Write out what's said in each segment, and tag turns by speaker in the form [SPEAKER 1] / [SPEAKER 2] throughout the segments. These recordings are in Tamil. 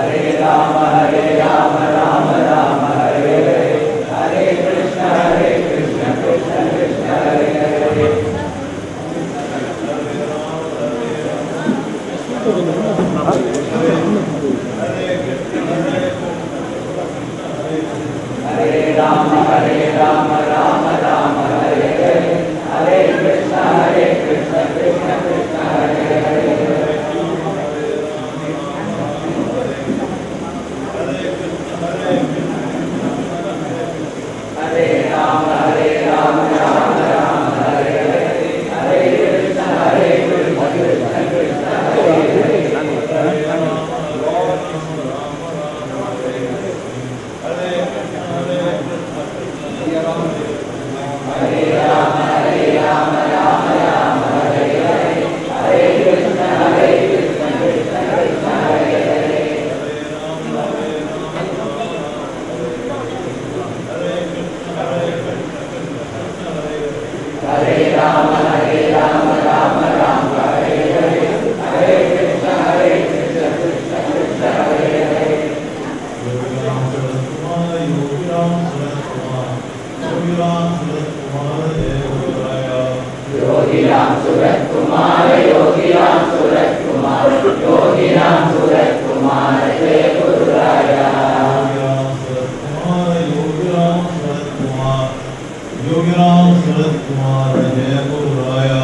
[SPEAKER 1] योगिराम शरद कुमार जय गुरुराया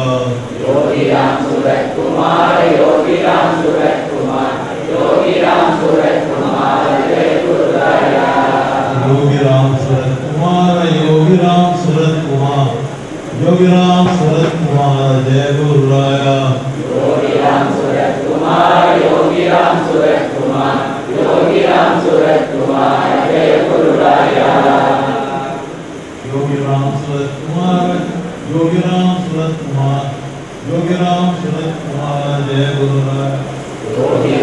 [SPEAKER 1] योगिराम शरद कुमार योगिराम शरद कुमार योगिराम शरद कुमार जय गुरुराया योगिराम शरद कुमार योगिराम शरद कुमार योगिराम शरद कुमार जय गुरुराया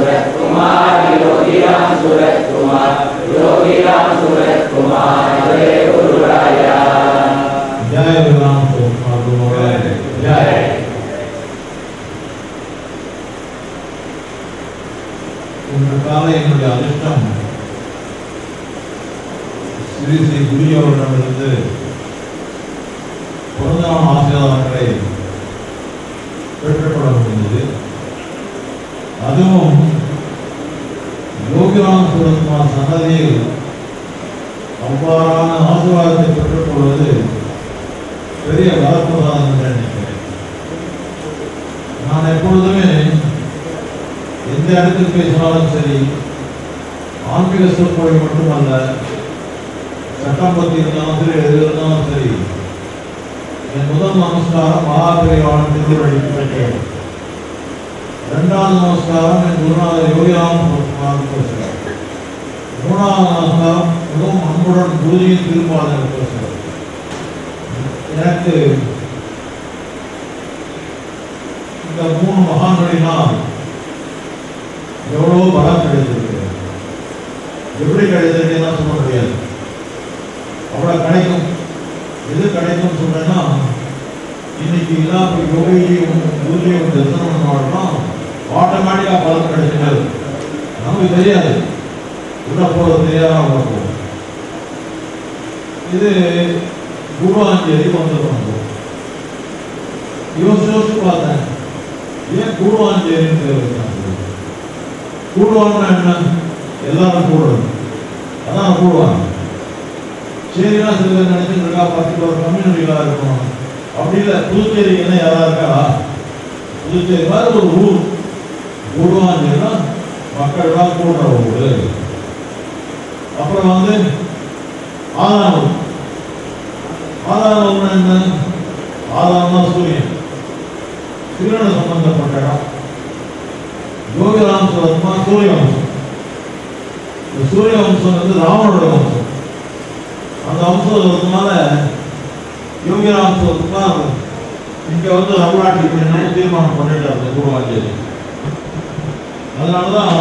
[SPEAKER 1] जय गुरुराम शरद कुमार गुरुराया जय இன்று காலை என்னுடைய அதிர்ஷ்டம் ஸ்ரீ ஸ்ரீ குரு அவர்களிடமிருந்து பிறந்தநாள் ஆசீர்வாதங்களை பெற்றுக்கொள்ள முடிந்தது அதுவும் யோகிராம் சுரத்குமார் சன்னதியில் அவ்வாறான ஆசீர்வாதத்தை பெற்றுக்கொள்வது பெரிய வரப்புதான் என்று நினைக்கிறேன் நான் எப்பொழுதுமே எந்த இடத்தில் பேசினாலும் சரி ஆன்மீக சொற்பொழிவு மட்டுமல்ல சட்டம் பத்தி இருந்தாலும் சரி எது இருந்தாலும் சரி என் முதல் நமஸ்காரம் மகாபெரிவாளன் திருவள்ளி பெற்றேன் இரண்டாவது நமஸ்காரம் என் குருநாதர் யோகிராம் பேசுகிறார் மூணாவது நமஸ்காரம் மிகவும் அன்புடன் குருஜியின் திருப்பாதங்கள் பேசுகிறார் எனக்கு இந்த மூணு மகான்களினால் எவ்வளவு பலம் கிடைத்திருக்கு எப்படி கிடைத்திருக்குன்னா சொல்ல முடியாது அவ்வளவு கிடைக்கும் எது கிடைக்கும் சொல்றேன்னா இன்னைக்கு எல்லா யோகியும் குருஜியும் தரிசனம் பண்ணோம்னா ஆட்டோமேட்டிக்கா பலன் கிடைச்சிடாது நமக்கு தெரியாது உள்ள போறது தெரியாத உள்ள போகும் இது குருவாஞ்சேரி வந்து பண்ணுவோம் யோசிச்சு யோசிச்சு பார்த்தேன் ஏன் குருவாஞ்சேரின்னு பேர் வச்சாங்க கூடுவாங்கன்னா என்ன எல்லாரும் கூடுறது அதான் கூடுவாங்க சரினா சில பேர் நினைச்சுட்டு இருக்கா பத்து ஒரு கம்யூனிட்டிகளா இருக்கும் அப்படி இல்லை புதுச்சேரி என்ன யாரா இருக்கா புதுச்சேரி மாதிரி ஒரு ஊர் கூடுவாங்கன்னா மக்கள் எல்லாம் கூடுற ஊர் அப்புறம் வந்து ஆதாரம் ஆதாரம் என்ன ஆதாரம் சூரியன் சூரியனை சம்பந்தப்பட்ட இடம் யோகிராம் சொல்லணுமா சூரிய வம்சம் இந்த சூரிய வம்சம் வந்து ராமனோட வம்சம் அந்த வம்சம் இருக்கிறதுனால யோகிராம் சொல்லணுமா இங்க வந்து ரகுநாட்டி என்ன தீர்மானம் பண்ணிட்டாரு குருவாஞ்சேரி அதனாலதான்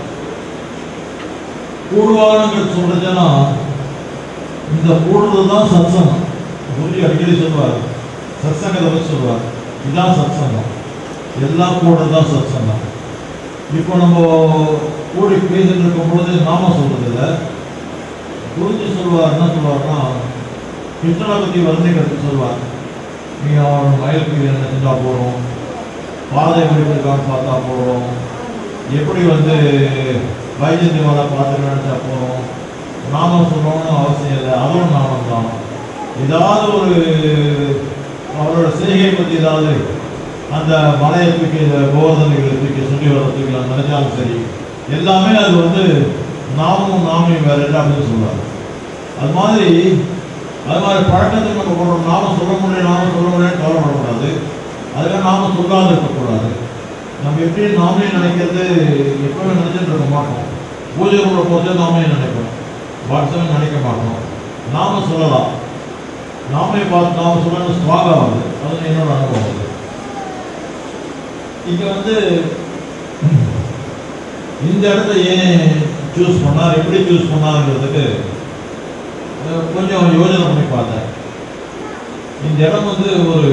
[SPEAKER 1] கூடுவானங்கள் சொல்றதுன்னா இந்த கூடுறது தான் சத்சங்கம் குருஜி அடிக்கடி சொல்வார் சத்சங்கத்தை பற்றி சொல்வார் இதுதான் சத்சங்கம் எல்லாம் கூடுறது தான் சத்சங்கம் இப்போ நம்ம கூடி பேசிட்டு இருக்கும் பொழுது நாம சொல்றது இல்லை குருஜி சொல்வார் என்ன சொல்வார்னா கிருஷ்ணனை பற்றி வர்ணிக்கிறது சொல்வார் நீ அவன் மயிலுக்கு என்ன செஞ்சா போகிறோம் பாதை எப்படி இருக்கான்னு பார்த்தா போகிறோம் எப்படி வந்து வைஜந்தி மலை பார்த்து நினைச்சா போகிறோம் நாமம் சொல்லணும்னு அவசியம் இல்லை அதுவும் நாமம் தான் ஏதாவது ஒரு அவரோட செய்கை பற்றி ஏதாவது அந்த மலையை தூக்கி இந்த கோவர்தனைகளை தூக்கி சொல்லி வர்றதுக்கு நான் நினைச்சாலும் சரி எல்லாமே அது வந்து நாமும் நாமையும் வேற இல்லை அப்படின்னு சொல்லுவாங்க அது மாதிரி அது மாதிரி பழக்கத்துக்கு நம்ம போடுறோம் நாம சொல்ல முடியும் நாம சொல்ல முடியும் கவலைப்படக்கூடாது அதுக்காக நாம சொல்லாத இருக்கக்கூடாது நம்ம எப்படி நாமே நினைக்கிறது எப்பவுமே நினைச்சிட்டு இருக்க மாட்டோம் பூஜை ரூமில் போகிறது நாமே நினைப்போம் வாட்ஸ்அப் நினைக்க மாட்டோம் நாம சொல்லலாம் நாமே பார்த்து நாம சொல்லணும் ஸ்ட்ராங் ஆகுது அது என்னோட அனுபவம் அது இங்க வந்து இந்த இடத்த ஏன் சூஸ் பண்ணார் எப்படி சூஸ் பண்ணாருங்கிறதுக்கு அஹ், கொஞ்சம் யோசனை பண்ணி பார்த்தேன் இந்த இடம் வந்து ஒரு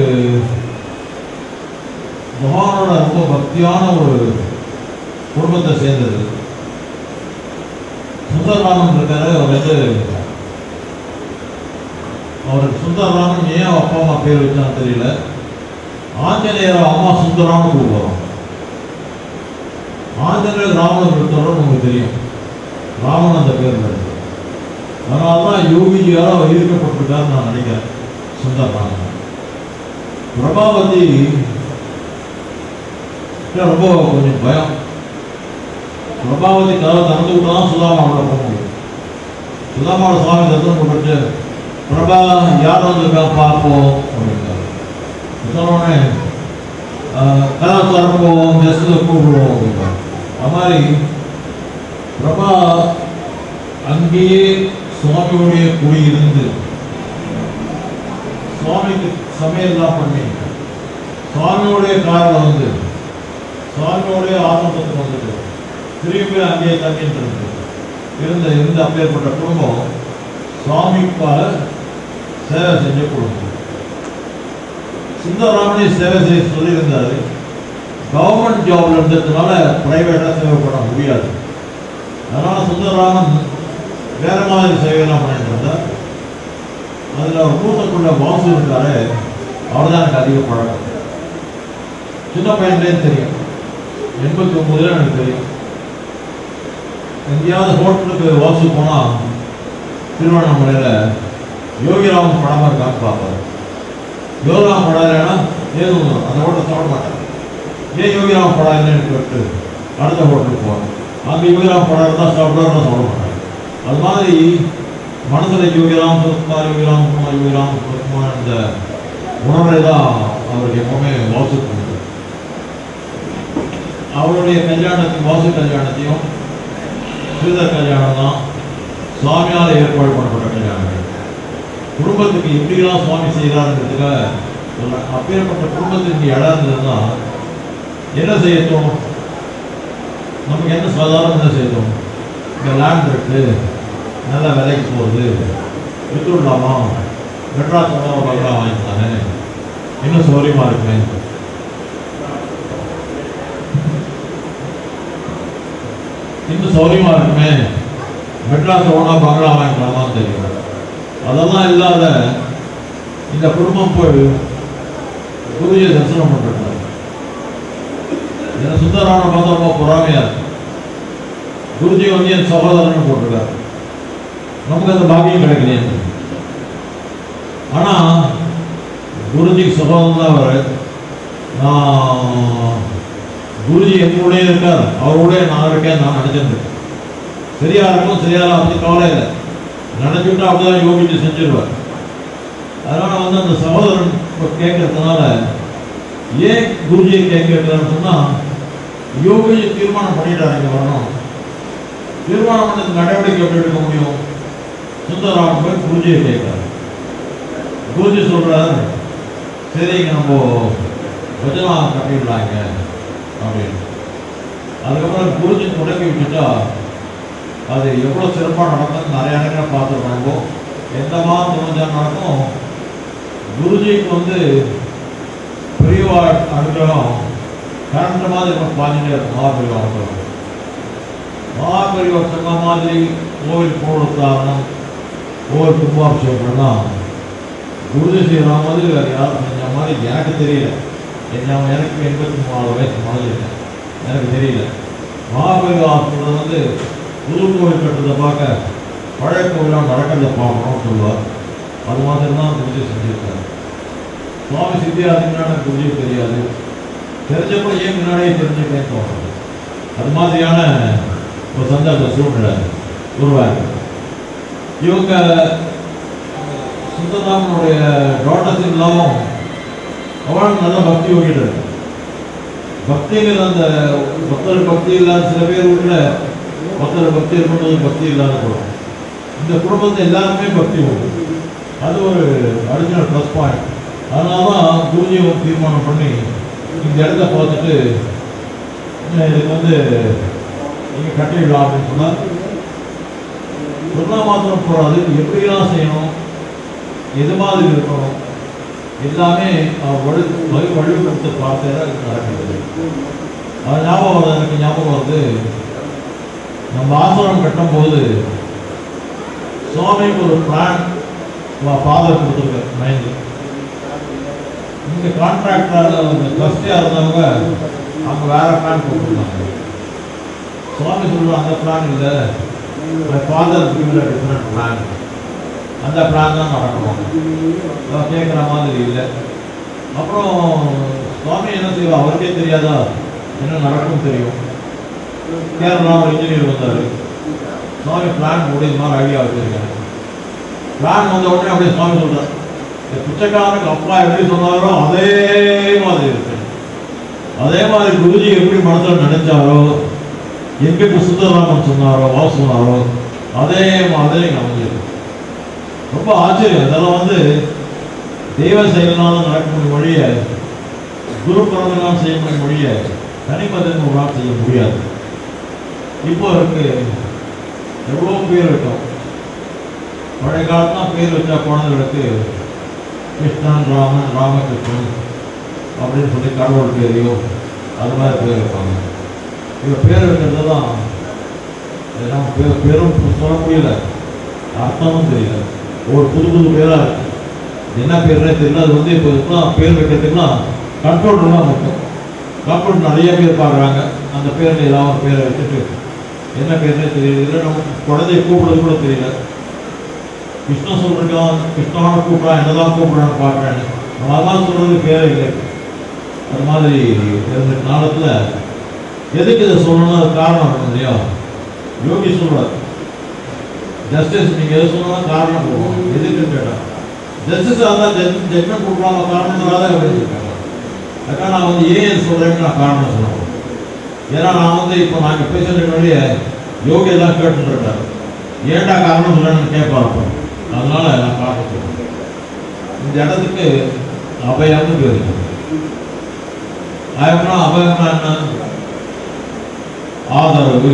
[SPEAKER 1] பகவானோட ரொம்ப பக்தியான ஒரு குடும்பத்தை சேர்ந்தது சுந்தரராமன் இருக்காரு அவர் வந்து அவருக்கு சுந்தரராமன் ஏன் அப்பா அம்மா பேர் வச்சான்னு தெரியல ஆஞ்சநேயர் அம்மா சுந்தரான்னு கூப்பிடுறோம் ஆஞ்சநேயர் ராமன் இருக்கிறோம் நமக்கு தெரியும் ராமன் அந்த பேர் இருக்கு அதனால தான் யோகிஜியால் ஈர்க்கப்பட்டிருக்காருன்னு நான் நினைக்கிறேன் சுந்தரராமன் பிரபாவதி கிட்ட ரொம்ப கொஞ்சம் பயம் பிரபாவதி கதவை திறந்து விட்டு தான் சுதாமாவோட போக முடியும் சுதாமாவோட சுவாமி தரிசனம் பண்ணிட்டு பிரபா யார் வந்திருக்கா பார்ப்போம் அப்படின்னாரு சொன்னோடனே கதவை திறப்போம் கெஸ்ட்டில் கூப்பிடுவோம் அப்படின்னாரு அது மாதிரி பிரபா அங்கேயே சுவாமியுடைய குடியிருந்து சுவாமிக்கு சமையல்லாம் பண்ணி சுவாமியுடைய காரில் வந்து சுவாமியோடைய ஆசிரமத்துக்கு வந்துட்டு திரும்பி அங்கேயே தங்கிட்டு இருந்து இருந்த இருந்த அப்பேற்பட்ட குடும்பம் சுவாமிக்காக சேவை செஞ்ச குடும்பம் சுந்தரராமனே சேவை செய்ய சொல்லியிருந்தாரு கவர்மெண்ட் ஜாப்ல இருந்ததுனால பிரைவேட்டாக சேவை பண்ண முடியாது அதனால சுந்தரராமன் வேற மாதிரி சேவையெல்லாம் பண்ணிட்டு இருந்தார் அதில் ஒரு மூத்தக்குள்ள வாசு இருக்காரு அவர் தான் எனக்கு அதிக பழக்கம் சின்ன பையன்லேருந்து தெரியும் எண்பத்தி ஒன்பதுல எனக்கு தெரியும் எங்கேயாவது ஹோட்டலுக்கு வாசு போனால் திருவண்ணாமலையில் யோகிராமன் படமாக இருக்கான்னு பார்ப்பாரு யோகிராமன் படம் இல்லைன்னா ஏதும் அந்த ஹோட்டல் சாப்பிட மாட்டார் ஏன் யோகிராமன் படம் இல்லைன்னு கேட்டு அடுத்த ஹோட்டலுக்கு போவாங்க அங்கே யோகிராமன் படம் இருந்தால் சாப்பிடுவாருன்னா சாப்பிட மாட்டாங்க அது மாதிரி மனசில் யோகிராம் சுரத்குமார் யோகிராம் குமார் யோகிராம் சுரத்குமார் இந்த உணர்வை தான் அவருக்கு எப்பவுமே வாசு பண்ணுது அவருடைய கல்யாணத்தையும் வாசு கல்யாணத்தையும் ஸ்ரீதர் கல்யாணம் தான் சுவாமியால் ஏற்பாடு பண்ணப்பட்ட கல்யாணங்கள் குடும்பத்துக்கு எப்படிலாம் சுவாமி செய்கிறாருங்கிறதுக்காக சொல்ல அப்பேற்பட்ட குடும்பத்துக்கு இடம் இருந்ததுன்னா என்ன செய்ய தோணும் நமக்கு என்ன சாதாரண என்ன செய்ய தோணும் இங்கே லேண்ட் இருக்கு நல்ல விலைக்கு போகுது வித்துடலாமா மெட்ராஸ் போனால் ஒரு பங்களா வாங்கித்தானே இன்னும் சௌரியமாக இருக்குமே இன்னும் சௌரியமா இருக்குமே மெட்ராஸ் ஓனா பங்களா வாங்கிக்கலாமான்னு தெரியும் அதெல்லாம் இல்லாத இந்த குடும்பம் போய் குருஜியை தரிசனம் பண்ணிருக்காங்க என்ன சுந்தரான பார்த்தா ரொம்ப பொறாமையா இருக்கு குருஜி வந்து என் சகோதரன் போட்டிருக்காரு நமக்கு அந்த பாக்கியம் கிடைக்கலையே ஆனா குருஜிக்கு சகோதரன் தான் அவர் நான் குருஜி எங்களுடைய இருக்கார் அவருடைய நான் இருக்கேன் நான் நினைச்சிருந்தேன் சரியா இருக்கும் சரியா இல்லை அப்படி கவலை இல்லை நினைச்சுட்டு அப்படிதான் யோகிச்சு செஞ்சிருவார் அதனால வந்து அந்த சகோதரன் இப்ப கேட்கறதுனால ஏன் குருஜியை கேட்கிறான்னு சொன்னா யோகிஜி தீர்மானம் பண்ணிட்டாரு இங்க வரணும் தீர்மானம் பண்ணது நடவடிக்கை எப்படி எடுக்க முடியும் சுந்தராமன் போய் குருஜியை கேட்கிறார் குருஜி சொல்றாரு சரி இங்க நம்ம வஜனா கட்டிடலாங்க அப்படின்னு அதுக்கப்புறம் குருஜி தொடங்கி விட்டுட்டா அது எவ்வளோ சிறப்பாக நடக்கும் நிறைய இடங்களை பார்த்துருக்கோம் எந்த மாதிரி துணிஞ்சா நடக்கும் குருஜிக்கு வந்து பெரியவா அனுகிரகம் கரண்ட் மாதிரி நம்ம பாஞ்சுட்டே இருக்கும் மகாபரிவாரம் மகாபரிவார சங்கம் மாதிரி கோவில் போடுறதாரணம் கோவில் கும்பாபிஷேகம் பண்ணால் குருஜி செய்கிற மாதிரி வேறு யாரும் செஞ்ச மாதிரி எனக்கு தெரியல என்ன எனக்கு எண்பத்தி மூணாவது வயசு மனதில் எனக்கு தெரியல மகாபரிவாரத்தில் வந்து புது கோவில் கட்டுறதை பார்க்க பழைய கோவிலாக நடக்கிறத பார்க்கணும்னு சொல்லுவார் அது மாதிரி தான் குருஜி செஞ்சிருக்காரு சுவாமி சித்தியாதின்னா எனக்கு குருஜி தெரியாது தெரிஞ்சப்போ ஏன் முன்னாடியே தெரிஞ்சுக்கேன்னு தோணுது அது மாதிரியான ஒரு சந்தர்ப்ப சூழ்நிலை உருவாக்கு இவங்க சுந்தரராமனுடைய டாட்டர்ஸ் இல்லாமல் அவளுக்கு நல்ல பக்தி ஓடிட்டு இருக்கு பக்திங்கிற அந்த பக்தர் பக்தி இல்லாத சில பேர் வீட்டில் பக்தர் பக்தி இருக்கும்போது பக்தி இல்லாத குடும்பம் இந்த குடும்பத்தை எல்லாருமே பக்தி உண்டு அது ஒரு அடிஷனல் ப்ளஸ் பாயிண்ட் அதனால தான் குருஜி ஒரு தீர்மானம் பண்ணி இந்த இடத்த பார்த்துட்டு அஹ் இதுக்கு வந்து நீங்கள் கட்டிடலாம் அப்படின்னு சொன்னால் சொன்னா மாத்திரம் போகாது எப்படிலாம் செய்யணும் எது மாதிரி இருக்கணும் எல்லாமே அவர் வழி வழி வழிபடுத்த பார்த்தே தான் இது நடக்கிறது அது ஞாபகம் வருது எனக்கு ஞாபகம் வருது நம்ம ஆசிரமம் கட்டும்போது சுவாமிக்கு ஒரு பிளான் ஃபாதர் கொடுத்துருக்காரு மைண்டு இந்த கான்ட்ராக்டர் இந்த ட்ரஸ்டியாக இருந்தவங்க அவங்க வேற பிளான் கொடுத்துருந்தாங்க சுவாமி சொல்லுவாங்க அந்த பிளான் இல்லை my father give different plan அந்த பிளான் தான் நடக்கணும் அதான் கேட்குற மாதிரி இல்லை அப்புறம் சுவாமி என்ன செய்வார் அவருக்கே தெரியாதா என்ன நடக்கும் தெரியும் கேரளா ஒரு இன்ஜினியர் வந்தார் சுவாமி பிளான் போட்டு இது மாதிரி ஐடியா வச்சிருக்கேன் பிளான் வந்த உடனே அப்படியே சுவாமி சொல்றார் இந்த பிச்சைக்காரனுக்கு அப்பா எப்படி சொன்னாரோ அதே மாதிரி இருக்கு அதே மாதிரி குருஜி எப்படி மனசுல நினைச்சாரோ எங்கிட்ட சுந்தரராமன் சொன்னாரோ வா சொன்னாரோ அதே மாதிரி இங்க அமைஞ்சிருக்கு ரொம்ப ஆச்சரியம் இதெல்லாம் வந்து தெய்வ செயல்னால நடக்கக்கூடிய வழிய குரு பிறந்தனால் செய்யக்கூடிய வழிய தனிமதன் ஒரு நாள் செய்ய முடியாது இப்போ இருக்கு எவ்வளோ பேர் இருக்கும் பழைய காலத்தான் பேர் வச்சா குழந்தைகளுக்கு கிருஷ்ணன் ராமன் ராமகிருஷ்ணன் அப்படின்னு சொல்லி கடவுள் பேரையோ அது மாதிரி பேர் வைப்பாங்க இவங்க பேர் வைக்கிறது தான் நம்ம பேர் பேரும் சொல்ல முடியல அர்த்தமும் தெரியல ஒரு புது புது பேராக இருக்கு என்ன பேர்னே தெரியல அது வந்து இப்போ இப்போலாம் பேர் வைக்கிறதுக்குலாம் கண்ட்ரோல் தான் மட்டும் கண்ட்ரோல் நிறைய பேர் பார்க்குறாங்க அந்த பேரில் ஏதாவது ஒரு பேரை வச்சுட்டு என்ன பேர்னே தெரியல இல்லை நமக்கு குழந்தைய கூப்பிடுறது கூட தெரியல கிருஷ்ண சொல்றான் கிருஷ்ணாவை கூப்பிட்றான் என்னதான் கூப்பிட்றான்னு பார்க்குறேன் அதெல்லாம் சொல்றது பேரே இல்லை அது மாதிரி இருந்த காலத்தில் எதுக்கு இதை சொல்லணும் அது காரணம் இருக்கும் இல்லையா யோகி சொல்றார் ஜஸ்டிஸ் நீங்க எது சொன்னாலும் காரணம் கொடுக்கணும் எதுக்குன்னு கேட்டான் ஜஸ்டிஸ் அதான் ஜட்மெண்ட் கொடுக்குறாங்க காரணங்கிறத எழுதியிருக்காங்க அதுக்காக நான் வந்து ஏன் இது சொல்றேன்னு நான் காரணம் சொல்லணும் ஏன்னா நான் வந்து இப்போ நாங்கள் பேசுறதுக்கு முன்னாடியே யோகி எல்லாம் கேட்டுட்டு இருக்காரு ஏன்டா காரணம் சொல்லணும்னு கேட்பாரு அதனால நான் காரணம் சொல்றேன் இந்த இடத்துக்கு அபயம்னு பேர் இருக்கு. அயம்னா அபயம்னா என்ன ஆதரவு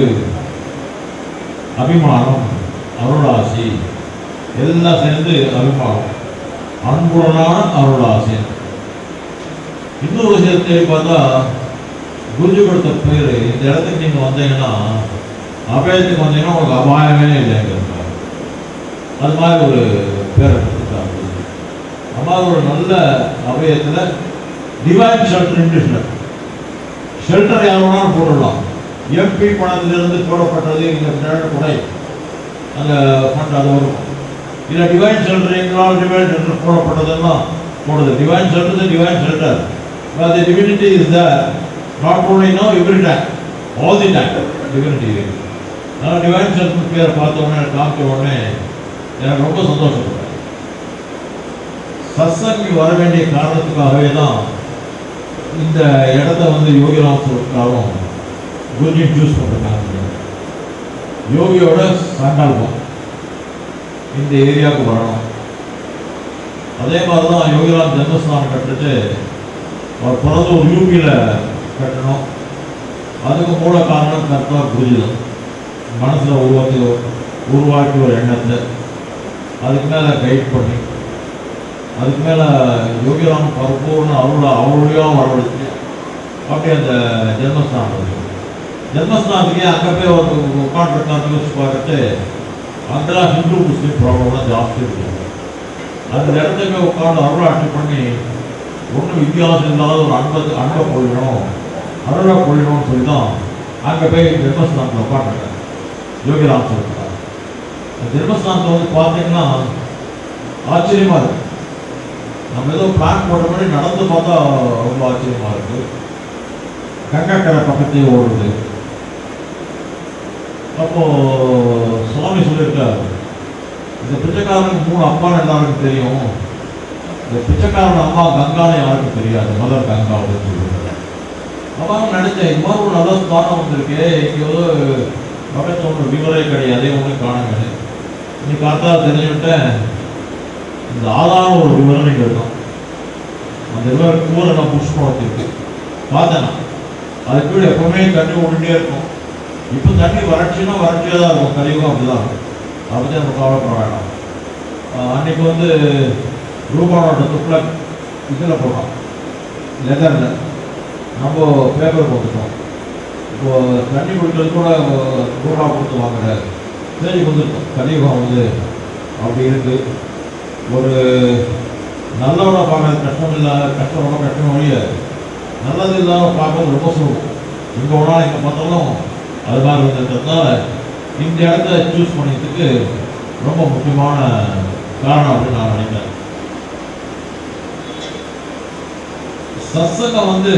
[SPEAKER 1] அபிமானம் அருளாசி எல்லாம் சேர்ந்து அபிமானம் அன்புடனான அருளாசி இன்னொரு விஷயத்தை பார்த்தா குருஜி கொடுத்த பேர் இந்த இடத்துக்கு நீங்க வந்தீங்கன்னா அபயத்துக்கு வந்தீங்கன்னா உங்களுக்கு அபாயமே இல்லைங்கிறாங்க அது மாதிரி ஒரு பேரை கொடுத்துருக்காங்க குருஜி. அது மாதிரி ஒரு நல்ல அபயத்தில் டிவைன் ஷெல்டர் இங்கிலீஷில் ஷெல்டர் யார் வேணாலும் போடலாம் எம்பி பணத்திலிருந்து போடப்பட்டது இந்த பின்னாடி கொடை அந்த ஃபண்ட் அது வரும் இல்லை டிவைன் ஷெல்டர் எங்களால் டிவைன் ஷெல்டர் போடப்பட்டதெல்லாம் போடுது divine shelter divine shelter the divinity is there not only now every time all the time divinity is நான் டிவைன் ஷெல்டர் பேரை பார்த்த உடனே எனக்கு காமிச்ச உடனே எனக்கு ரொம்ப சந்தோஷப்பட்டேன் சத்சங்கி வர வேண்டிய காரணத்துக்காகவே தான் இந்த இடத்த வந்து யோகிராம் சொல்லிட்டாலும் குருஜி சூஸ் பண்ணிருக்காங்க யோகியோட சங்கல்பம் இந்த ஏரியாவுக்கு வரணும் அதே மாதிரி தான் யோகிராம் ஜென்மஸ்தானம் கட்டுட்டு அவர் பிறந்த ஒரு யூபியில் கட்டணும் அதுக்கு மூல காரணம் கர்த்தா குருஜி தான் மனசில் உருவாக்கி உருவாக்கி ஒரு எண்ணத்தை அதுக்கு மேலே கைட் பண்ணி அதுக்கு மேலே யோகிராம் பரிபூர்ண அருளை அவளையும் வரவழைச்சு அப்படி அந்த ஜென்மஸ்தானம் இருக்கு ஜென்மஸ்தானத்துக்கே அங்கே போய் ஒரு உட்காந்துருக்கான்னு யோசிச்சு பார்த்துட்டு அங்கெல்லாம் ஹிந்து முஸ்லீம் ப்ராப்ளம்லாம் ஜாஸ்தி இருக்கு அந்த இடத்துக்கு உட்காந்து அருளாட்சி பண்ணி ஒன்றும் வித்தியாசம் இல்லாத ஒரு அன்பை அன்பை கொள்ளணும் அருளை கொள்ளணும்னு சொல்லி தான் அங்கே போய் ஜென்மஸ்தானத்தில் உட்காந்துருக்கேன் யோகிராம் சொல்லிட்டார் அந்த ஜென்மஸ்தானத்தில் வந்து பார்த்தீங்கன்னா ஆச்சரியமா இருக்கு நம்ம ஏதோ பிளான் போட்ட மாதிரி நடந்து பார்த்தா ரொம்ப ஆச்சரியமா இருக்கு கங்காக்கரை பக்கத்தையே ஓடுது அப்போ சுவாமி சொல்லியிருக்காரு இந்த பிச்சைக்காரனுக்கு மூணு அப்பான்னு எல்லாருக்கும் தெரியும் இந்த பிச்சைக்காரன் அம்மா கங்கான்னு யாருக்கும் தெரியாது மதர் கங்கா அப்படின்னு சொல்லியிருக்காரு அவன் நினைச்சேன் இது மாதிரி ஒரு நல்ல ஸ்தானம் வந்திருக்கு இங்கே வந்து பக்கத்து ஒன்று விவரே கிடையாது ஒன்றும் காணுங்க இன்னைக்கு பார்த்தா தெரிஞ்சுக்கிட்டேன் இந்த ஆதாரம் ஒரு விவரம் இங்கே இருக்கும் அந்த விவரம் கூரை நான் புஷ்பம் வச்சிருக்கு பார்த்தேன் நான். அது கீழே எப்பவுமே தண்ணி ஓடிட்டே இருக்கும் இப்போ தண்ணி வறட்சினா வறட்சியாக தான் இருக்கும் கழிவும் அப்படிதான் இருக்கும் அதை பற்றி நம்ம கவலைப்பட வேண்டாம் ஆஹ் அன்னைக்கு வந்து ரூபானோட துப்பில் இதில் போட்டோம் லெதரில் நம்ம பேப்பர் போட்டுட்டோம் இப்போ தண்ணி குடிக்கிறது கூட ரூபா கொடுத்து வாங்குற சரி வந்துருக்கோம் கலியுகம் வந்து அப்படி இருக்கு ஒரு நல்லவனை பார்க்கறது கஷ்டம் இல்லை கஷ்டம் ரொம்ப கஷ்டம் ஒழிய நல்லது இல்லாம பார்க்கறது ரொம்ப சுலபம் எங்கே வேணாலும் எங்கே பார்த்தாலும் அது மாதிரி இருந்ததுனால இந்த இடத்த சூஸ் பண்ணிக்கிறதுக்கு ரொம்ப முக்கியமான காரணம் அப்படின்னு நான் நினைக்கிறேன் சத்சங்கம் வந்து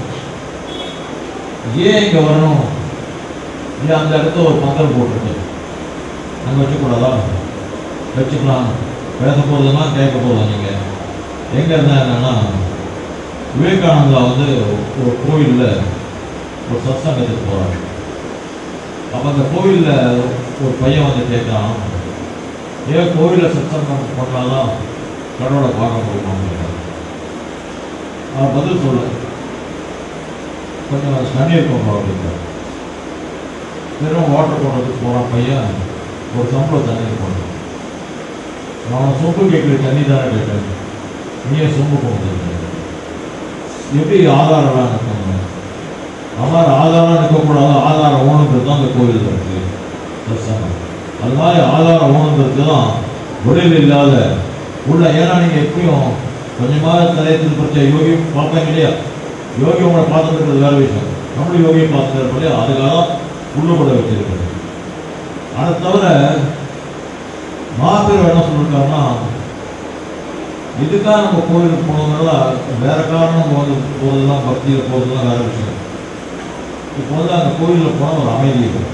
[SPEAKER 1] ஏன் இங்கே வரணும் ஏன் அந்த இடத்துல ஒரு பந்தல் போட்டிருக்கு அங்கே வச்சுக்கூடாதா வச்சுக்கலாம் பேச போகிறதுலாம் கேட்க போதும் நீங்கள் எங்கே இருந்தா என்னன்னா விவேகானந்தா வந்து ஒரு கோயிலில் ஒரு சத்சங்கத்துக்கு போகிறார் அப்போ அந்த கோயிலில் ஒரு பையன் வந்து கேட்குறான் ஏன் கோயிலில் சத்சங்கம் பண்ணாதான் கடவுளை பார்க்க முடியுமான்னு கேட்குறான் அவன் பதில் சொல்ல கொஞ்சம் தண்ணீர் கொண்டு அப்படின்றார் வெறும் வாட்டர் போடுறதுக்கு போகிறான் பையன் ஒரு சம்பளம் தண்ணீர் கொண்டு அவன் சொம்பு கேட்குற தண்ணி தானே கேட்டேன் நீயே சொம்பு கொண்டு வந்த. எப்படி ஆதாரம்லாம் நிற்கணும் அவ்வாறு ஆதாரம் நிற்கக்கூடாது ஆதாரம் ஓணுங்கிறது தான் அந்த கோயில் இருக்கு தரிசனம் அது மாதிரி ஆதாரம் ஓணுங்கிறது தான் வெளியில் இல்லாத உள்ள ஏன்னா நீங்கள் எப்பயும் கொஞ்சமாக தலையத்தில் படிச்ச யோகி பார்த்தாங்க இல்லையா யோகி உங்களை பார்த்துருக்கிறது வேற விஷயம் நம்மளும் யோகியை பார்த்துருக்கோம் இல்லையா அதுக்காக தான் உள்ளுக்குள்ள வச்சிருக்கிறது அதை தவிர மாபெரும் என்ன சொல்லியிருக்காருன்னா இதுக்காக நம்ம கோயிலுக்கு போனதுனால வேற காரணம் நம்ம வந்து போகிறதுலாம் பக்தியில் போகிறதுலாம் வேற விஷயம் இப்போ வந்து அந்த கோயிலில் போனால் ஒரு அமைதி இருக்கும்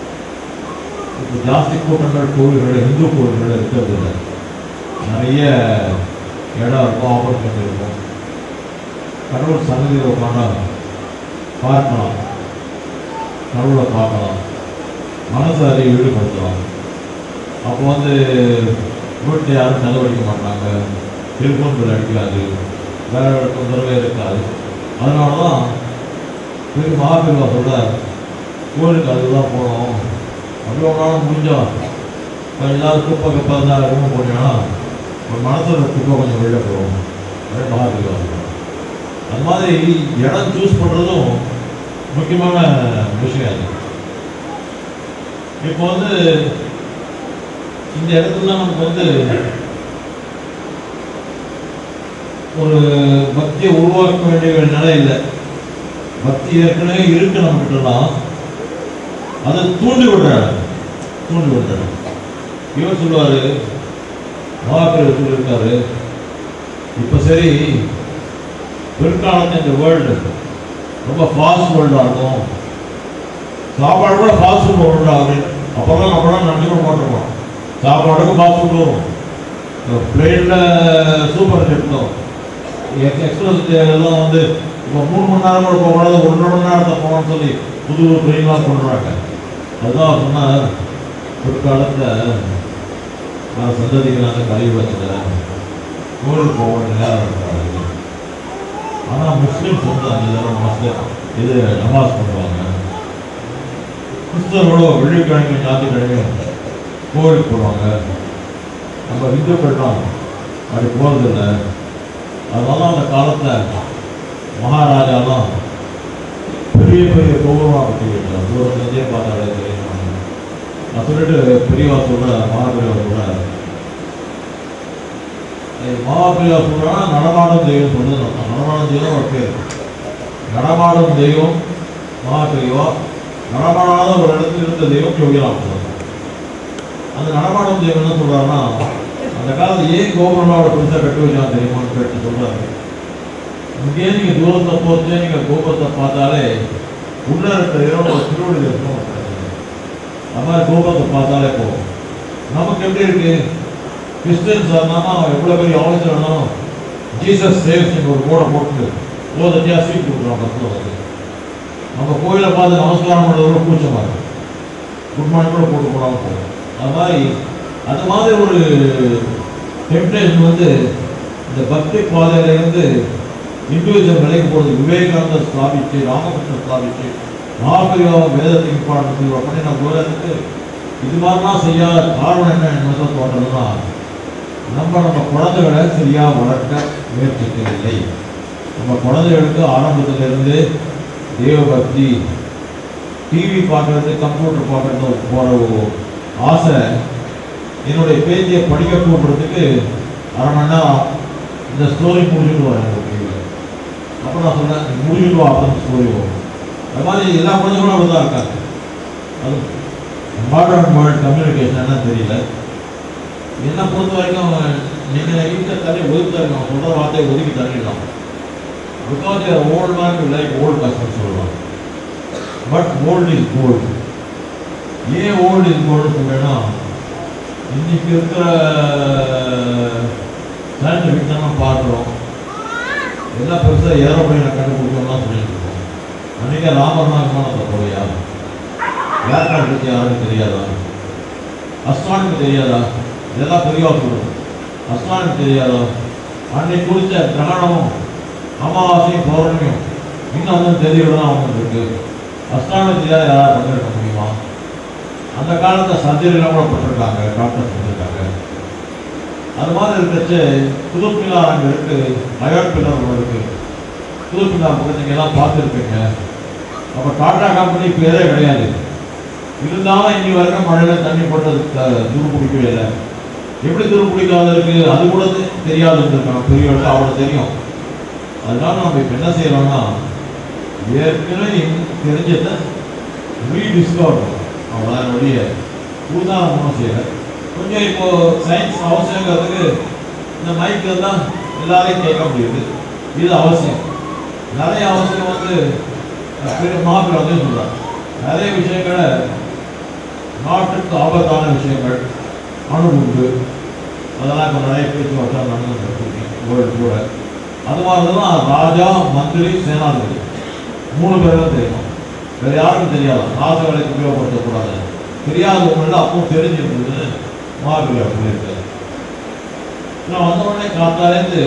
[SPEAKER 1] இப்போ ஜாஸ்தி கூட்டங்கள் கோவில்கள் இந்து கோவில்கள் இருக்கிறது இல்லை நிறைய இடம் இருக்கும் ஆப்பர்ச்சுனிட்டி இருக்கும் கடவுள் சன்னதியில் உட்காந்தா பார்க்கலாம் கடவுளை பார்க்கலாம் மனசை அதை ஈடுபடுத்தலாம் அப்போ வந்து வீட்டில் யாரும் செலவழிக்க மாட்டாங்க டெலிஃபோன் பில் அடிக்காது வேற தொந்தரவே இருக்காது அதனால தான் பெரிய மகாபெருவா சொல்கிறார் கோயிலுக்கு அதுதான் போகணும் அப்படி ஒரு நாள் முடிஞ்சா ஏதாவது குப்பை கப்பை இருந்தால் ரிமூவ் பண்ணினா ஒரு மனசோட குப்பை கொஞ்சம் வெளில போகும் அதே மகாபெருவா சொல்றார். அது மாதிரி இடம் சூஸ் பண்ணுறதும் முக்கியமான விஷயம் அது இப்போ வந்து இந்த இடத்துல தான் நமக்கு வந்து ஒரு பக்தியை உருவாக்க வேண்டிய ஒரு நிலை இல்லை பக்தி ஏற்கனவே இருக்கு நம்மகிட்டலாம் அதை தூண்டி விடுறாரு தூண்டி விடுறாரு இவர் சொல்லுவாரு மகாபீர் சொல்லியிருக்காரு இப்போ சரி பிற்காலத்தில் இந்த வேர்ல்டு ரொம்ப ஃபாஸ்ட் வேர்ல்டாக இருக்கும் சாப்பாடு கூட ஃபாஸ்ட் ஃபுட் வேர்ல்டு ஆகுது அப்போதான் நம்மளாம் நினச்சிக்க மாட்டோம் சாப்பாடுக்கு ஃபாஸ்ட் ஃபுட் வரும் பிளேனில் சூப்பர் செட்டும் எக்ஸ்பிரஸ் எல்லாம் வந்து இப்போ மூணு மணி நேரம் கூட போகக்கூடாது ஒன்றரை மணி நேரத்தை போகணும்னு சொல்லி புது ட்ரெயின்லாம் கொண்டுறாங்க அதுதான் சொன்னார் பிற்காலத்தில் நான் சந்ததிகளாக கழிவு வச்சுக்கிறேன் கோயிலுக்கு போக வேண்டிய நேரம் இருக்காது ஆனால் முஸ்லீம்ஸ் வந்து அஞ்சு தடவை மாதம் இது நமாஸ் பண்ணுவாங்க கிறிஸ்தவர்களோ வெள்ளிக்கிழமை ஞாயிற்றுக்கிழமையும் கோவிலுக்கு போடுவாங்க நம்ம இந்துக்கள் தான் அப்படி போகிறதில்ல அதனால அந்த காலத்தில் மகாராஜாலாம் பெரிய பெரிய கோபுரமாக கட்டியிருக்காங்க தூரத்துலேருந்தே பார்த்தாலே தெரியும் நான் சொல்லிட்டு பெரியவா சொல்ற மகாபெரியவா சொல்ற மகாபெரியவா சொல்றா நடமாடும் தெய்வம் சொல்றது அர்த்தம். நடமாடும் தெய்வம் ஒரு பேர் நடமாடும் தெய்வம் மகாபெரியவா நடமாடாத ஒரு இடத்துல இருந்த தெய்வம் யோகிராம் சொல்றாங்க அந்த நடமாடும் தெய்வம் என்ன சொல்றாருன்னா அந்த காலத்துல ஏன் கோபுரமோட பெருசாக கட்டி வச்சாங்க தெரியுமான்னு கேட்டு சொல்றாரு இங்கேயே நீங்க தூரத்தை போச்சே நீங்க கோபுரத்தை பார்த்தாலே உள்ள இருக்கிற இரவு திருவடி இருக்கும் அது மாதிரி கோபுரத்தை பார்த்தாலே போகும் நமக்கு எப்படி இருக்கு கிறிஸ்டியன்ஸ் இருந்தாலும் அவன் எவ்வளோ பெரிய அவசியம் வேணாலும் ஜீசஸ் சேவ்ஸ் ஒரு போர்டை போட்டு போதத்தையாக சீட் கொடுக்குறான் பஸ்ஸில் வந்து நம்ம கோயிலை பார்த்து நமஸ்காரம் பண்ணுறதோட கூச்சமாக இருக்கும் குட் மார்னிங் கூட போட்டு போடாமல் போகும் அது மாதிரி அது மாதிரி ஒரு டெம்டேஷன் வந்து இந்த பக்தி பாதையிலேருந்து இண்டிவிஜுவல் நிலைக்கு போகிறது விவேகானந்தர் ஸ்தாபிச்சு ராமகிருஷ்ணன் ஸ்தாபிச்சு மகாபெரிவா வேதத்தை இம்பார்ட்டன் அப்படி நான் போகிறதுக்கு இது மாதிரிலாம் செய்யாத காரணம் என்ன என்ன தோன்றதுன்னா நம்ம நம்ம குழந்தைகளை சரியாக வளர்க்க முயற்சிக்கவில்லை நம்ம குழந்தைகளுக்கு ஆரம்பத்திலிருந்து தேவபக்தி டிவி பார்க்கறது கம்ப்யூட்டர் பார்க்கறது போகிற ஒரு ஆசை என்னுடைய பேத்தியை படிக்க கூப்பிடுறதுக்கு அரை மணி நேரம் இந்த ஸ்டோரி முடிச்சுட்டு வரேன் உங்கள் டிவியில் அப்போ நான் சொன்னேன் "நீ முடிச்சுட்டு வா அப்புறம் ஸ்டோரி வரும் அது மாதிரி எல்லா குழந்தைகளும் அப்படி தான் இருக்காங்க அது மாடர்ன் வேர்ல்ட் கம்யூனிகேஷன் என்னன்னு தெரியல என்னை பொறுத்த வரைக்கும் நீங்கள் வீட்டில் தள்ளி ஒதுக்கி தரணும் சொல்கிற வார்த்தையை ஒதுக்கி தள்ளிடலாம் because old man like old custom சொல்லலாம் பட் ஓல்ட் இஸ் கோல்டு ஏன் ஓல்டு இஸ் கோல்டு சொல்றேன்னா இன்னைக்கு இருக்கிற சயின்டிஃபிக் தான் நம்ம பார்க்குறோம் எல்லாம் பெருசாக ஏரோப்ளைனை கண்டுபிடிச்சோம்லாம் சொல்லிட்டு இருக்கோம் அன்றைக்கி ராமர்னா விமானத்தை போலையா ஏர்கிராஃப்ட் பற்றி யாருக்கும் தெரியாதா அஸ்ட்ரானுக்கு தெரியாதா இதெல்லாம் பெரியவா சொல்லுவோம் அஸ்ட்ரானுக்கு தெரியாதா அன்னைக்கு குறித்த கிரகணமும் அமாவாசையும் பௌர்ணமியும் இன்னும் வந்து தெரியுது தான் அவங்க இருக்கு அஸ்ட்ரானத்தியாக யாராவது பங்கெடுக்க முடியுமா அந்த காலத்தில் சர்ஜரிலாம் கூட பட்டிருக்காங்க டாக்டர் செஞ்சுருக்காங்க அது மாதிரி இருக்கச்சு புதுப் மினார் அங்கே இருக்கு அயோட் பில்லர் இருக்கு புதுப் மினார் பக்கத்து நீங்க எல்லாம் பார்த்துருப்பீங்க அப்போ டாடா கம்பெனி பேரே கிடையாது இருந்தாலும் இன்னி வரைக்கும் மழையில தண்ணி போட்டது த- துரு பிடிக்கவே இல்லை எப்படி துரு பிடிக்காத இருக்கு அது கூட தெ- தெரியாது இருந்திருக்காங்க பெரியவர்கள் அவ்வளோ தெரியும் அதனால நம்ம இப்போ என்ன செய்யறோம்னா ஏற்கனவே எங்களுக்கு தெரிஞ்சதை ரீடிஸ்கவர் அவ்வளோதான் வழிய புதுதாக ஒன்றும் செய்யலை கொஞ்சம் இப்போ சயின்ஸ் அவசியங்கிறதுக்கு இந்த மைக்கில் தான் எல்லாரையும் கேட்க முடியுது இது அவசியம் நிறைய அவசியம் வந்து பெரிய மாப்பிள்ள வந்து சொல்கிறார் நிறைய விஷயங்களை நாட்டுக்கு ஆபத்தான விஷயங்கள் அணுகுண்டு அதெல்லாம் இப்போ நிறைய பேச்சுவார்த்தை நடந்துருக்கு வேர்ல்டு கூட அது மாதிரி தான் ராஜா மந்திரி சேனாதிபதி மூணு பேர் தான் தெரியும் வேற யாருக்கும் தெரியாது ராஜ வேலைக்கு உபயோகப்படுத்தக்கூடாது தெரியாதவங்கள அப்போ தெரிஞ்சிருந்தது மாபிரியா சொல்லியிருக்காரு நான் வந்த உடனே காத்தாலேருந்து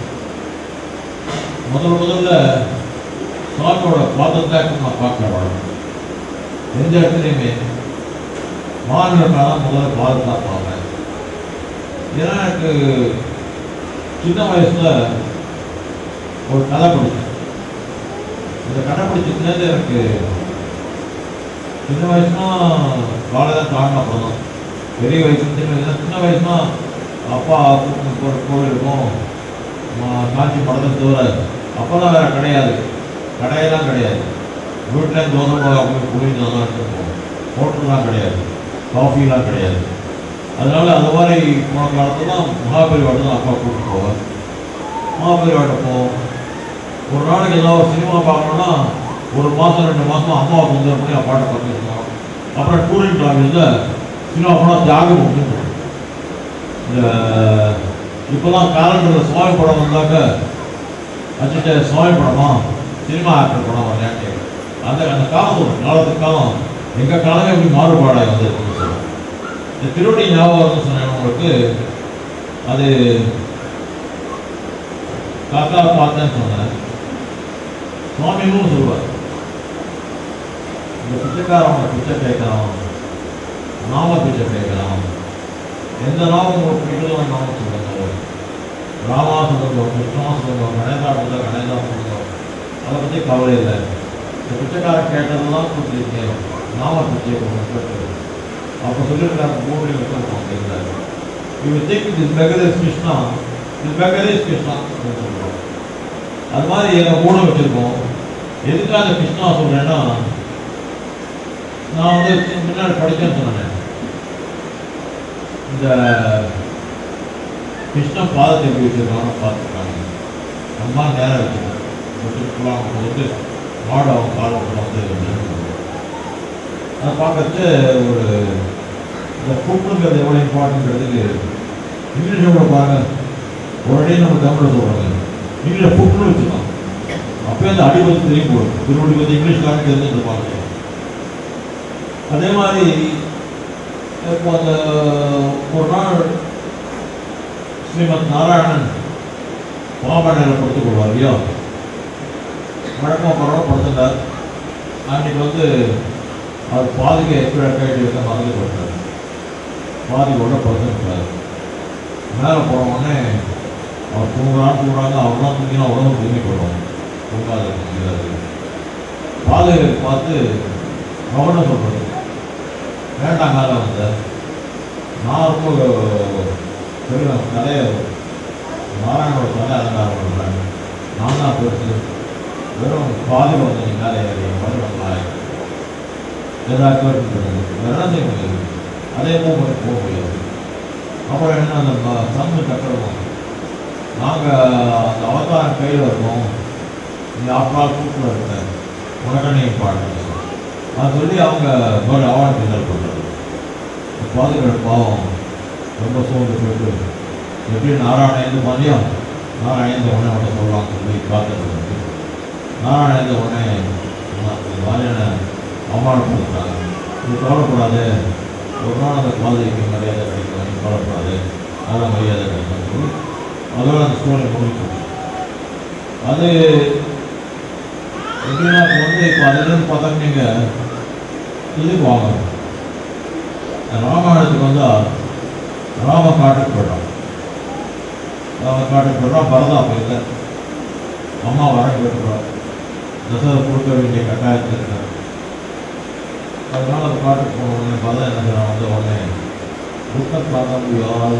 [SPEAKER 1] முதல் முதல்ல சாமியோட பாதத்தை நான் பார்க்க வரோம் எந்த இடத்துலையுமே மாநிலக்கான முதல்ல பாதத்தை பார்ப்பேன் ஏன்னா எனக்கு சின்ன வயசுல ஒரு கதை படித்தேன் இந்த கதை படிச்சதுலேருந்து எனக்கு சின்ன வயசுனா காலையில் தாண்டின அப்புறம் தான் பெரிய வயசு சின்ன வயசு சின்ன வயசுனா அப்பா கூட்டிட்டு போகிற கோவில் இருக்கும் மா- காஞ்சி படத்தை தவிர அப்போல்லாம் வேறு கிடையாது கடையெல்லாம் கிடையாது வீட்டில் தோசை மிளகா போய் குளிர் தான் எடுத்துட்டு போவோம் ஹோட்டல்லாம் கிடையாது காஃபிலாம் கிடையாது அதனால அது மாதிரி போன காலத்துல தான் மகாபெரிவாட்டை தான் அப்பா கூப்பிட்டு போவார் மகாபெரிவாட்டை போவோம் ஒரு நாளைக்கு ஏதாவது ஒரு சினிமா பார்க்கணும்னா ஒரு மாதம் ரெண்டு மாதம் அம்மாவை தொந்தரவு பண்ணி அப்பாட்ட பார்த்துருக்கோம் அப்புறம் டூரிங் டிராவல்ஸில் சினிமா போனால் தியாகம் முடிஞ்சு இந்த இப்போதான் காலண்டரில் சுவாமி படம் வந்தாக்க அச்சுட்ட சுவாமி படமா சினிமா ஆக்டர் படம் வரலையான்னு அந்த அந்த காலம் ஒரு காலத்துக்கு காலம் எங்கள் காலமே இப்படி மாறுபாடாக வந்திருக்குன்னு சொல்லுவோம் இந்த திருவடி ஞாபகம் சொன்னேன் உங்களுக்கு அது காக்கா பார்த்தேன்னு சொன்னேன் சுவாமியும் சொல்லுவார் இந்த பிச்சைக்காரவங்க பிச்சை கேட்கலாம் நாம பிச்சை கேட்கலாம் எந்த நாமம் உங்களுக்கு பிடிக்குதோ அந்த நாமம் சொல்லுங்க ராமா சொல்லுங்க கிருஷ்ணா சொல்லுங்க கணேசா சொல்லுங்க கணேசா சொல்லுங்க அதை பற்றி கவலை இல்லை இந்த பிச்சைக்காரன் கேட்டதெல்லாம் கொஞ்சம் நாம பிச்சை அப்போ சொல்லியிருக்காங்க மூணு வச்சிருக்கோம் அப்படிங்கிறாரு இவன் think this beggar is Krishna this beggar is Krishna அப்படின்னு சொல்றோம் அது மாதிரி எங்கள் மூணு வச்சிருக்கோம் எதுக்காக கிருஷ்ணா சொல்றேன்னா நான் வந்து முன்னாடி படிச்சேன்னு சொன்னேன் இந்த கிருஷ்ண பாதத்தை எப்படி வச்சிருக்காங்க பார்த்துருக்காங்க அம்மா நேரம் வச்சுருக்கேன் வச்சுருக்கலாம் அவங்க வந்து மாடு அவங்க காலத்தில் வந்து அதை பார்க்கறது ஒரு இந்த கூப்பிடுங்கிறது எவ்வளோ இம்பார்ட்டன்ட்றதுக்கு இங்கிலீஷோட பாருங்க உடனே நம்ம தமிழில் சொல்கிறாங்க இங்கிலீஷில் புட்டுன்னு வச்சுக்கலாம் அப்போ அந்த அடி வந்து தெரியும் போடும் திருவள்ளி வந்து இங்கிலீஷ் காரணம் தெரிஞ்சிருப்பாங்க அதே மாதிரி இப்போ அந்த ஒரு நாள் ஸ்ரீமத் நாராயணன் பாம்பனையில் படுத்துக் கொள்வார் இல்லையா வழக்கம் பரவாயில்ல படுத்துட்டார் அன்னைக்கு வந்து அவர் பாதிக்கு எப்படி கேட்டு வைக்க மறந்து போட்டார் பாதி உள்ள படுத்துட்டார் மேலே போன உடனே அவர் தூங்குறான்னு தூங்குறாங்க அவர் தான் தூங்கினா உடம்பு தூங்கி போயிடும் தூங்காத தூங்காது பாதையை பார்த்து கவன சொல்றது வேண்டாம் மேலே வந்த நான் ரொம்ப பெரிய கதையை நாராயணோட தலை அலங்காரம் பண்ணுறேன் நான் தான் பெருசு வெறும் பாதி வந்து நீ மேலே ஏறி மறுநாள் ஏதாவது கேட்டுருந்தது வேற என்ன செய்ய முடியாது அதே போக போக முடியாது அப்புறம் என்ன அந்த ம- சங்கு கட்டுறோம் நாங்கள் அந்த அவதாரம் கையில் இருக்கோம் நீ அப்பா கூப்பிட்டு இருக்க உனக்கு நீ பாட்டு அது சொல்லி அவங்க ஒரு அவார்டு கிண்டல் பண்ணுறது பாதுகாப்பு பாவம் ரொம்ப சோர்ந்து போயிட்டு எப்படி நாராயணேந்து மாதிரியா நாராயணேந்த உடனே அவனை சொல்லலாம் சொல்லி காத்துட்டு நாராயணேந்த உடனே அம்மா, இந்த மாதிரியான அவமானப்படுத்துறாங்க நீ கவலைப்படாது ஒரு நாள் அந்த பாதைக்கு மரியாதை கிடைக்கும் நீ கவலைப்படாது நல்ல மரியாதை கிடைக்கும் சொல்லி அதோட அந்த ஸ்டோரி முடிக்கும் அது எப்படின்னா இப்போ வந்து இப்போ அதுலேருந்து பார்த்தாங்க நீங்கள் இதுக்கு வாங்கணும் ராமாயணத்துக்கு வந்தால் ராம காட்டுக்கு போயிட்டான் ராம காட்டுக்கு போயிட்டான் பரதா அப்போ இல்லை அம்மா வர கேட்டுருவார் தசரதை கொடுக்க வேண்டிய கட்டாயத்தில் இருக்கார் அதனால அந்த காட்டுக்கு போன உடனே பரதம் என்ன செய்யறான் வந்த உடனே புத்தர் பார்த்தா முடியாத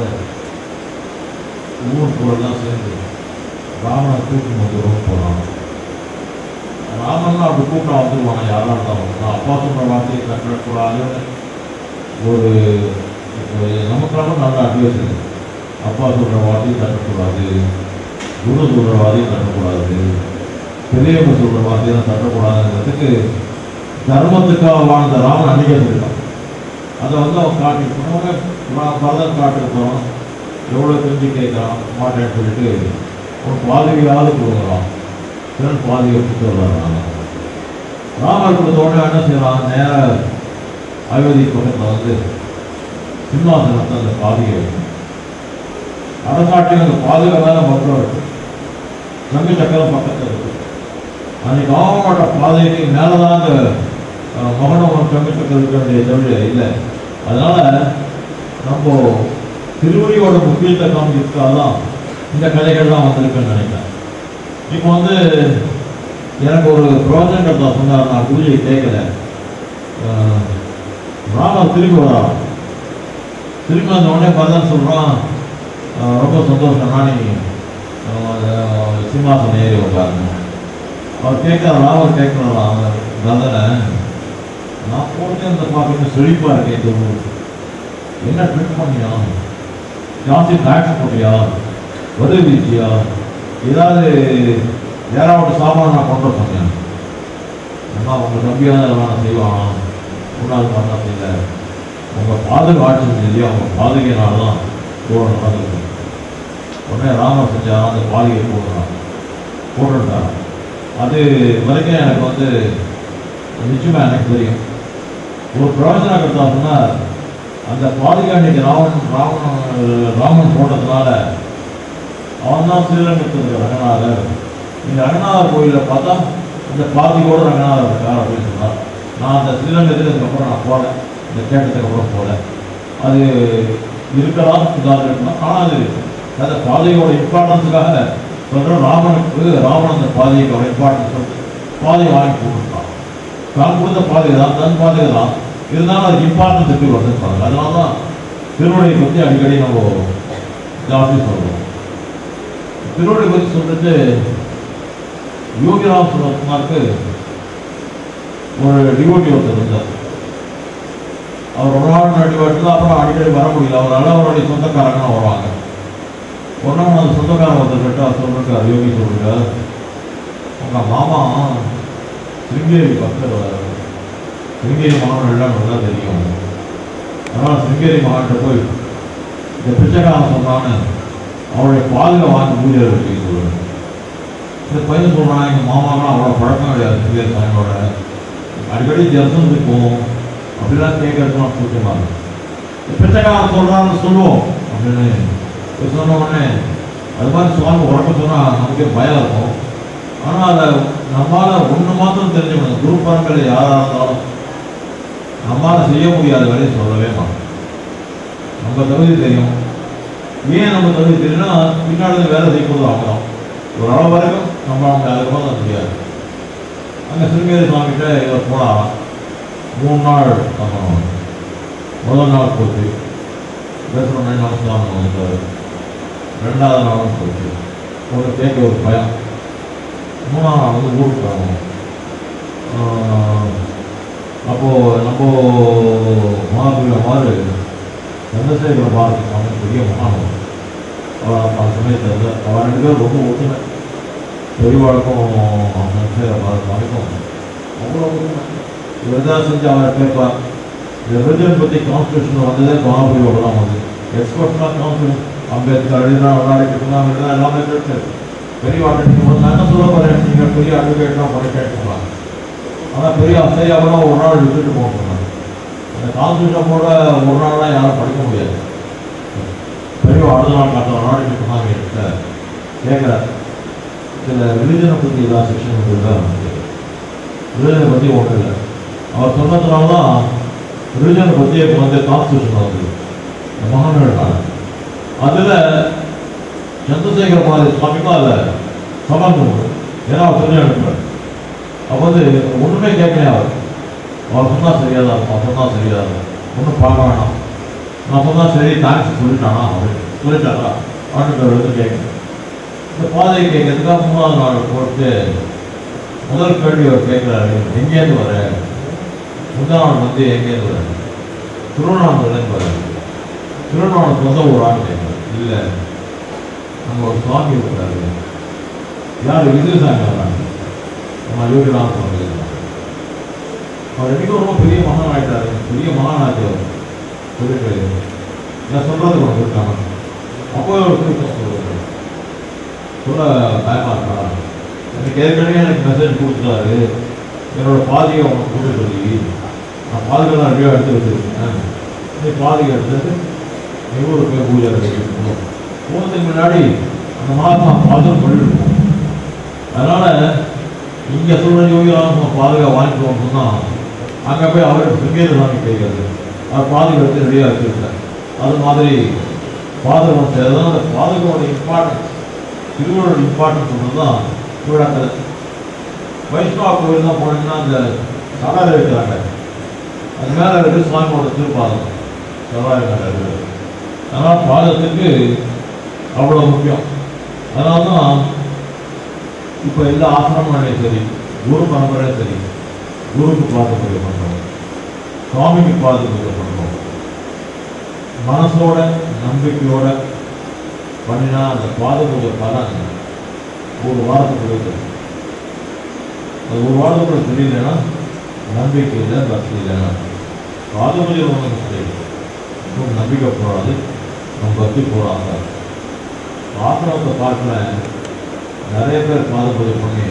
[SPEAKER 1] ஊர் பொருள்லாம் சேர்ந்து ராமனை கூட்டும் வந்து ரொம்ப போனான் ராமன் அப்படி கூட்டம் வந்துருவாங்க யாராக இருந்தாலும் நான் அப்பா சொல்கிற வார்த்தையை கட்டக்கூடாதுன்னு ஒரு ஒரு நமக்கான நல்ல அட்வைஸ் இருக்கு அப்பா சொல்கிற வார்த்தையும் தட்டக்கூடாது குரு சொல்கிற வார்த்தையும் தட்டக்கூடாது பெரியவங்க சொல்கிற வார்த்தையும் தட்டக்கூடாதுங்கிறதுக்கு தர்மத்துக்காக வாழ்ந்த ராமன் அன்றைக்கே சொல்லிட்டான் அதை வந்து அவன் காட்டி போனவங்க பரதன் காட்டுக்கு போகிறான் எவ்வளோ தெரிஞ்சு கேட்குறான் மாட்டேன்னு சொல்லிட்டு ஒரு பாதவியாவது கொடுக்குறான் பிறன் பாதியை கொடுத்து வர்றாங்க ராமர் கொடுத்த உடனே என்ன செய்யறான் நேர அயோத்தி பக்கத்தில் வந்து சிம்மாசனத்தை அந்த பாதியை வைக்கணும் அரசாட்சியில் அந்த பாதுகா மேலே மக்கள் இருக்கு சங்கு சக்கரம் பக்கத்தில் இருக்கு அன்னைக்கு ஆகமாட்ட பாதைக்கு மேலே தான் அந்த அஹ், மகனம் சங்கு சக்கரம் இருக்க வேண்டிய தவிர இல்லை அதனால நம்ம திருவடியோட முக்கியத்தை காமிக்கிறதுக்காக தான் இந்த கதைகள்லாம் வந்திருக்குன்னு நினைக்கிறேன் இப்போ வந்து எனக்கு ஒரு ப்ராஜெக்ட் தான் சொன்னார் நான் குருஜியை கேட்கல அஹ், ராமர் திரும்பி வரான் திரும்பி வந்த உடனே பரதன் சொல்கிறான் ரொம்ப சந்தோஷம் நானே சிம்மாசனம் ஏறி உட்காருங்க அவர் கேட்குற ராமர் கேட்குறான் அவன் பரதனை நான் போட்டு அந்த பார்க்கணும் செழிப்பாக இருக்கேன் இந்த ஊர் என்ன ட்ரிட் பண்ணியா ஜாஸ்தி டாக்ஸ் போட்டியா வரி வீச்சியா ஏதாவது யாராவது சாமான் நான் கொண்டு வர சொன்னேன் அம்மா உங்கள் நம்பியாக நான் செய்வானா முன்னாள் பண்ண செய்யல உங்கள் பாதுகா ஆட்சி செஞ்சு அவங்க பாதுகையினால தான் கூட நடந்திருக்கு உடனே ராமர் செஞ்சா அந்த பாதுகை போடுறான் போட்டுட்டான் அது வரைக்கும் எனக்கு வந்து நிச்சயமா எனக்கு தெரியும் ஒரு பிரவச்சனா கர்த்தா சொன்னார் அந்த பாதுகா இன்னைக்கு ராவன் ராவன் ராமன் போட்டதுனால அவன் தான் ஸ்ரீரங்கத்துக்கு ரங்கநாதர் இந்த ரங்கநாதர் கோயிலில் பார்த்தா இந்த பாதியோட ரங்கநாதர் இருக்கார் அப்படின்னு சொன்னார் நான் அந்த ஸ்ரீரங்கத்துக்கு அதுக்கப்புறம் நான் போகல இந்த கேட்டதுக்கு அப்புறம் போகல அது இருக்கலாம் இதாக இருக்கலாம் ஆனால் அது அந்த பாதையோட இம்பார்ட்டன்ஸுக்காக சொல்கிறேன் ராமனுக்கு ராமன் அந்த பாதையோட இம்பார்ட்டன்ஸ் சொல்லிட்டு பாதையை வாங்கி போட்டுருக்கான் தான் கொடுத்த பாதுகை தான் தன் பாதுகை தான் இருந்தாலும் அதுக்கு இம்பார்ட்டன்ஸ் எப்படி வருதுன்னு அதனால தான் திருவள்ளுவை பற்றி அடிக்கடி நம்ம ஜாஸ்தி சொல்றோம் திருவள்ளுவை பற்றி சொல்லிட்டு யோகிராம் சுரத்குமாருக்கு ஒரு டிவோட்டி ஒருத்தர் இருந்தார் அவர் ஒரு நாள் ரெண்டு வருஷத்துல அப்புறம் அடிக்கடி வர முடியல அவரால் அவருடைய சொந்தக்காரங்க வருவாங்க ஒரு நாள் அந்த சொந்தக்காரன் ஒருத்தர் கிட்ட அவர் சொல்லிருக்கார் யோகி சொல்லிருக்கார் உங்க மாமா சிருங்கேரி பக்கத்தில் வர்றாரு. சிருங்கேரி மகன் எல்லாம் நல்லா தெரியும் அதனால் சிருங்கேரி மகன்கிட்ட போய் இந்த பிச்சைக்காரன் சொன்னான்னு அவருடைய பாதுகா வாங்கி பூஜை வச்சு சொல்லுவேன் இந்த பையன் சொல்கிறான் எங்கள் மாமாக்கெல்லாம் அவ்வளோ பழக்கம் கிடையாது சிருங்கேரி சாமியோட அடிக்கடி தரிசனத்துக்கு போவோம் அப்படிலாம் கேட்கறதுலாம் கூட்டமாக இருக்கும் பிச்சைக்காரன் சொல்கிறான்னு சொல்லுவோம் அப்படின்னு போய் சொன்ன உடனே அது மாதிரி சுவாமி உடம்பு சொன்னால் நமக்கே பயம் இருக்கும் ஆனால் அதை நம்மளால் ஒன்று மாத்திரம் தெரிஞ்சுக்கணும் குரு பரம்பரை யாராக இருந்தாலும் நம்மளால் செய்ய முடியாத வேலையை சொல்லவே மாட்டோம் நம்ம தகுதி தெரியும் ஏன் நம்ம தகுதி தெரியும்னா பின்னாடி இருந்து வேலை செய்யும்போது அவங்க தான் ஒரு அளவு வரைக்கும் நம்ம அவங்க அதுக்கு தான் முடியாது அங்கே சிறுங்கேரி சுவாமிகிட்ட இவர் போனாராம் மூணு நாள் தங்கணும் முதல் நாள் போச்சு பேசுகிற நமஸ்காரம் வந்தார் ரெண்டாவது நாளும் போச்சு ஒரு கேட்க ஒரு பயம் மூணாம் நாள் வந்து ஊருக்கு போகணும் அப்போது நம்ம மகாபீர மாதிரி சந்திரசேகர பாரதி சுவாமி பெரிய மகானம் அவர் அந்த சமயத்தில் வந்து அவர் ரெண்டு பேரும் ரொம்ப ஒற்றுமை பெரியவாளுக்கும் சந்திரசேகர பாரதி சுவாமிக்கும் அவ்வளோ ஒற்றுமை இவர் தான் செஞ்சு அவர் கேட்பார் இந்த ரிலிஜன் பற்றி கான்ஸ்டியூஷன் வந்ததே மகாபீரோட தான் வந்து எக்ஸ்பர்ட்லாம் கான்ஸ்டியூஷன் அம்பேத்கர் எழுதினா விளையாடிட்டு எழுதினா எல்லாமே இருக்கு பெரியவாள் போது நான் என்ன சொல்ல போகிறேன் நீங்கள் பெரிய அட்வொகேட்லாம் பண்ணி கேட்டுக்கலாம் ஆனால் பெரிய அசையாவெல்லாம் ஒரு நாள் விட்டுட்டு போக சொன்னாங்க அந்த கான்ஸ்டியூஷன் கூட ஒரு நாள்லாம் யாரும் படிக்க முடியாது பெரிய அடுத்த நாள் மற்ற நாளைக்கு சொன்னாங்க என்கிட்ட கேட்குறேன் இதில் ரிலிஜனை பற்றி ஏதாவது செக்ஷன் இருக்குதா ரிலிஜனை பற்றி ஒன்றும் இல்லை அவர் சொன்னதுனால தான் ரிலிஜனை பற்றி இப்போ வந்து கான்ஸ்டியூஷன் வந்து இந்த மகான்கள் அதில் சந்திரசேகர மாதிரி சுவாமிக்கும் அதில் சம்பந்தம் உண்டு ஏன்னா அவர் சொல்லி அனுப்புறார் அப்போ வந்து ஒன்றுமே கேட்கலையா அவர் அவர் சொன்னால் சரியாக தான் இருக்கும் அவர் சொன்னால் சரியாக இருக்கும் ஒன்றும் பார்க்க வேணாம் நான் சொன்னால் சரி தேங்க்ஸ் சொல்லிட்டானா அப்படின்னு சொல்லிட்டாரா அப்படின்னு வந்து கேட்குறேன் இந்த பாதையை கேட்கறதுக்காக மூணாவது நாள் போட்டு முதல் கேள்வி அவர் கேட்குறாரு எங்கேருந்து வர முதல் நாள் வந்து எங்கேருந்து வர திருவண்ணாமலையிலேருந்து வர திருவண்ணாமலை சொந்த ஊரான்னு கேட்குறேன் இல்லை அங்கே ஒரு சுவாமி இருக்கிறாரு யார் விஜயசாமி வர்றாங்க நம்ம யோகிராம் சுவாமி இருக்காங்க. அவர் என்னைக்கும் ரொம்ப பெரிய மகான் ஆயிட்டாரு பெரிய மகான் ஆச்சவர் சொல்லிட்டு நான் சொல்றது கொஞ்சம் இருக்காங்க அப்போ ஒரு திருப்பம் சொல்லுவாரு சொல்ல பயமா இருக்கா எனக்கு ஏற்கனவே எனக்கு மெசேஜ் கொடுத்துட்டாரு என்னோட பாதியை அவனுக்கு கொடுக்க சொல்லி நான் பாதுகாப்பு ரெடியாக எடுத்து வச்சிருக்கேன் நீ பாதியை எடுத்துட்டு நீ ஊருக்கு போய் பூஜை கட்டிக்கணும் போகிறதுக்கு முன்னாடி அந்த மகாத்மா பாதுகாப்பு சொல்லிட்டு இருக்கோம் அதனால இங்கே சொல்ற யோகிராம பாதுகாப்பு வாங்கிட்டு சொன்னால் அங்கே போய் அவருக்கு சிங்கேத சாமி கேட்கறது அவர் பாதுகாப்பு எடுத்து ரெடியாக வச்சுருக்கார் அது மாதிரி பாதுகாப்பு செய்யறது அந்த பாதுகாப்போட இம்பார்ட்டன்ஸ் திருவள்ளுவர் இம்பார்ட்டன்ஸ் சொன்னது தான் திருவிழாக்கள் வைஷ்ணவ கோவில் தான் போனீங்கன்னா அந்த சடாரி வைக்கிறாங்க அது மேலே இருக்கு சுவாமியோட திருப்பாதம் சடாரி மேலே இருக்குது அதனால் பாதத்துக்கு அவ்வளோ முக்கியம் அதனால தான் இப்போ எல்லா ஆசிரமங்களையும் சரி குரு பரம்பரையும் சரி குருக்கு பாத பூஜை பண்ணுறோம் சுவாமிக்கு பாத பூஜை பண்ணுறோம் மனசோட நம்பிக்கையோட பண்ணினா அந்த பாத பூஜை பலன் ஒரு வாரத்துக்குள்ளே தெரியும் அது ஒரு வாரத்துக்குள்ள தெரியலன்னா நம்பிக்கை இல்லை பக்தி இல்லைன்னா பாத பூஜை ஒன்றும் தெரியும் இன்னும் நம்பிக்கை போடாது நம்ம பக்தி போடாத ஆசிரமத்தை பார்க்கல நிறைய பேர் பாத பூஜை பண்ணி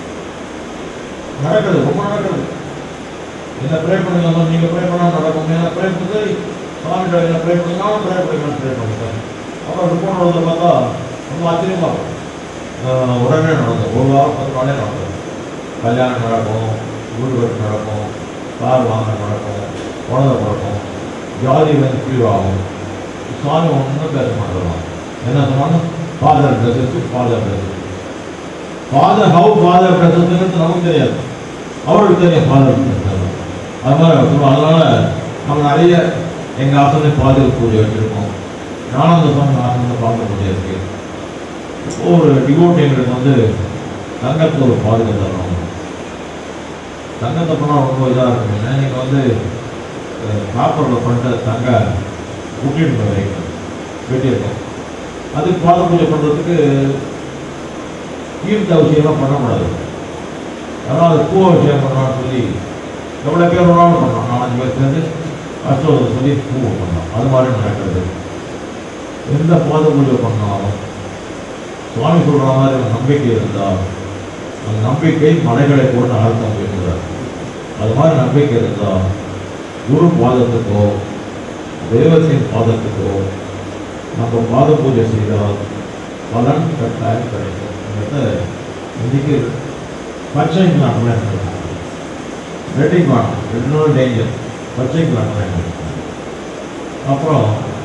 [SPEAKER 1] நடக்குது ரொம்ப நடக்குது என்ன ப்ரே பண்ணுங்க நீங்கள் ப்ரே பண்ணால் நடக்கும் என்ன ப்ரே பண்ணி சாமிகிட்ட என்ன ப்ரே பண்ணுங்க நானும் ப்ரே பண்ணுங்க ப்ரே பண்ணுறேன் அப்புறம் ரிப்போர்ட் வரதை பார்த்தா ரொம்ப ஆச்சரியமாக இருக்கும் ஆஹ் உடனே நடந்தது ஒரு வாரம் பத்து நாளே நடந்தது கல்யாணம் நடக்கும் வீடு கட்டு நடக்கும் கார் வாங்க நடக்கும் குழந்தை பிறக்கும் ஜாதி வந்து கீழாகும் சுவாமி ஒன்றும் பேச மாட்டோம் என்ன சொன்னாலும் father blesses father blesses father how father பிளஸஸ்ங்கிறது நமக்கு தெரியாது அவருக்கு தெரியும் ஃபாதர் அது மாதிரி அவர் சொல்லுவோம் அதனால நம்ம நிறைய எங்கள் ஆசனை பாதுகாப்பு பூஜை வச்சுருக்கோம் ஞானந்த சுவாமி ஆசனத்தை பார்க்க பூஜை இருக்கு ஒரு டிவோட் எங்களுக்கு வந்து தங்கத்தில் ஒரு பாதுகாப்பு தரணும் தங்கத்தை பண்ணால் ரொம்ப இதாக இருக்கும் ஏன்னா நீங்கள் வந்து காப்பரில் பண்ணிட்டு தங்க புக்கிங் வைக்கணும் வெட்டியிருக்கோம் அதுக்கு பாத பூஜை பண்ணுறதுக்கு தீர்த்த விஷயமாக பண்ணக்கூடாது அதனால் அது பூ விஷயம் பண்ணலாம்னு சொல்லி எவ்வளோ பேர் வேணாலும் பண்ணலாம் நாலஞ்சு பேர் சேர்ந்து அஷ்டோதம் சொல்லி பூ பண்ணலாம் அது மாதிரி நடக்கிறது எந்த பாத பூஜை பண்ணாலும் சுவாமி சொல்கிற மாதிரி ஒரு நம்பிக்கை இருந்தால் அந்த நம்பிக்கை மலைகளை கூட நகர்த்த முடியுங்கிறார் அது மாதிரி நம்பிக்கை இருந்தால் குரு பாதத்துக்கோ தெய்வத்தின் பாதத்துக்கோ நம்ம பாத பூஜை செய்தால் பலன் கட்டாயம் கிடைக்கும் என்பதை இன்னைக்கு பச்சை பிளான் ரெட்டிங் பிளான் ரெண்டு டேஞ்சர் பச்சை பிளான் அப்புறம்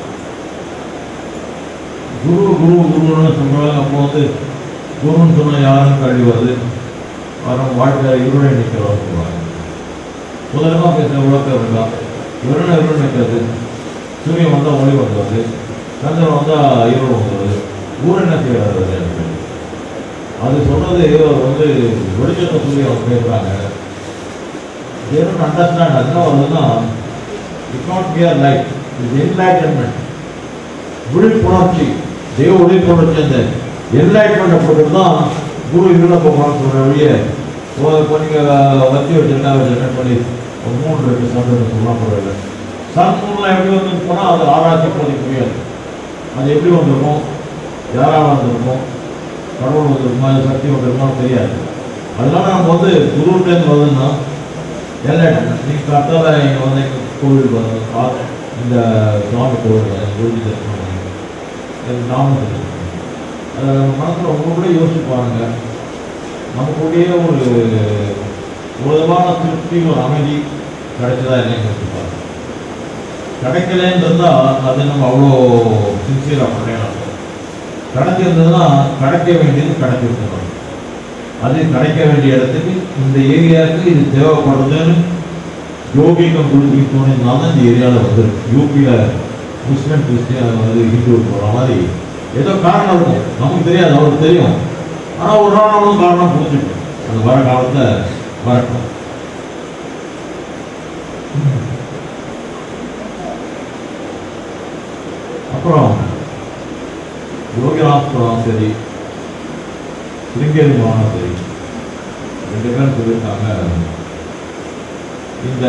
[SPEAKER 1] குரு குரு குருன்னு சொல்கிறாங்க அப்போ வந்து குருன்னு சொன்னால் யாரும் கழிவது வரும் வாழ்க்கையில் இருளை நிற்கிறவர் சொல்லுவாங்க முதலமாக பேசுகிற உலகம் இருக்கா இருளை இருள் நிற்கிறது சூரியன் வந்தால் ஒளி வந்துடுது சந்திரன் வந்தால் இருள் வந்துடுது ஊர் என்ன செய்யறது அது சொன்னது அவர் வந்து வெளிச்சத்தை சொல்லி அவங்க பேசுகிறாங்க தேவன் அண்டர்ஸ்டாண்ட் அது என்ன வருதுன்னா இட் நாட் கியர் லைட் இது என்லைட்டன்மெண்ட் விழிப்புணர்ச்சி தெய்வ விழிப்புணர்ச்சி அந்த என்லைட்மெண்ட்டை பொறுத்து தான் குரு இருள போகணும்னு சொல்கிற வழியே இப்போ நீங்கள் வச்சு வச்சுருக்கா வச்சு பண்ணி ஒரு மூணு ரெண்டு சன் சொல்லலாம் போகிறதில்ல சன் மூணுலாம் எப்படி வந்து போனால் அது ஆராய்ச்சி பண்ணி முடியாது அது எப்படி வந்திருக்கும் யாரால் வந்திருக்கும் கடவுள் வந்திருக்குமா அது சக்தி வந்திருக்குமா தெரியாது அதனால நம்ம வந்து குருட்டேருந்து வருதுன்னா என்லைட்மெண்ட் நீங்கள் கரெக்டாக இங்கே வந்து எங்கள் கோவிலுக்கு வந்து கா- இந்த சுவாமி கோவில் வந்து குருஜி தரிசனம் பண்ணி எனக்கு நாமம் தெரியும் அதை நம்ம மனசில் உங்க கூட யோசிச்சு பாருங்க நமக்குடைய ஒரு ஒரு விதமான திருப்தி ஒரு அமைதி கிடைச்சதா இல்லைன்னு யோசிச்சு பாருங்க கிடைக்கலன்னு இருந்தால் அது நம்ம அவ்வளோ சின்சியராக பண்ணேன் கிடைச்சிருந்ததுன்னா கிடைக்க வேண்டியது கிடைச்சிருக்கணும் அது கிடைக்க வேண்டிய இடத்துக்கு இந்த ஏரியாவுக்கு இது தேவைப்படுதுன்னு யோகிகம் குழுவி தோணினால தான் இந்த ஏரியாவில் வந்துருக்கு யூபியில் முஸ்லீம் கிறிஸ்டியன் வந்து ஹிந்து போகிற மாதிரி ஏதோ காரணம் இருக்கும் நமக்கு தெரியாது அவருக்கு தெரியும் ஆனால் ஒரு நாள் அவனும் காரணம் புரிஞ்சுக்கும் அது வர காலத்தில் வரட்டும் அப்புறம் யோகிராஸ்புரம் சரி சிருங்கேரி மாவட்டம் சரி ரெண்டு பேரும் சொல்லியிருக்காங்க இந்த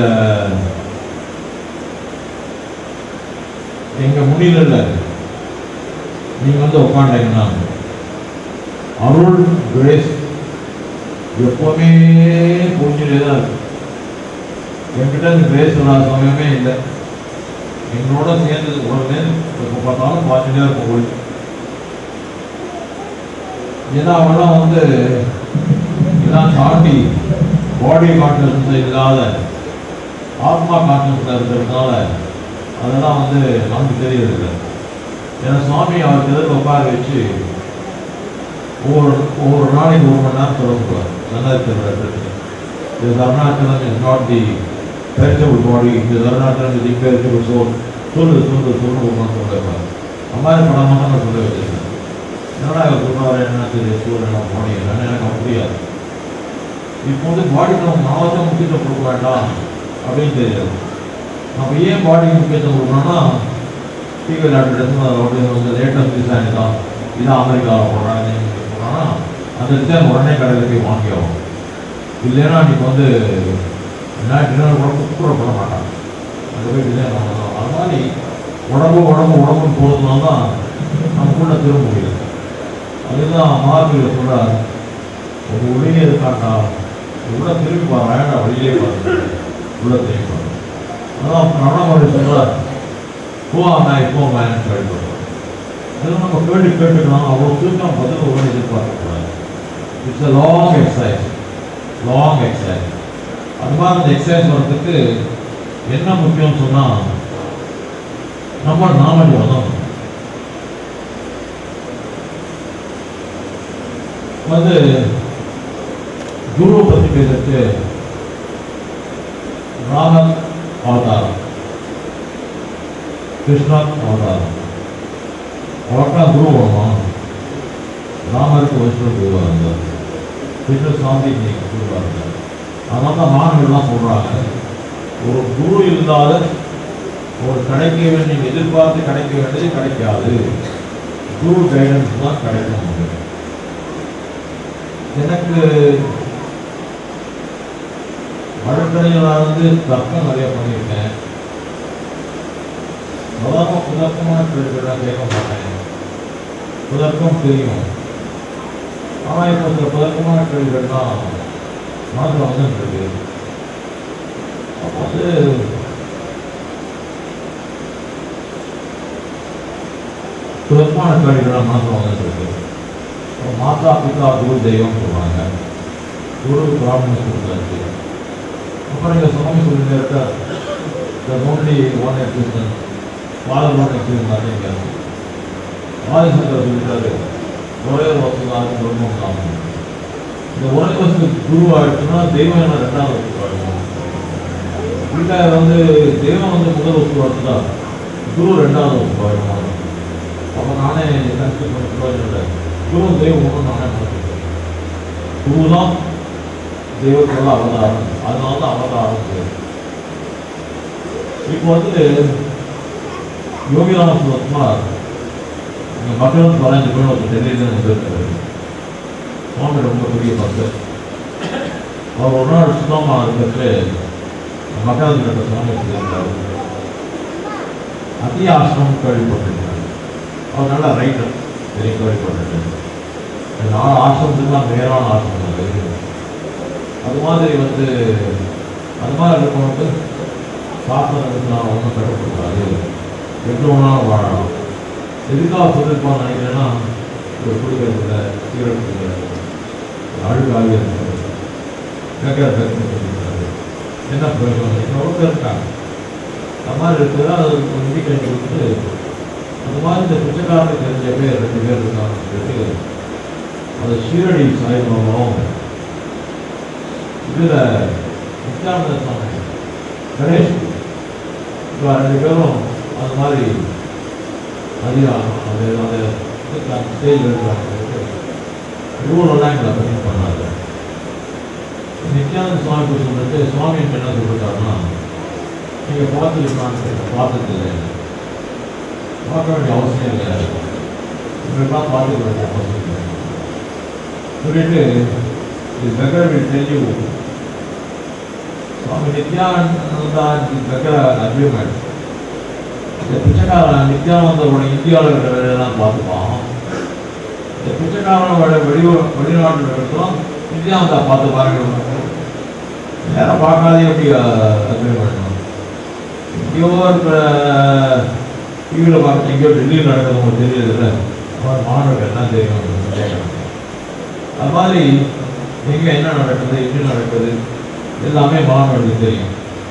[SPEAKER 1] எங்க முடியல நீங்க வந்து உட்காண்டீங்கன்னா அருள் கிரேஸ் எப்பவுமே புரிஞ்சுட்டே தான் இருக்கு என்கிட்ட இந்த கிரேஸ் வராத சமயமே இல்லை எங்களோட சேர்ந்து உடனே எப்போ பார்த்தாலும் பார்த்துட்டே இருக்கும் ஒளி ஏன்னா அவெல்லாம் வந்து இதெல்லாம் தாண்டி பாடி கான்சியஸ்னஸ் இல்லாத ஆத்மா கான்சியஸ்ல இருக்கிறதுனால அதெல்லாம் வந்து நமக்கு தெரியறதில்லை ஏன்னா சுவாமி அவருக்கு எதிர்த்து உட்கார வச்சு ஒவ்வொரு ஒவ்வொரு நாளைக்கு ஒரு மணி நேரம் தொடங்குவார் ரெண்டாயிரத்தி இது Arunachalam is not the perishable body இது அருணாச்சலம் இது பெரிசபிள் சோல் சொல்லு சொல்லு சொல்லு ஒன்று சொல்லுவார் அம்மாரி படமாக நான் சொல்ல வச்சிருக்கேன் என்னடா இவர் சொல்றாரு என்ன தெரியும் சூரியன் பாடி என்னன்னு எனக்கு புரியாது இப்போ வந்து பாடிக்கு நம்ம அவசியம் முக்கியத்துவம் கொடுக்க வேண்டாம் அப்படின்னு தெரியாது நம்ம ஏன் பாடிக்கு முக்கியத்துவம் கொடுக்கணும்னா டிவி அட்வர்டைஸ்மெண்ட் வந்து லேட்டஸ்ட் டிசைன் தான் இதான் அமெரிக்காவில் போடுறாங்க போடுறாங்கன்னா அந்த டிசைன் உடனே கடையில் போய் வாங்கி ஆகும் இல்லைன்னா அன்றைக்கி வந்து என்ன டின்னர் கூட குக் கூட பண்ண மாட்டாங்க அந்த போய் டிசைன் வாங்கணும் அது மாதிரி உடம்பு உடம்பு உடம்புன்னு போகிறதுனால தான் நமக்குள்ள திரும்ப முடியல அதுதான் மகாபீர் சொல்கிறார் ஒரு ஒளியே இருக்காண்டா உள்ள திரும்பி பாரு வேண்டாம் வெளியே பாரு உள்ள திரும்பி பாரு அதான் நடனமொழி சொல்கிறார் போவாங்க போவாங்கன்னு சொல்லி சொல்கிறார் இதெல்லாம் நம்ம கேட்டு கேட்டுக்கலாம் அவ்வளோ சுருக்கம் பதில் ஒன்று எதிர்பார்க்கக்கூடாது it's a long exercise long exercise அது மாதிரி அந்த எக்ஸசைஸ் வர்றதுக்கு என்ன முக்கியம்னு சொன்னால் நம்ம நாமஜம் தான் வந்து குருவை பற்றி பேசுறது ராமர் அவதாரம் கிருஷ்ணர் அவதாரம் அவர்தான் குரு வருமா ராமருக்கு வைஷ்ணவ குருவாக இருந்தார் கிருஷ்ண சுவாமி இன்னைக்கு குருவாக இருந்தார் அதனால தான் மாணவர்கள்லாம் சொல்கிறாங்க ஒரு குரு இல்லாத ஒரு கிடைக்க வேண்டிய எதிர்பார்த்து கிடைக்க வேண்டியது கிடைக்காது குரு கைடன்ஸ் தான் கிடைக்கும் உங்களுக்கு. எனக்கு வழக்கறிஞராக இருந்து தர்க்கம் நிறைய பண்ணியிருக்கேன் அதாவது புதர்க்கமான கேள்விகள்லாம் கேட்க மாட்டேன் புதர்க்கம் தெரியும் ஆனால் இப்போ சில புதர்க்கமான கேள்விகள்லாம் மனசில் வந்துட்டு இருக்கு அப்போ வந்து புதர்க்கமான கேள்விகள்லாம் மனசில் வந்துட்டு இருக்கு இப்போ மாதா பிதா குரு தெய்வம் சொல்லுவாங்க குரு பிராமணன் கொடுத்தாச்சு அப்புறம் இங்கே சுவாமி சொல்லிட்டே இருக்க the only one existence father one existence nothing else Adi Shankar சொல்லிட்டாரு ஒரே வசதி தான் பிரம்மம் தான் இந்த ஒரே வசதி குருவாயிடுச்சுன்னா தெய்வம் என்ன ரெண்டாவது வசுவாயிடும் இல்லை வந்து தெய்வம் வந்து முதல் வசுவாச்சுன்னா குரு ரெண்டாவது வசுவாயிடும் அப்போ நானே கன்ஃபியூஸ் பண்ண குரு தெய்வம் ஒன்று நானே நினைச்சிட்டேன் குரு தான் தெய்வத்தோட அவதாரம் அதனால தான் அவதாரம் பேர். இப்போ வந்து யோகிராம சுரத்குமார் இந்த மக்களும் பதினஞ்சு பேர் ஒருத்தர் டெல்லியில வந்திருக்காரு சுவாமி ரொம்ப பெரிய பக்தர் அவர் ஒரு நாள் சுத்தமாக இருக்கிறது மக்கள் கிட்ட சுவாமி சொல்லியிருக்காரு அத்திய ஆசிரமம் கேள்விப்பட்டிருக்காரு அவர் நல்ல ரைட்டர் பெரிய கேள்விப்பட்டிருக்காரு இந்த நாலு ஆசிரமத்துக்கு மேலான ஆசிரமம் அது அது மாதிரி வந்து அது மாதிரி இருக்கவங்களுக்கு சாஸ்திரத்துக்கு நான் ஒன்றும் கட்டுப்படாது எப்படி வேணாலும் வாழலாம் எதுக்காக சொல்லியிருப்பான்னு நினைக்கிறேன்னா ஒரு குடிக்கிறதுல சீரழில அழுகாக இருக்கிறது கேட்கிற சொல்லியிருக்காரு என்ன பிரயோஜனம் எவ்வளோ பேர் இருக்காங்க அது மாதிரி இருக்குது அது ஒரு இண்டிகேட்டர் கொடுத்து அது மாதிரி இந்த பிச்சைக்காரனுக்கு தெரிஞ்ச பேர் ரெண்டு பேர் இருக்காங்கன்னு சொல்லிட்டு அது ஷீரடி சாய்பாபாவும் இதில் நித்யானந்த சுவாமி கணேஷ் இப்போ ரெண்டு பேரும் அந்த மாதிரி அதிகம் அது அந்த ஸ்டேஜில் இருக்கிறாங்க ரூலெல்லாம் எங்களை பண்ணி பண்ணாங்க நித்யானந்த சுவாமி சொல்லிட்டு சுவாமி என்ன சொல்லிட்டாருன்னா நீங்கள் பார்த்துருக்கான்னு பார்த்தது இல்லை பார்க்க வேண்டிய அவசியம் இல்லை உங்களுக்கெல்லாம் பார்த்துக்க வேண்டிய அவசியம் இல்லை சொல்லிட்டு இது better will tell you Swami Nithyananda is better an agreement இந்த பிச்சைக்காரன் நித்யானந்தோட இந்தியாவில் இருக்கிற வேலையெல்லாம் பார்த்துப்பான் இந்த பிச்சைக்காரன் வெளி வெளி வெளிநாட்டில் இருக்கிறதும் நித்யானந்தா பார்த்து பாருங்க நேரம் பார்க்காதே எப்படி அக்ரிமெண்ட் எங்கேயோ இருக்கிற டிவியில் பார்க்க எங்கேயோ டெல்லியில் நடக்கிறது உங்களுக்கு தெரியுது இல்லை அவர் மாணவர்கள் என்ன தெரியும் கேட்கணும் அது மாதிரி எங்கே என்ன நடக்குது எப்படி நடக்குது எல்லாமே மாணவர்களுக்கு தெரியும்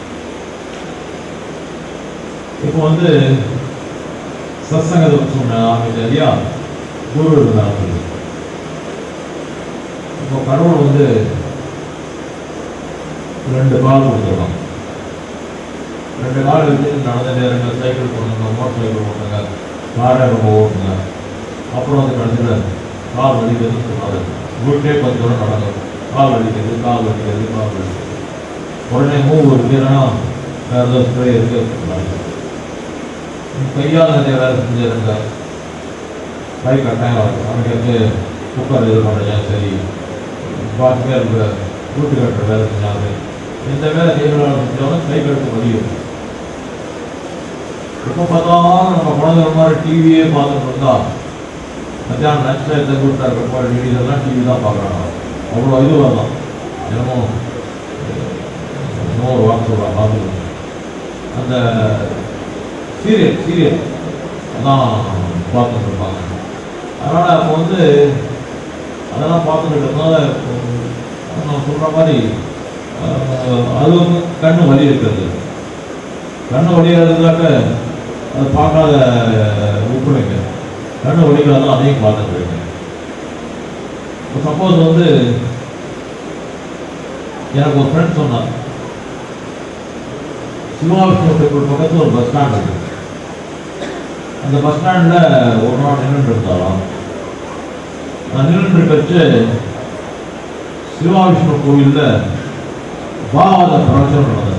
[SPEAKER 1] இப்போ வந்து சத்சங்கத்தை சொன்ன ஆரம்பிச்சு இல்லையா குரு இருந்தாங்க இப்போ கடவுள் வந்து ரெண்டு கால் கொடுத்துருக்கான் ரெண்டு கால் வச்சு நடந்த நேரங்கள் சைக்கிள் போடுங்க மோட்டர் சைக்கிள் ஓட்டுங்க காரை ரொம்ப ஓட்டுங்க அப்புறம் வந்து கடைசியில் கால் வலிக்கிறதுன்னு சொன்னாரு வீட்டே பத்து தூரம் நடக்கும் கால் வலிக்கிறது கால் வலிக்கிறது கால் வலிக்கிறது உடனே மூவ் இருக்குன்னா வேறு ஏதோ ஸ்ப்ரே இருக்கு கையால் நிறைய வேலை செஞ்சிருங்க கை கட்டாயம் இருக்கும் அவனுக்கு வந்து குக்கர் இது பண்ணுறீங்க சரி பாக்கி பேர் வீட்டு கட்டுற வேலை செஞ்சாங்க எந்த வேலை செய்யணும் செஞ்சாலும் கை கழுத்து வலியும் எப்போ பார்த்தாலும் நம்ம குழந்தைங்க மாதிரி டிவியே பார்த்துட்டு இருந்தா மத்தியானம் லஞ்ச் டயத்தை கொடுத்தா இருக்க இதெல்லாம் டிவி தான் பார்க்குறாங்க அவ்வளோ இது வரலாம் தினமும் இன்னொரு வாக்கு சொல்கிறாங்க பார்த்துக்கணும் அந்த சீரியல் சீரியல் அதான் பார்த்துட்டு இருப்பாங்க அதனால் அப்போ வந்து அதெல்லாம் பார்த்துட்டு இருக்கிறதுனால நான் சொல்கிற மாதிரி அஹ், அது வந்து கண்ணு வலி இருக்கிறது கண்ணு வலிக்கிறதுக்காக அது பார்க்காத விட்டுருவீங்க கண்ணு வலிக்காதான் அதையும் பார்த்துட்டு இருக்கேன் இப்போ சப்போஸ் வந்து எனக்கு ஒரு ஃப்ரெண்ட் சொன்னான் சிவாவிஷ்ணு டெம்பிள் பக்கத்தில் ஒரு பஸ் ஸ்டாண்ட் இருக்கு அந்த பஸ் ஸ்டாண்டில் ஒரு நாள் நின்றுட்டு இருந்தாலும் நான் நின்றுட்டு வச்சு சிவாவிஷ்ணு கோவிலில் பாவாத பிரவச்சனம் நடந்தது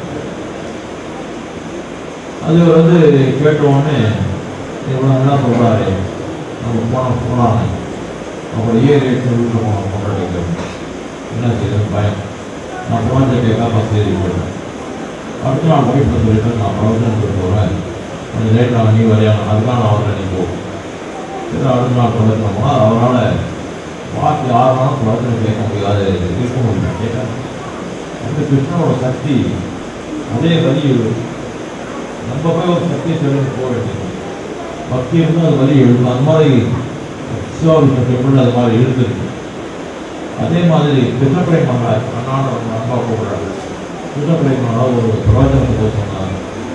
[SPEAKER 1] அது வந்து கேட்ட உடனே இவ்வளோ நல்லா சொல்கிறாரு நம்ம போன போனாங்க அப்புறம் ஏறி எடுத்து வீட்டில் போனோம் கொண்டாடிக்க என்ன செய்யுது பயம் நான் பிரவச்சனம் கேட்காம சரி போயிட்டேன் அடுத்த நாள் ஒய்ஃப் சொல்லிட்டு நான் பிரவச்சனத்துக்கு போகிறேன் கொஞ்சம் லேட் ஆகும் நீ வரையாங்க அதுதான் நான் வரல நீ போ சரி அடுத்த நாள் பிரவச்சனம் போனால் அவரால் பார்த்து ஆறு நாள் பிரவச்சனம் கேட்க முடியாது இருக்க முடியல கேட்க அந்த கிருஷ்ணனோட சக்தி அதே வழி நம்ம போய் ஒரு சக்தி சொல்லி போக வேண்டியது பக்தி இருந்தால் அது வழி எழுதும் அந்த மாதிரி சிவாவிஷ்ணு டெம்பிள் அது மாதிரி இருந்திருக்கு அதே மாதிரி கிருஷ்ணப்பிரை மன்னா அண்ணாட ஒரு அன்பா கூப்பிடுறாரு கிருஷ்ணப்பிரை மன்னா ஒரு பிரவச்சனத்துக்கு போக சொன்னார்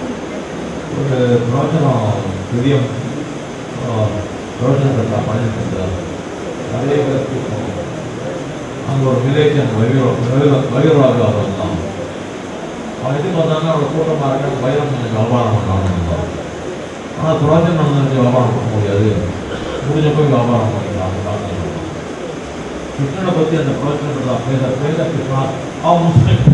[SPEAKER 1] ஒரு பிரவச்சனம் பெரிய பிரவச்சனத்தை பண்ணிட்டு இருந்தார் நிறைய பேருக்கு அங்கே ஒரு வில்லேஜ் வைரவாக அவர் வந்தான் அவன் எதுக்கு வந்தாங்கன்னா அவரோட கூட்டமாக இருக்க வைரம் கொஞ்சம் வியாபாரம் பண்ணலாம்னு இருந்தார் ஆனால் பிரவச்சனம் வந்து வியாபாரம் பண்ண முடியாது முடிஞ்ச போய் வியாபாரம் பண்ணிக்கலாம் கிருஷ்ணனை பற்றி அந்த பிரவச்சனம் தான் பேச பேச கிருஷ்ணா அவன் முஸ்லிம்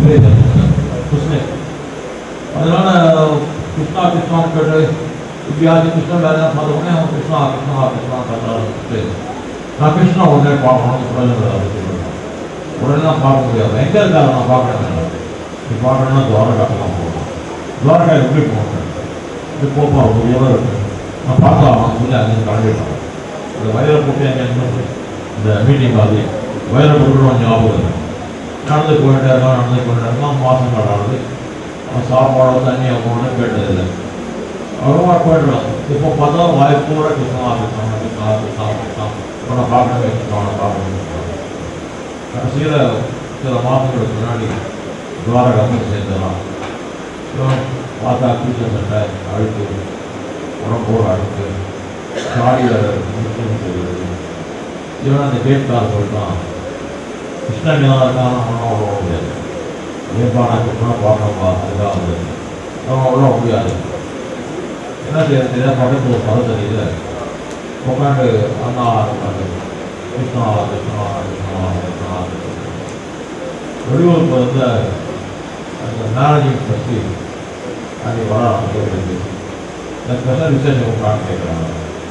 [SPEAKER 1] முஸ்லிம் அதனால கிருஷ்ணா கிருஷ்ணான்னு கேட்டு இப்படியாச்சும் கிருஷ்ணன் வேலை பார்த்த உடனே அவன் கிருஷ்ணா கிருஷ்ணா கிருஷ்ணா கத்துறாரு நான் கிருஷ்ணா உடனே பார்க்கணும் பிரயோஜனம் உடனே நான் பார்க்க முடியாது எங்கே இருக்காரு நான் பார்க்கணும் நீ பார்க்கணும்னா துவாரகா தான் போகணும் துவாரகா எப்படி போகணும் இப்படி போப்பா ஒரு எவ்வளோ இருக்கு நான் பார்க்கலாம் சொல்லி அங்கேருந்து கிளம்பிட்டான் இந்த வயலை போட்டு அங்கே இருந்து இந்த மீட்டிங் ஆகுது வயலை போட்டு ஞாபகம் இருக்கு நடந்து போயிட்டே இருக்கான் நடந்து போயிட்டே இருக்கான் மாதம் கடாது அவன் சாப்பாடோ தண்ணியோ போகணும்னு கேட்டதில்லை அவ்வளோவா போயிடுறான் இப்போ பார்த்தா வாய் பூரா கிருஷ்ணா கிருஷ்ணா கிருஷ்ணா கிருஷ்ணா கிருஷ்ணா அவனை பார்க்கணும் கிருஷ்ணா அவனை பார்க்கணும் கடைசியில் சில மாதங்களுக்கு முன்னாடி துவாரகா போய் சேர்ந்துடலாம் இவன் பார்த்தா கீழே சட்டை அழுக்கு உடம்போட அழுக்கு சாடியில் முக்கியம் தெரியுது இவன் அந்த கேட்கார சொல்லிட்டான் கிருஷ்ணன் தான் இருக்கான் அவனும் விட முடியாது ஏன்பா நான் கிருஷ்ணனை பார்க்கணும்பா அதுதான் வந்து அவன் விட முடியாது என்ன செய்யறது தெரியாது பக்கத்தில் ஒரு பதம் தெரியுது உட்காந்து அண்ணா உட்காந்து கிருஷ்ணா கிருஷ்ணா கிருஷ்ணா கிருஷ்ணா வெளியூருக்கு வந்து அந்த மேனேஜிங் பற்றி அது வர கேட்குறது இந்த ஸ்பெஷல் விசேஷம் உட்காந்து கேட்குறாங்க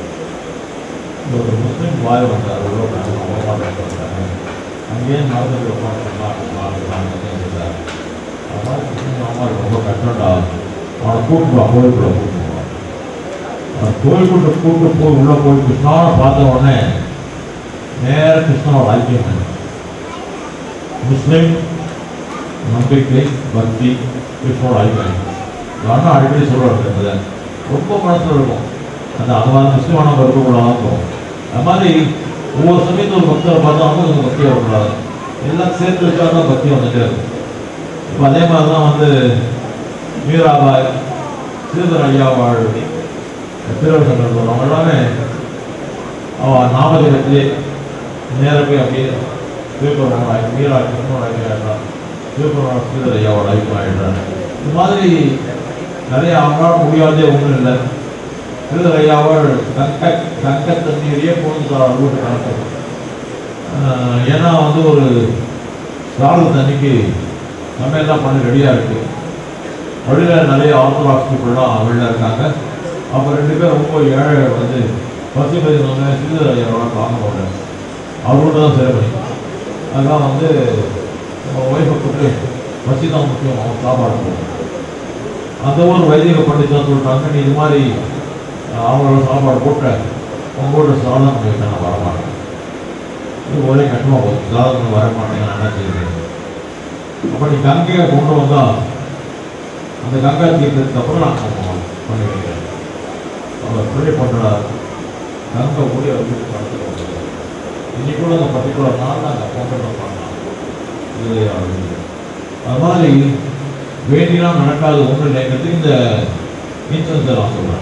[SPEAKER 1] ஒரு முஸ்லீம் வாய் வந்தார் உள்ள வந்தாங்க அங்கேயே மரத்தில் உட்காந்து சார் அதனால் கிருஷ்ணன் அம்மா ரொம்ப கஷ்டம்டா அவனை கூட்டு வா கோயிலுக்குள்ள கூட்டு வா அவன் கோயிலுக்குள்ள கூட்டு போய் உள்ளே போய் கிருஷ்ணாவை பார்த்த உடனே நேர கிருஷ்ணனோட ஐக்கியம் ஆயிடுச்சு. முஸ்லீம் நம்பிக்கை பக்தி கிருஷ்ணனோட ஐக்கியம் அண்ணா அடிக்கடி சொல்கிறாரு அதை ரொம்ப மனசில் இருக்கும் அந்த அகவாத முஸ்லீமான இருக்கக்கூடாது இருக்கும் அது மாதிரி ஒவ்வொரு சமயத்தில் ஒரு பக்தரை பார்த்தா அவங்க பக்தி வரக்கூடாது எல்லாம் சேர்த்து வச்சா தான் பக்தி வந்துட்டே இருக்கும் இப்போ அதே மாதிரி தான் வந்து மீராபாய் ஸ்ரீதர் ஐயா வாழ் திருவள்ளுவர் அவங்க எல்லாமே அவள் நாமஜபத்திலே நேர போய் அப்படியே திருப்பூர் மீரா கிருஷ்ணோட ஐயா திருப்பூர் ஸ்ரீதர் ஐயாவோட ஐக்கியம் ஆகிடுறாங்க இது மாதிரி நிறைய அவங்களால முடியாதே ஒன்றும் இல்லை ஸ்ரீதர் ஐயாவால் கங்க கங்க தண்ணீரையே கொண்டு வீட்டு கணக்கு ஆஹ் ஏன்னா வந்து ஒரு சாரல் தண்ணிக்கு நம்ம எல்லாம் பண்ணி ரெடியாக இருக்கு வழியில் நிறைய ஆர்த்தடாக்ஸ் பீப்புளெலாம் வெளில இருக்காங்க அப்போ ரெண்டு பேர் ரொம்ப ஏழை வந்து பசி பதினொன்று ஸ்ரீதர் ஐயாவோட பார்க்க போகிறேன் அவரோட தான் சேரமணி அதெல்லாம் வந்து ஒய்ஃபை கூட்டு பசி தான் முக்கியம் அவன் சாப்பாடு போகணும் அந்த ஊர் வைதிக பண்டிதர் சொல்லிட்டாங்க நீ இது மாதிரி அஹ், அவங்களோட சாப்பாடு போட்ட உங்களோட சாதம் பண்ணிவிட்டேன் நான் வரமாட்டேன் இது ஒரே கஷ்டமாக போகுது சாதம் வர மாட்டேங்க நான் என்ன செய்யுது அப்போ நீ கங்கையை கொண்டு வந்தா அந்த கங்கா தீர்த்தத்துக்கு அப்புறம் நான் பண்ணுவோம் பண்ணி வைக்கிறேன் அவர் பிள்ளை பண்ணுறார் கங்கை கூடிய வீட்டு படத்தில் இன்னைக்கு கூட அந்த பர்டிகுலர் நாள் தான் அந்த போட்டோ பண்ணலாம் இது அப்படின்னு. அது மாதிரி வேண்டினா நடக்காது ஒன்றும் இல்லைங்கிறது இந்த இன்சூரன்ஸை நான் சொல்கிறேன்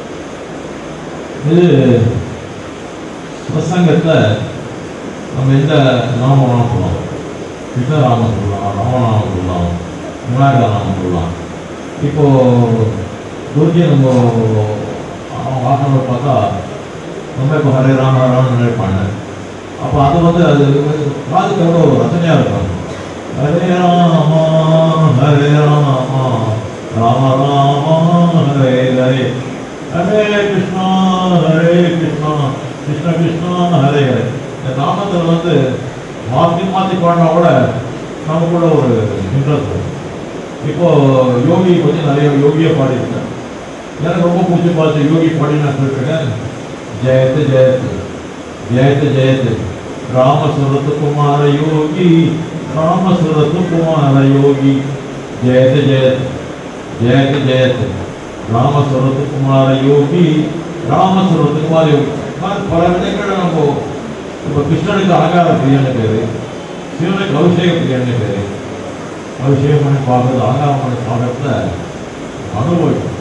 [SPEAKER 1] இது பிரசங்கத்தில் நம்ம எந்த நாமம் சொல்லலாம் கிருஷ்ணராமன் சொல்லலாம் ராமநாமம் சொல்லலாம் விநாயகர் நாமம் சொல்லலாம் இப்போ குருஜி நம்ம அவன் வாசனை பார்த்தா ரொம்ப இப்போ ஹரே ராம ராம நினைப்பாங்க அப்போ அது வந்து அது காதுக்கு எவ்வளோ ரசனையாக இருக்கும் ஹரே ராமா ஹரே ராமா ராம ராமா ஹரே ஹரே ஹரே கிருஷ்ணா ஹரே கிருஷ்ணா கிருஷ்ண கிருஷ்ணா ஹரே ஹரே இந்த நாமத்தில் வந்து மாற்றி மாற்றி பாடினா கூட நமக்குள்ள ஒரு இன்ட்ரெஸ்ட் வரும் இப்போ யோகி பற்றி நிறைய யோகியை பாடியிருக்கேன் எனக்கு ரொம்ப பிடிச்சி பார்த்து யோகி பாடி நான் சொல்லிருக்கேன் ஜெயத் ஜெயத் ஜெயத் ஜெயத் ராமசுரத்து குமார யோகி ராமசுரத்து குமார யோகி ஜெயத் ஜெயத் ஜெயத் ஜெயத் ராமசுரத்து குமார யோகி ராமசுரத்து குமார யோகி மாதிரி பல விதங்கள் நம்ம இப்போ கிருஷ்ணனுக்கு அலங்கார பிரியன்னு பேரு சிவனுக்கு அபிஷேக பிரியன்னு பேரு அபிஷேகம் பண்ணி பார்க்கறது அலங்காரம் பண்ணி பார்க்கறதுல அனுபவிக்கும்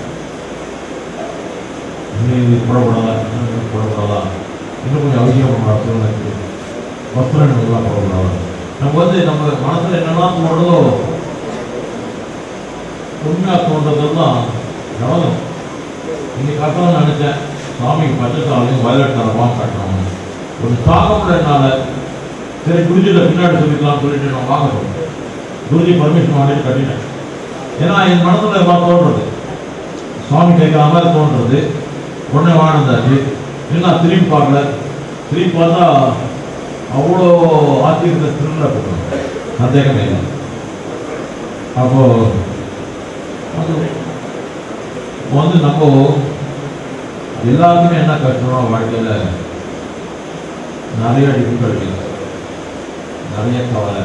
[SPEAKER 1] இன்னும் இது புறப்படலை இன்னும் இது புறப்படலாம் இன்னும் கொஞ்சம் அவசியம் பண்ணலாம் சிவனுக்கு வஸ்திரம் நல்லா புறப்படலாம் நம்ம வந்து நம்ம மனசுல என்னெல்லாம் தோணுதோ உண்மையாக தோன்றதெல்லாம் நடக்கும் இன்னைக்கு கட்டணும்னு நினைச்சேன் சாமிக்கு பச்சை சாலையும் வயலட் தரமாக கட்டணும் ஒரு தாகம் என்னால சரி குருஜியில் பின்னாடி சொல்லிக்கலாம்னு சொல்லிட்டு நான் வாங்க போனேன் குருஜி பர்மிஷன் வாங்கிட்டு கட்டிட்டேன் ஏன்னா என் மனசுல எல்லாம் தோன்றது சுவாமி கேட்குற மாதிரி தோன்றது உடனே வாழ்ந்தாச்சு இன்னும் திரும்பி பார்க்கல திரும்பி பார்த்தா அவ்வளோ ஆச்சரியத்தை திரும்ப போட்டோம் சந்தேகமே இல்லை அப்போ அது வந்து நம்ம எல்லாருக்குமே என்ன கஷ்டம்னா வாழ்க்கையில் நிறைய டிஃபிகல்ட்டி நிறைய கவலை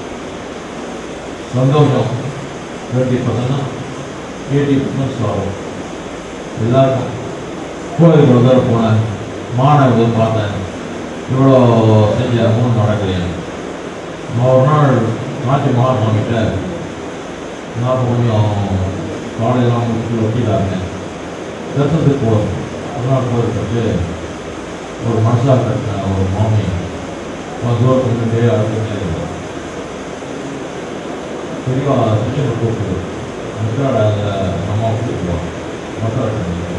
[SPEAKER 1] சந்தோஷம் டுவெண்ட்டி பர்சன்ட் எயிட்டி பர்சன்ட் சாகும் எல்லாருக்கும் கோயிலுக்கு ஒரு தடவை போனேன் மாணவ பார்த்தேன் இவ்வளோ செஞ்ச ஒன்றும் நடக்கலையே நான் ஒரு நாள் காட்சி மகாசாமிகிட்ட நான் கொஞ்சம் காலையெல்லாம் முடிச்சுட்டு வக்கீலாங்க தர்சனத்துக்கு போகிறேன் ஒரு நாள் போயிருக்கிறது ஒரு மனசாக கட்டின ஒரு மாமி தூரத்துக்கு நின்றுட்டே அழுதுகிட்டே இருக்கும் பெரியவா கிச்சனை கூப்பிட்டு அன்றாட அம்மா கூப்பிடுவோம் மக்கள்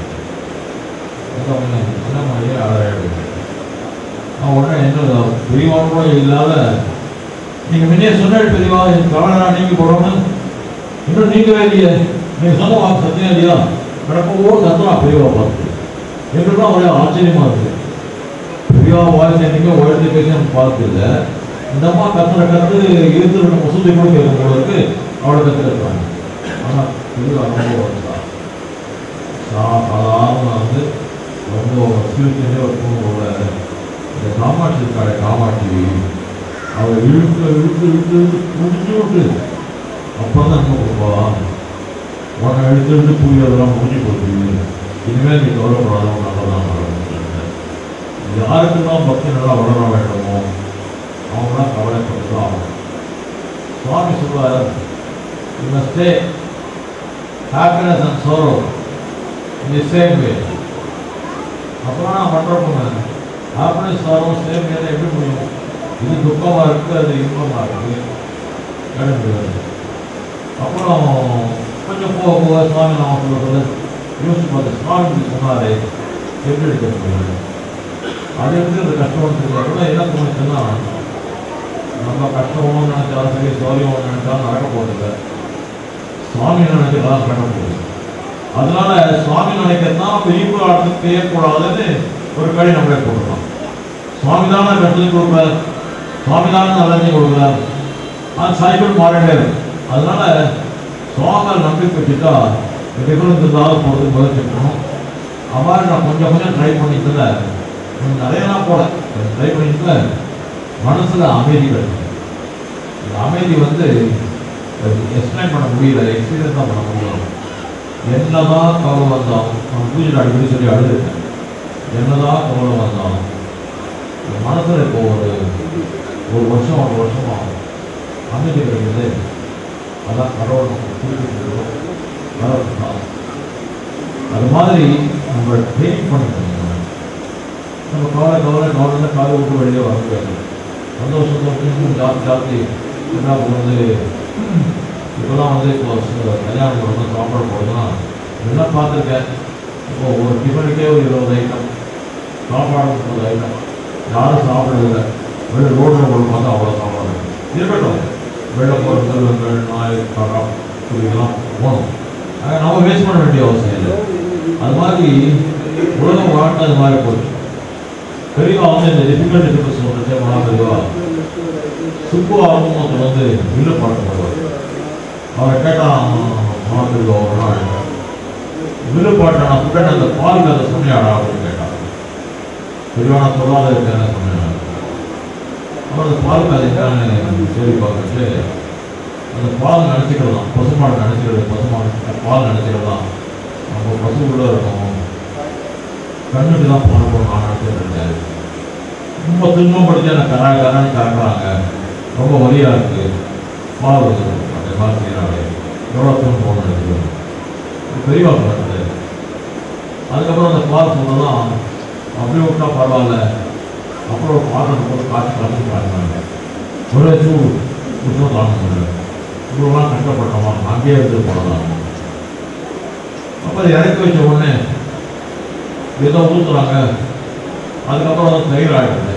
[SPEAKER 1] என்ன மாதிரியே அழகாயிடுது நான் உடனே என்ன பெரியவா கூட இல்லாத நீங்கள் முன்னே சொன்ன பெரியவா என் கவலை நீங்க போடணும் இன்னும் நீங்கவே இல்லையே நீங்கள் சொன்ன வாக்கு சத்தியம் இல்லையா நடக்கும் ஓர் சத்தம் பெரியவா பார்த்து எங்களுக்குலாம் ஒரே ஆச்சரியமா இருக்கு பெரியவா வாய்ஸ் என்னைக்கும் உயர்ந்து பேசி நம்ம பார்த்ததில்ல இந்த அம்மா கத்துற கத்து இருந்து ரெண்டு மசூதி கூட கேட்கும் போல இருக்கு அவளை கத்துருக்காங்க ஆனால் பெரியவா ரொம்ப வருஷா சாதாரண வந்து ரொம்ப சிரிச்சுட்டே ஒரு தூங்கோட இந்த காமாட்சி இருக்காளே காமாட்சி அவளை இழுத்து இழுத்து இழுத்து இழுத்து முடிச்சு விட்டு அப்புறம் தான் நம்ம கொடுப்பா உன்னை எடுத்து எடுத்து புரியதெல்லாம் முடிஞ்சு போச்சு இனிமேல் நீ கவலைப்படாத நல்லதான் நடக்கும் யாருக்கெல்லாம் பக்தி நல்லா வளர வேண்டுமோ அவங்களாம் கவலைப்பட்டு தான் ஆகணும் சுவாமி சொல்வார் you must take happiness and sorrow in the same way அப்புறம் நான் பண்ணுறப்போங்க ஹாப்பினஸ் சோரோ சேம் வேலை எப்படி முடியும் இது துக்கமாக இருக்குது அது இன்பமாக இருக்குது கேட முடியாது அப்புறம் கொஞ்சம் போக போக சுவாமி நான் சொல்கிறது யோசிச்சு பார்த்து சுவாமி இப்படி சொன்னாரே எப்படி எடுக்க முடியாது அது எப்படி அந்த கஷ்டம் தெரியல கூட என்ன தோணுச்சுன்னா நம்ம கஷ்டமும் நினைச்சாலும் சரி சௌரியம் நினைச்சாலும் நடக்க போகிறது சுவாமி நினைக்கிறதா நடக்க போகுது அதனால சுவாமி நினைக்கிறதா பெரிய ஆட்டத்துக்கு செய்யக்கூடாதுன்னு ஒரு கடி நம்மளே போட்டுருக்கோம் சுவாமி தானே கஷ்டத்தை கொடுப்பார் சுவாமி தானே நல்லதையும் கொடுக்குறார் அது சைக்கிள் மாறிட்டே இருக்கு அதனால சுவாமி நம்பிக்கை வச்சுட்டா டிஃபரன்ஸ் இல்லாத போகிறதுக்கு முயற்சி பண்ணணும் அவ்வாறு நான் கொஞ்சம் கொஞ்சம் ட்ரை பண்ணிக்கல கொஞ்சம் நிறையலாம் போல ட்ரை பண்ணிக்கல மனசுல அமைதி கிடைக்கும் இந்த அமைதி வந்து எக்ஸ்பிளைன் பண்ண முடியல எக்ஸ்பீரியன்ஸ் தான் பண்ண முடியும் என்னதான் கவலை வந்தாலும் நான் பூஜை அடிக்கடி சொல்லி அழுதுருக்கேன் என்னதான் கவலை வந்தாலும் என் மனசுல இப்போ ஒரு ஒரு வருஷம் ஒரு வருஷம் ஆகும் அமைதி கிடைக்குது அதான் கடவுள் நமக்கு குறிப்பிட்டு வரதான் அது மாதிரி நம்ம ட்ரெயின் பண்ணிக்கணும் நம்ம கவலை கவலை கவலை காலை விட்டு வெளியே வர முடியாது சந்தோஷத்தோட இன்னும் ஜாஸ்தி ஜாஸ்தி என்ன போகிறது இப்போலாம் வந்து இப்போ ச- கல்யாணம் போடணும் சாப்பாடு போடணும் என்ன பார்த்துருக்கேன் இப்போ ஒரு டிஃபனுக்கே ஒரு இருபது ஐட்டம் சாப்பாடு முப்பது ஐட்டம் யாரும் சாப்பிடுறதில்ல வெளில ரோட்டில் போட பார்த்தா அவ்வளோ சாப்பாடு இருக்கட்டும் வெள்ளம் பொருட்கள் வெங்கள் நாய் பழம் இதெல்லாம் போகணும் ஆக நம்ம வேஸ்ட் பண்ண வேண்டிய அவசியம் இல்லை அது மாதிரி உலகம் வாழ்க்கை அது மாதிரி போச்சு பெரியவா வந்து இந்த டிஃபிகல்ட் டிஃபிகல்ட் சொல்றது மகா பெரியவா சுப்பு ஆரம்பத்தில் வந்து வில்லு பாட்டு பாடுவார் அவரை கேட்டான் மகா பெரியவா ஒரு நாள் வில்லு பாட்டை நான் சொல்லிட்டு அந்த பால் கதை சொன்னியாடா அப்படின்னு கேட்டான் பெரியவா நான் சொல்லாத இருக்கேன் சொன்னேன் அப்புறம் அந்த பால் கதை என்னன்னு சரி பார்த்துட்டு அந்த பால் நினச்சிக்கலாம் பசுமாடு நினச்சிக்கிறது பசுமாடு பால் நினச்சிக்கலாம் நம்ம பசு உள்ள இருக்கணும் கண்ணுக்கு தான் பால் போடணும் நான் நினச்சிருந்தேன் ரொம்ப துன்பப்படுத்தி எனக்கு கரா கரான்னு கறக்குறாங்க ரொம்ப வலியாக இருக்கு பால் வந்து அந்த மாதிரி செய்கிறாங்க எவ்வளோ தூண் போகணும்னு நினைக்கிறோம் பெரியவா சொன்னது அதுக்கப்புறம் அந்த பால் சொன்னதான் அப்படியே விட்டா பரவாயில்ல அப்புறம் ஒரு பாத்திரத்தை போட்டு காய்ச்சி கலந்து காட்டினாங்க ஒரே சூடு உஷ்ணம் தாங்க முடியல இவ்வளோலாம் கஷ்டப்பட்டோமா அங்கேயே எடுத்து போடலாம் அப்போ அதை இறக்கி வச்ச உடனே ஏதோ ஊற்றுறாங்க அதுக்கப்புறம் அது தயிர் ஆகிடுது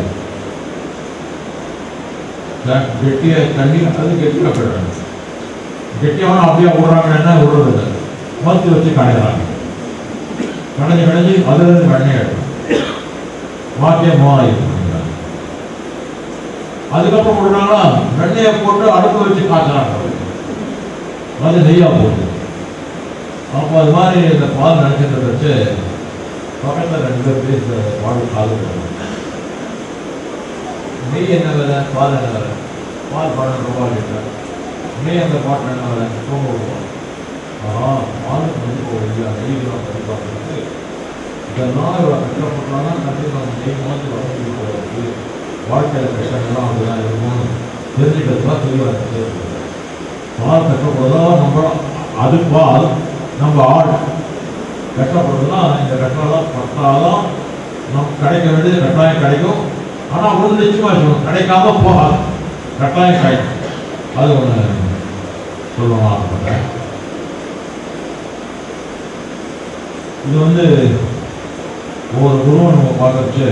[SPEAKER 1] கெட்டிய தண்ணி அது கெட்டியாக போயிடுறாங்க கெட்டியான அப்படியே விடுறாங்கன்னா விடுறது இல்லை மத்து வச்சு கடையிறாங்க கடைஞ்சி கடைஞ்சி அதுலேருந்து வெண்ணெய் எடுக்கும் மாற்றிய மோராயிட்டு பண்ணிக்கிறாங்க அதுக்கப்புறம் விடுறாங்களா வெண்ணெயை போட்டு அடுப்பு வச்சு காய்ச்சறாங்க அது நெய்யா போகுது அப்போ அது மாதிரி இந்த பால் நினச்சிட்டு வச்சு பக்கத்தில் ரெண்டு பேர் பேச பால் காது நெய் என்ன விலை பால் என்ன விலை பால் பன்னெண்டு ரூபா லிட்டர் நெய் அந்த பாட்டில் என்ன விலை தொண்ணூறு ரூபா ஆஹா பாலுக்கு வந்து இப்போ இல்லையா நெய்லாம் பதிப்பாங்க இதெல்லாம் இவ்வளோ கஷ்டப்படுறாங்க கண்டிப்பாக அந்த நெய் மாதிரி வளர்ந்து போகிறது வாழ்க்கையில் கஷ்டங்கள்லாம் அப்படிதான் இருக்கும்னு தெரிஞ்சுக்கிறது தான் தெளிவாக இருக்கு பால் கஷ்டப்படுறதா நம்ம அது பால் நம்ம ஆள் கஷ்டப்படுறதுனா இந்த கஷ்டம்லாம் பட்டாதான் நமக்கு கிடைக்க வேண்டியது கட்டாயம் கிடைக்கும் ஆனால் ஒன்று நிச்சயமாக சொல்லணும் கிடைக்காம போகாது கட்டாயம் கிடைக்கும் அது ஒன்று சொல்லணும் ஆசைப்பட்டேன் இது வந்து ஒவ்வொரு குருவை நம்ம பார்க்கறச்சு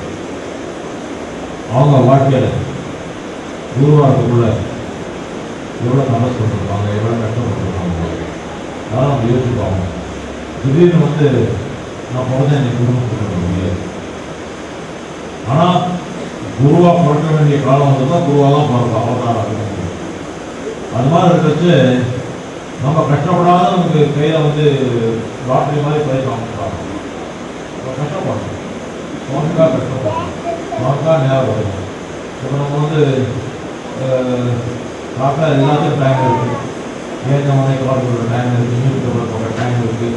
[SPEAKER 1] அவங்க வாழ்க்கையில் குருவாகிறதுக்குள்ள எவ்வளோ தபஸ் பண்ணிருப்பாங்க எவ்வளோ கஷ்டப்பட்டுருப்பாங்க அதெல்லாம் நம்ம யோசிப்பாங்க திடீர்னு வந்து நான் பிறந்தேன் என் குடும்பத்துக்கு முடியாது ஆனால் குருவாக பிறக்க வேண்டிய காலம் வந்து தான் குருவாக தான் பிறக்கும் அவதாரம் ஆக முடியும் அது மாதிரி இருக்கிறச்சு நம்ம கஷ்டப்படாத நமக்கு கையில் வந்து லாட்ரி மாதிரி பயிர் வாங்கிட்டாங்க நம்ம கஷ்டப்படணும் நமக்காக கஷ்டப்படணும் நமக்காக நேரம் வரும் இப்போ நம்ம வந்து காக்கா எல்லாத்துக்கும் டைம் இருக்குது ஏற்ற மனை கலர் டைம் இருக்குது நியூஸ் பேப்பர் போடுற டைம் இருக்குது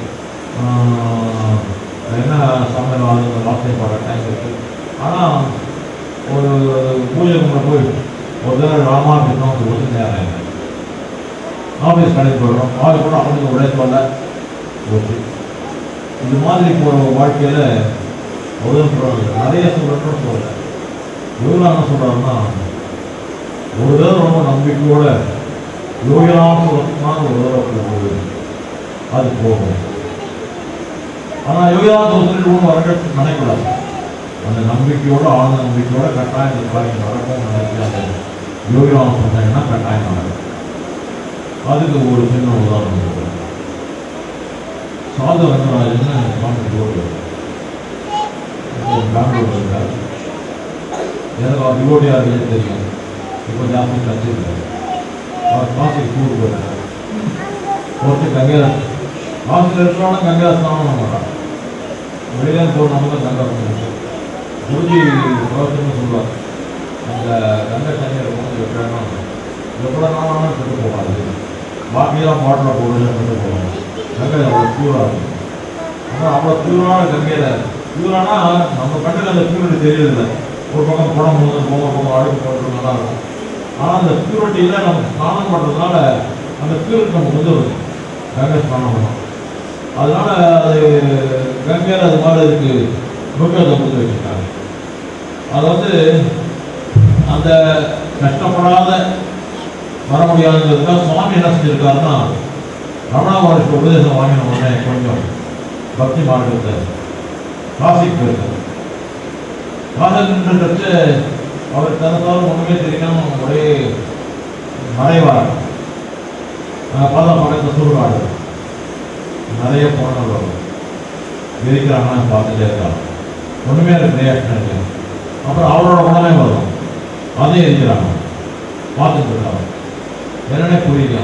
[SPEAKER 1] என்ன சமையல் ஆகுது வார்த்தை போடுற டைம் இருக்குது ஆனால் ஒரு பூஜை கும்பிட போய் ஒரு தடவை ராமாபிஷம் ஒரு வருஷம் நேரம் இல்லை ஆஃபீஸ் கடைக்கு போடுறோம் ஆள் கூட அவனுக்கு உழைப்பால ஓகே இது மாதிரி போகிற வாழ்க்கையில் முதல் சொல்கிறாங்க நிறைய சொல்கிறேன்னு சொல்லலை எவ்வளோ என்ன சொல்கிறாருன்னா ஒரு தடவை ரொம்ப நம்பிக்கையோட யோகிராம சுரத்மான ஒரு தடவை போகுது அது போகும் ஆனால் யோகிராம சுரத்தில் ஒன்றும் வரட்டு நினைக்கூடாது அந்த நம்பிக்கையோட ஆழ்ந்த நம்பிக்கையோட கட்டாயம் இந்த காரியம் நடக்கும் நினைக்கிற அந்த யோகிராம சொன்னீங்கன்னா கட்டாயம் நடக்கும் அதுக்கு ஒரு சின்ன உதாரணம் சொல்றேன். சாத ரங்கராஜன் சுவாமி டிவோட்டி பெங்களூர் இருக்கார் எனக்கு அவர் டிவோட்டியாக இருக்குன்னு தெரியும் இப்போ ஜாஸ்தி டச்சு இல்லை அவர் காசிக்கு டூர் போயிருக்கார் ஒருத்தர் கங்கையில் காசில் இருக்கிறவங்க கங்கையில் ஸ்நானம் பண்ண மாட்டான் வெளியில போகிற நமக்கு கங்கை பண்ணிருக்கு குருஜி பிரவச்சனம் சொல்லுவார் அந்த கங்கை தண்ணீரை கொண்டு வைக்கணும் எவ்வளோ நாளாலும் கெட்டு போகாது பாக்கியெல்லாம் பாட்டில் போடுறது கெட்டு போகணும் கங்கை அவ்வளோ பியூராக இருக்கும் ஆனால் அவ்வளோ பியூரான கங்கையில் பியூரானா நம்ம கண்ணுக்கு அந்த பியூரிட்டி தெரியறதில்ல ஒரு பக்கம் குடம் போது போக பக்கம் அடுப்பு போட்டு நல்லா இருக்கும் ஆனால் அந்த பியூரிட்டியில் நம்ம ஸ்நானம் பண்ணுறதுனால அந்த பியூரிட்டி நமக்கு வந்து வருது கங்கை ஸ்நானம் பண்ணோம் அதனால அது கங்கையில் அது மாதிரி அதுக்கு முக்கியத்தை கொடுத்து வச்சுருக்காங்க அது வந்து அந்த கஷ்டப்படாத வர முடியாதுங்கிறதுக்காக சுவாமி என்ன செஞ்சிருக்காருன்னா ரமணா மகர்ஷி உபதேசம் வாங்கின உடனே கொஞ்சம் பக்தி மார்க்கத்தை காசிக்கு போயிருக்காரு காசில் நின்றுட்டு அவர் தனத்தாலும் ஒன்றுமே தெரியாம ஒரே மறைவார் நாங்கள் பார்த்தா பக்கத்தில் சுடுகாடு நிறைய போனவர் வரும் இருக்கிறாங்கன்னு பார்த்துட்டே இருக்காங்க ஒன்றுமே அதுக்கு ரியாக்ஷன் இல்லை அப்புறம் அவரோட உடனே வரும் அதையும் இருக்கிறாங்க பார்த்துட்டு இருக்காங்க என்னன்னே புரியல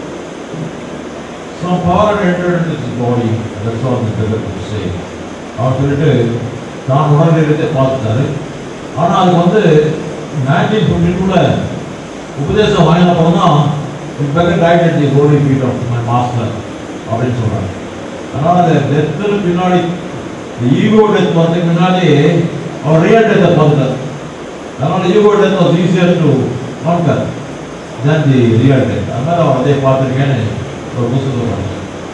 [SPEAKER 1] Some power had entered into his body, that's all the devil could say. அவர் சொல்லிட்டு தான் உணர்கிறதை பார்த்துட்டாரு ஆனால் அது வந்து நைன்டீன் ஃபிஃப்டி டூவில் உபதேசம் வாங்கின அப்புறம் தான் it better right at the holy feet of my master அப்படின்னு சொல்கிறாங்க அதனால் அந்த டெத்துக்கு பின்னாடி ஈகோ டெத் வரதுக்கு முன்னாடி அவர் ரியல் டெத்தை பார்த்துட்டார் அதனால் ego death was easier to conquer than the real death அதனால் அவர் அதே பார்த்துருக்கேன்னு ஒரு புத்தகம் பண்ணார்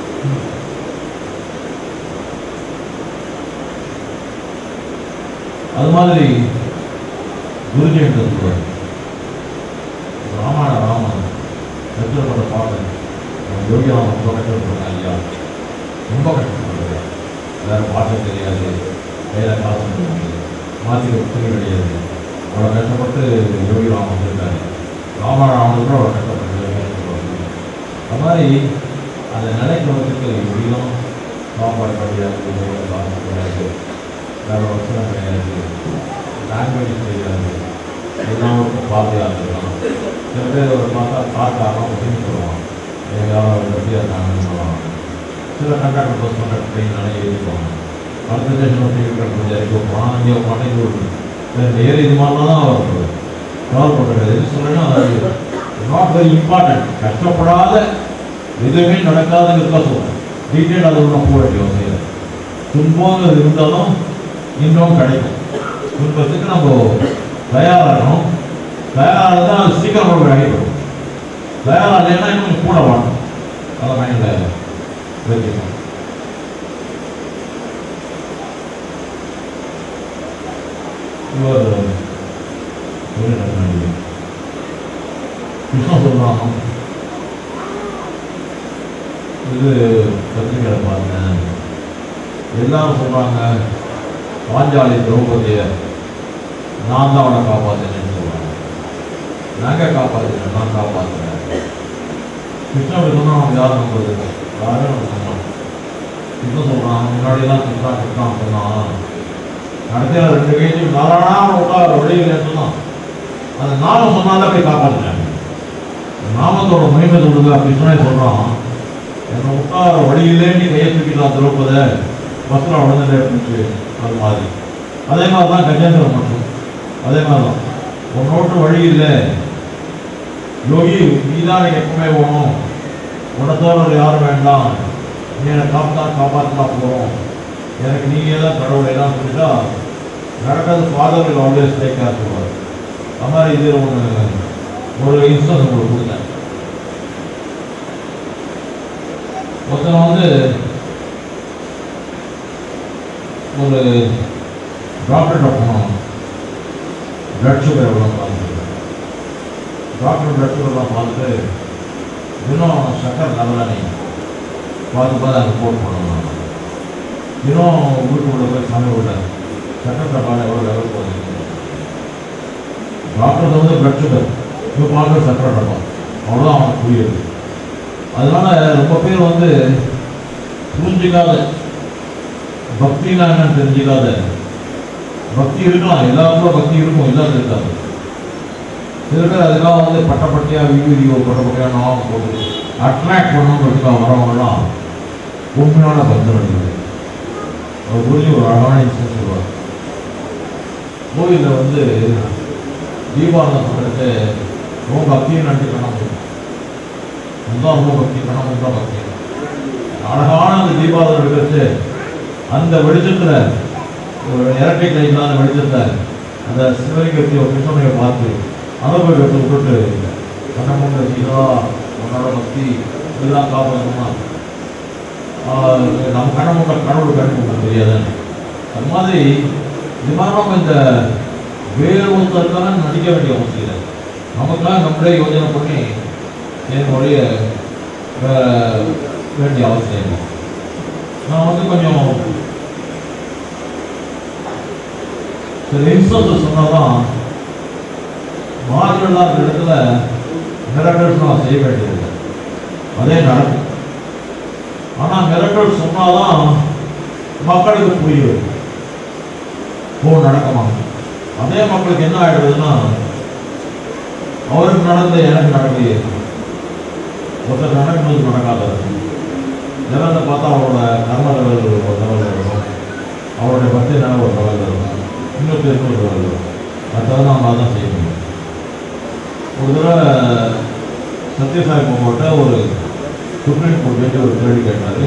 [SPEAKER 1] அது மாதிரி குருஜி என்று சொல்வார் ராமாயண ராமன் கஷ்டப்பட்ட பாட்டு யோகி ராமன் ரொம்ப கஷ்டப்படுறாங்க ஐயா ரொம்ப கஷ்டப்படுறாங்க வேற பாட்டு தெரியாது வேற காசு கிடையாது மாற்றிக்க புத்தகம் கிடையாது அவ்வளோ கஷ்டப்பட்டு யோகி ராமன் இருக்காரு ராமாயண ராமன் கூட அவ்வளோ கஷ்டப்பட்டு சொல்லுவாங்க அது மாதிரி அந்த நிலைக்கு வரதுக்கு எப்படியும் சாப்பாடு கிடையாது வேற காசு கிடையாது வேற வசனம் கிடையாது லாங்குவேஜ் தெரியாது எல்லாருக்கும் பாதுகாப்பு இருக்கலாம் சில பேர் ஒரு பார்த்தா பார்க்கலாம் அப்படின்னு சொல்லுவான் எங்கேயாவது எப்படியா இருக்காங்கன்னு சொல்லுவாங்க சில கண்டாக்டர் பஸ் கண்டாக்டர் ட்ரெயினால ஏறிக்குவாங்க அடுத்த ஸ்டேஷன் டிக்கெட் கொஞ்சம் இறக்கி வைப்பான் அங்கே மாட்டேங்கி விடுது ஏறி இது மாதிரிலாம் தான் வருது கவர் பண்ணுறது எது சொல்லுன்னா அது நாட் வெரி இம்பார்ட்டன்ட் கஷ்டப்படாத எதுவுமே நடக்காதுங்கிறதா சொல்கிறேன் டீட்டெயில் அது ஒன்றும் போக வேண்டிய அவசியம் இல்லை துன்பம் இருந்தாலும் இன்னும் கிடைக்கும் துன்பத்துக்கு நம்ம தயாராகணும் தயாராக தான் அது சீக்கிரம் நம்ம அடிப்படும் தயாராக இல்லைன்னா இன்னும் கொஞ்சம் கூட வாணும் அதை மைண்டில் வச்சுக்கணும் இவர் கிருஷ்ண சொல்றான் இது பத்திரிகையில பார்த்தேன் எல்லாரும் சொல்றாங்க பாஞ்சாலி திரௌபதிய நான் தான் அவனை காப்பாத்தினேன்னு சொல்றாங்க நாங்க காப்பாத்தினேன் நான் காப்பாத்தினேன் கிருஷ்ணன் சொன்னா அவன் யாரும் நம்புறது யாரும் நம்ம நம்ப மாட்டோம். கிருஷ்ணன் சொல்றான் முன்னாடியெல்லாம் கிருஷ்ணா கிருஷ்ணா சொன்னான் கடைசியில் ரெண்டு கையும் நாராயணா விட்டா வெளியில் சொன்னான் அந்த நாமம் சொன்னாலே போய் காப்பாற்றினேன் நாமத்தோட மகிமை சொல்லுது அப்படி சொன்னே சொல்றான் என்னை விட்டா வழியிலே நீ கையை தூக்கிடலாம் திரௌபத வஸ்திரம் உடனே இருந்துச்சு அது மாதிரி அதே மாதிரி தான் கஜேந்திரன் மட்டும் அதே மாதிரி தான் உன்னோட்டு வழி இல்லை யோகி நீ தான் எனக்கு எப்பவுமே போகணும் உனத்தோடு யாரும் வேண்டாம் நீ என்னை காப்பாத்தா காப்பாற்றினா போகிறோம் எனக்கு நீங்க தான் கடவுள் எல்லாம் சொல்லிட்டா நடக்கிறது father will always take care சொல்லுவார் அது மாதிரி இது ஒன்று ஒரு இன்ஸ்டன்ஸ் உங்களுக்கு கொடுத்தேன் ஒருத்தன் வந்து ஒரு டாக்டர்கிட்ட போனோம் பிளட் சுகர் எவ்வளோ பார்த்துட்டு டாக்டர் பிளட் சுகர்லாம் பார்த்துட்டு இன்னும் சக்கர் லெவலாக நீ பார்த்து பார்த்து அங்கே போட் பண்ணணும் இன்னும் வீட்டுக்குள்ள போய் சாமி விட சக்கர பிரபான எவ்வளோ லெவல் போகுது டாக்டர் வந்து பிளட் சுகர் இப்போ பார்க்குற சக்கரை டப்பா அவ்வளோதான் அவனுக்கு புரியுது அதனால ரொம்ப பேர் வந்து புரிஞ்சிக்காத பக்தினா என்னன்னு தெரிஞ்சிக்காத பக்தி இருக்கலாம் எல்லாருக்கும் பக்தி இருக்கும் இல்லாத இருக்காது சில பேர் அதுக்காக வந்து பட்டப்பட்டியா வீடியோ பட்டப்பட்டியா நாமம் போட்டு அட்ராக்ட் பண்ணணுன்றதுக்காக வரவங்கலாம் உண்மையான பக்தர் இருக்குது அவர் புரிஞ்சு ஒரு அழகான இன்சிடென்ட் சொல்லுவார் கோயிலில் வந்து தீபாவளி சொல்லிட்டு ரொம்ப பக்தியும் நன்றி பண்ண அதுதான் ரொம்ப பக்தி பணம் ரொம்ப பக்தி அழகான அந்த தீபாவளி எடுக்கிறது அந்த வெளிச்சத்தில் ஒரு இரட்டை கைகளான வெளிச்சத்தை அந்த சிவலிங்கத்தையோ கிருஷ்ணனையோ பார்த்து அனுபவத்தை விட்டுட்டு கண்ணமுண்ட சீதா உன்னோட பக்தி இதெல்லாம் காப்பாற்றணும்னா ஆஹ் நம்ம கண்ணமுண்ட கடவுள் கண்ணமுண்ட தெரியாதுன்னு அது மாதிரி இது மாதிரி நம்ம இந்த வேறு ஒருத்தருக்கான நடிக்க வேண்டிய அவசியம் இல்லை நமக்கெல்லாம் நம்மளே யோஜனை பண்ணி என்னுடைய வேற வேண்டிய அவசியம் இல்லை நான் வந்து கொஞ்சம் சில இன்ஸ்டன்ஸ் சொன்னாதான் மாறுதலாக இருக்கிற இடத்துல மிரட்டல்ஸ் நான் செய்ய வேண்டியதில்லை அதே நடக்கும் ஆனால் மிரட்டல் சொன்னாதான் மக்களுக்கு புரியும் ஓ நடக்குமா அதே மக்களுக்கு என்ன ஆயிடுதுன்னா அவருக்கு நடந்த எனக்கு நடக்கலையே ஒருத்தர் நடக்கும்போது நடக்காத ஜனத்தை பார்த்தா அவரோட கர்ம லெவல் ஒரு லெவலில் இருக்கும் அவருடைய பக்தி நிலை ஒரு லெவலில் இருக்கும் இன்னொரு இன்னொரு லெவலில் இருக்கும் அடுத்தது நம்ம அதான் செய்ய முடியும் ஒரு தடவை சத்யசாய் பாபாட்ட ஒரு சுப்ரீம் கோர்ட் ஜட்ஜி ஒரு கேள்வி கேட்டார்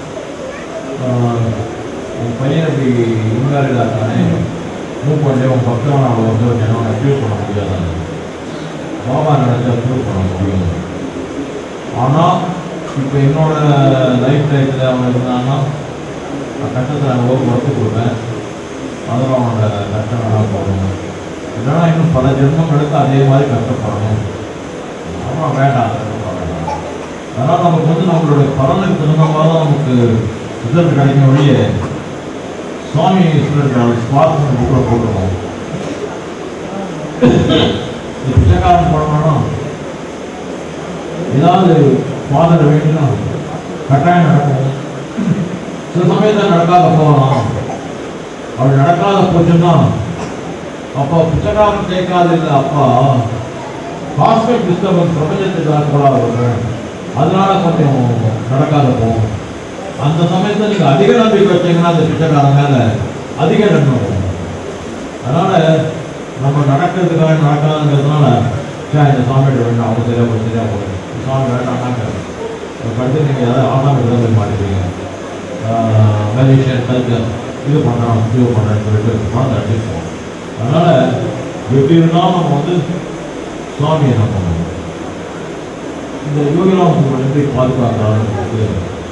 [SPEAKER 1] உன் பையன் இப்படி இன்வேலிட் ஆக்கானே மூவ் பண்ணி உன் பக்கம் அவளை வந்து என்ன அக்யூஸ் பண்ண முடியாதாங்க பாபா நினைச்சா அக்யூஸ் பண்ண முடியும் ஆனால் இப்போ என்னோட லைஃப் டைத்தில் அவன் இருந்தான்னா நான் கட்டத்தை நான் ஒரு ஒர்க்கு கொடுப்பேன் அதில் அவனோட கஷ்டம் நல்லா போகணும் இல்லைன்னா இன்னும் பல ஜென்மம் எடுத்து அதே மாதிரி கஷ்டப்படணும் அப்புறம் வேண்டாம் அதெல்லாம் வேண்டாம் அதனால் நமக்கு வந்து நம்மளுடைய பலனுக்கு தகுந்த மாதிரி தான் நமக்கு ரிசல்ட் கிடைக்கும் வழியே சுவாமி சொல்லியிருக்காரு ஸ்மார்ட் புக்கில் போட்டுருக்கோம் இந்த பிச்சைக்காரன் போடணும்னா ஏதாவது ஃபாதர் வேணும்னா கட்டாயம் நடக்கும் சில சமயத்தில் நடக்காத போகலாம் அப்படி நடக்காத போச்சுன்னா அப்போ பிச்சைக்காரன் கேட்காது இல்லை அப்பா காஸ்மிக் டிஸ்டர்பன்ஸ் பிரபஞ்சத்துக்கு கூட வரும் அதனால கொஞ்சம் நடக்காத போகும் அந்த சமயத்தில் நீங்கள் அதிக நம்பிக்கை வச்சீங்கன்னா அந்த பிச்சைக்காரன் மேலே அதிக நன்மை வரும் அதனால நம்ம நடக்கிறதுக்காக நடக்காதுங்கிறதுனால சே இந்த சாமிகிட்ட வேண்டாம் அவங்க சரியா போய் சரியா போகும் இந்த சாமி வேண்டாம்னாங்க கடுத்து நீங்கள் ஏதாவது ஆசாமி தான் போய் மாட்டிப்பீங்க மெடிஷன் கல்ச்சர் இது பண்ணுறோம் இது பண்ணுறேன்னு சொல்லிட்டு மனதை அடிப்போம் அதனால எப்படி இருந்தாலும் நம்ம வந்து சுவாமி என்ன பண்ணணும் இந்த யோகிராம் எப்படி பாதுகாக்கிறான்னு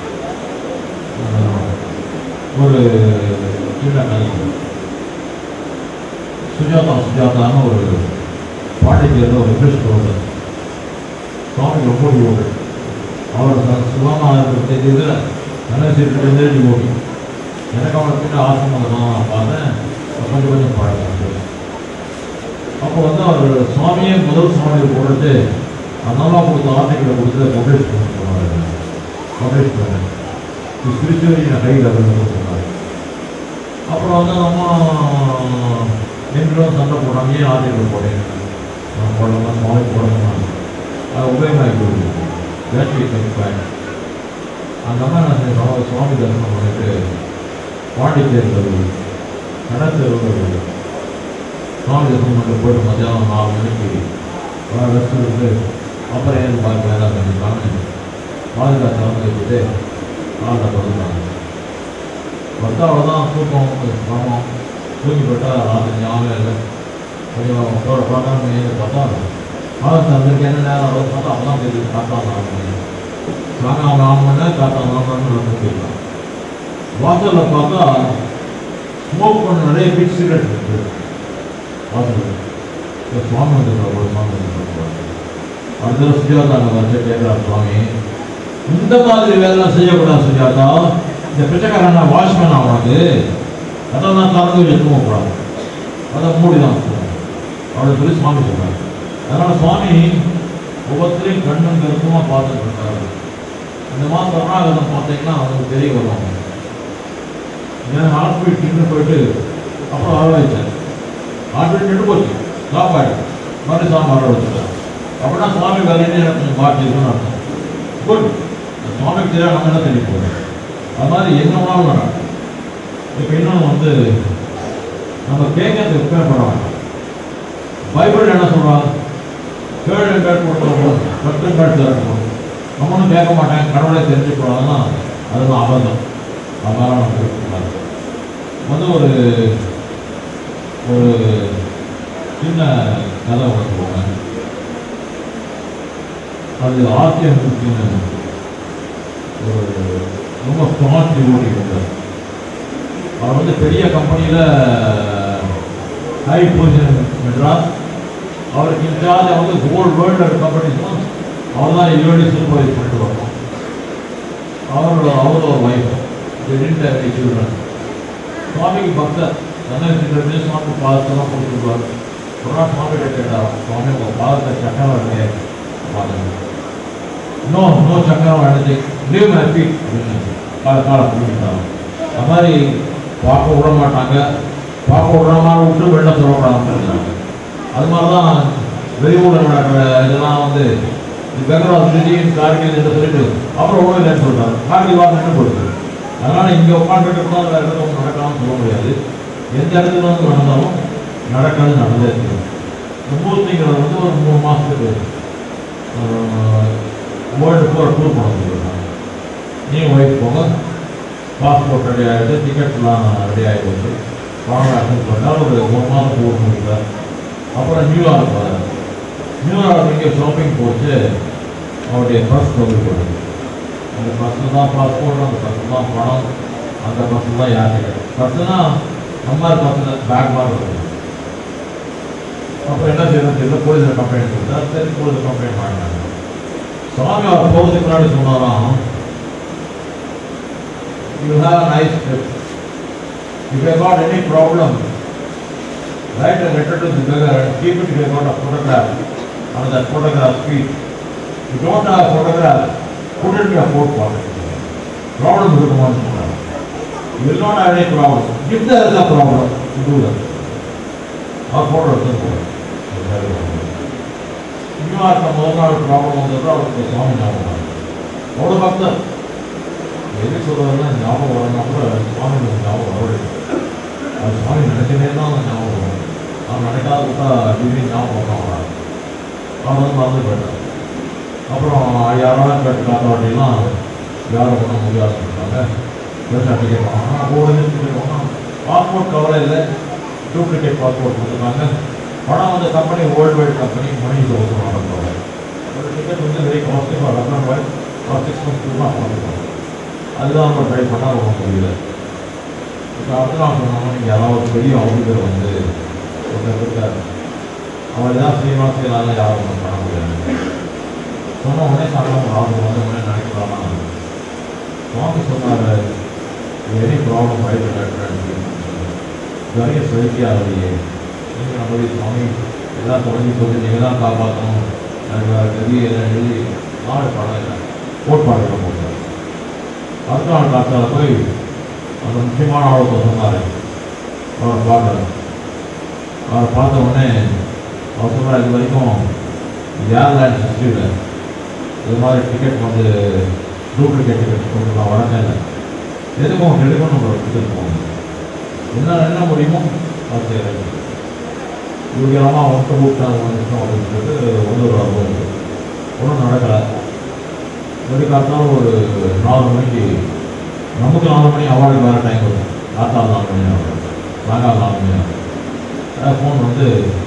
[SPEAKER 1] ஒரு சின்ன கதை சுஜாதா சுஜாதான்னு ஒரு பாண்டிச்சேரியில் ஒரு கிறிஸ்ட் ரோடு சுவாமி ரொம்ப டிவோட்டு அவரோட சுகமாக தெரியுது நினைச்சிட்டு தெரிஞ்சு ஓடி எனக்கு அவனை பின்ன ஆசிரமம் நான் பார்த்தேன் கொஞ்சம் கொஞ்சம் பழக்கம் அப்போ வந்து அவர் சுவாமியே முதல் சுவாமியை போட்டுட்டு அதனால கொடுத்த ஆர்டிகளை கொடுத்து பப்ளிஷ் பண்ண சொன்னார் பப்ளிஷ் பண்ண ஸ்பிரிச்சுவலி ஹை லெவலில் சொன்னார் அப்புறம் வந்து அம்மா எங்களும் சண்டை போடாம ஏன் ஆர்டிகள் போட்டேன் நான் போடலாம் சுவாமி போடணும் அது உபயோகமாகி போயிடுது வேட்கை கண்டிப்பாக அந்த அம்மா என்ன செஞ்சோம் சுவாமி தரிசனம் பண்ணிட்டு பாண்டிச்சேரியில் வருது கடத்தெருவில் வருது சுவாமி தரிசனம் பண்ணிட்டு போயிட்டு மத்தியானம் நாலு மணிக்கு ரெஸ்ட் இருந்து அப்புறம் ஏன் பார்க்க வேண்டாம் பண்ணிக்கலாம்னு பாதுகாத்து வந்து வச்சுட்டு நாளில் படுத்தாங்க படுத்தா அவ்வளோதான் தூக்கம் சிரமம் தூங்கி போட்டா ராத்திரி ஞாபகம் இல்லை கொஞ்சம் தோட பார்க்காம ஏன் பார்த்தா ஆகஸ்ட் அதுக்கு என்ன நேரம் ஆகும் பார்த்தா அப்போ தான் தெரியுது காத்தா நாலு மணி நாங்கள் அவங்க ஆறு மணி நேரம் காத்தா நாலு மணி நேரம் தூங்கிடலாம் வாசலில் பார்த்தா ஸ்மோக் பண்ண நிறைய பிக் சிகரெட் இருக்கு வாசலில் இந்த சுவாமி வந்துருக்காரு ஒரு சுவாமி வந்துருக்காரு அடுத்த சுஜாதா வச்சு கேட்குறாரு சுவாமி இந்த மாதிரி வேலைலாம் செய்யக்கூடாது சுஜாதா இந்த பிச்சைக்காரன் வாட்ச்மேன் அவனுக்கு அதை நான் திறந்து வச்சு கூடாது அதை மூடி தான் அப்படின்னு சொல்லி சுவாமி சொல்றாரு அதனால சுவாமி ஒவ்வொருத்தரையும் கண்ணும் கருத்துமாக பார்த்துட்டு இருக்காரு இந்த மாதம் கருணாகரம் பார்த்தீங்கன்னா அவங்களுக்கு தெரிய வருவாங்க ஏன்னா ஹாஸ்பிட்டல் நின்று போயிட்டு அப்புறம் வர வச்சார் ஹாஸ்பிட்டல் நின்று போச்சு ஸ்டாப் ஆகிடும் மறுபடியும் சாமி வர வச்சுட்டார் அப்படின்னா சுவாமி வேலையிலே எனக்கு கொஞ்சம் மாற்றிருக்குன்னு அர்த்தம் குட் சுவாமிக்கு தெரியாது நம்ம என்ன தெரிய போகுது அது மாதிரி என்ன வேணாலும் நடக்கும் இப்போ இன்னொன்று வந்து நம்ம கேட்கறது எக்ஸ்பிளைன் பண்ண வேண்டாம் பைபிள் என்ன சொல்றாங்க கேள்வி கேட்டு கொடுத்தோம் கற்று கேட்டு இருக்கணும் நம்மளும் கேட்க மாட்டேன் கடவுளை தெரிஞ்சுக்கூடாதுன்னா அதுதான் அபத்தம் அதனால நம்ம கேட்கக்கூடாது வந்து ஒரு ஒரு சின்ன கதை ஒன்று சொல்லுவேன் அது ஆசியம் ஒரு ரொம்ப ஸ்மார்ட் டிவோட்டி இருந்தார் அவர் வந்து பெரிய கம்பெனியில் ஹை பொசிஷன் மெட்ராஸ் அவருக்கு இன்சார்ஜ் வந்து ஹோல் வேர்ல்டு கம்பெனிஸ் அவர் தான் யூனிட் சூப்பர்வைஸ் பண்ணிட்டு வரணும் அவரோட அவரோட ஒரு ஒய்ஃப் ரெண்டு சில்ட்ரன் சுவாமிக்கு பக்தர் தன்னை சில சுவாமி பாதத்தெல்லாம் கொடுத்துருவார் ஒரு நாள் சுவாமி கேட்டார் சுவாமி உங்கள் பாதத்தை சக்கரம் இல்லையே பாதம் நோ நோ சக்கரம் எடுத்து லீவ் மை ஃபீட் அப்படின்னு கால கால பிடிக்கிட்டாங்க அது மாதிரி பார்க்க விட மாட்டாங்க பார்க்க விடுற மாதிரி விட்டு வெளில சொல்லக்கூடாதுன்னு இருந்தாங்க அது மாதிரி தான் வெளியூரில் நடக்கிற இதெல்லாம் வந்து பெங்களூர் திடீர்னு கார்கில் என்று சொல்லிட்டு அப்புறம் ஒன்றும் இல்லைன்னு சொல்றாரு கார்கில் வாசன்னு கொடுத்து அதனால இங்கே உட்காந்துட்டு வேற இடத்துல நடக்கலாம்னு சொல்ல முடியாது எந்த இடத்துல வந்து நடந்தாலும் நடக்கிறது நடந்தே இருக்கு இந்த மூர்த்திங்கிறது வந்து ஒரு மூணு மாதத்துக்கு வேர்ல்டு ஃபுல்லாக டூர் பண்ண சொல்லியிருக்காங்க நீ ஒய்ஃப் போங்க பாஸ்போர்ட் ரெடி ஆகிடுது டிக்கெட்லாம் ரெடி ஆகி போச்சு பணம் அட்டன் பண்ணால் ஒரு மூணு மாதம் டூர் முடிக்கிறார் அப்புறம் நியூயார்க் வரார் நியூயார்க் இங்கே ஷாப்பிங் போச்சு அவருடைய பர்ஸ் தொகுதி போடுது அந்த பர்ஸில் தான் பாஸ்போர்ட் அந்த பர்ஸில் தான் பணம் அந்த பர்ஸில் தான் யார் டிக்கெட் பர்ஸுனா நம்ம பர்ஸில் பேக் மாதிரி இருக்கும் அப்புறம் என்ன செய்யணும் தெரியல போலீஸில் கம்ப்ளைண்ட் கொடுத்தா சரி போலீஸ் கம்ப்ளைண்ட் பண்ணினாங்க சுவாமி அவர் போகிறதுக்கு முன்னாடி சொன்னாராம் you have a nice trip if you have got any problem write a letter to the beggar and keep it if you have got a photograph on that photograph sheet you don't have a photograph put it in your coat pocket problem இருக்குமான்னு சொன்னாங்க you will not have any problem if there is a problem you do that ಆ ಫೋಟೋ எடுத்து நியூயார்க் முதல் நாள் ப்ராப்ளம் வந்தது அவருக்கு சுவாமி ஞாபகம் அவ்வளோ பக்தர் எது சொல்றதுன்னா ஞாபகம் வரணும் கூட சுவாமி ஞாபகம் வரவில்லை அது சுவாமி நினைச்சதே தான் அந்த ஞாபகம் வரும் அவன் நினைக்காத விட்டா திடீர்னு ஞாபகம் தான் வராது அவன் வந்து மறந்து போயிட்டான் அப்புறம் யாராலும் கேட்டு காத்தாட்டிலாம் யாரும் பண்ண முடியாதுன்னு சொல்லிட்டாங்க பெருசாக டிக்கெட் வாங்கினா ஓடுது டிக்கெட் வாங்கினா பாஸ்போர்ட் கவலை இல்லை டூப்ளிகேட் பாஸ்போர்ட் கொடுத்துருக்காங்க பணம் வந்து company world wide company money thousand நடந்தாங்க ஒரு டிக்கெட் வந்து very costly for Rathnam wait for six months தான் பார்த்துருக்கோம் அதுதான் நம்ம ட்ரை பண்ணால் ரொம்ப முடியல இப்போ அடுத்த நாள் சொன்னாங்க நீங்கள் யாராவது பெரிய ஆஃபீஸர் வந்து ஒருத்தர் இருக்கார் அவர் தான் செய்யலாம் செய்யலாம் யாரும் ஒன்றும் பண்ண முடியாது சொன்ன உடனே சாப்பிட ஆஃபீஸ் வந்து உடனே நினைக்கலாம் சுவாமி சொன்னார் எனி ப்ராப்ளம் ரைட் நிறைய சுழற்சியாக இல்லையே நீங்கள் நம்மளுடைய சுவாமி எல்லாம் தொடங்கி சொல்லி நீங்கள் தான் காப்பாற்றணும் எனக்கு வேறு கதி எல்லாம் எழுதி நாடு படம் இல்லை கோட்பாடுகளை போட்டார் அடுத்த நாள் காத்தால போய் அந்த முக்கியமான ஆளுக்கு சொன்னார் அவரை பார்க்குறாரு அவரை பார்த்த உடனே அவர் சொன்னார் இது வரைக்கும் ஏர்லைன்ஸ் ஹிஸ்ட்ரியில் இது மாதிரி டிக்கெட் வந்து டூப்ளிகேட் டிக்கெட் கொண்டு நான் வழங்க இல்லை எதுக்கும் எடுக்கணும் நம்ம டிக்கெட் போகணும் என்ன என்ன முடியுமோ அது செய்யறது இவங்கெல்லாம் அவன்கிட்ட கூப்பிட்டாங்க வந்துட்டோம் அப்படின்னு சொல்லிட்டு ஒரு ஒரு அனுபவம் ஒன்றும் நடக்கலை வெடிக்காத்தாலும் ஒரு நாலு மணிக்கு நமக்கு நாலு மணி அவார்டு வேறு டைம் வரும் காத்தால் நாலு மணி ஆகும் சாயங்காலம் நாலு மணி ஆகும் ஃபோன் வந்து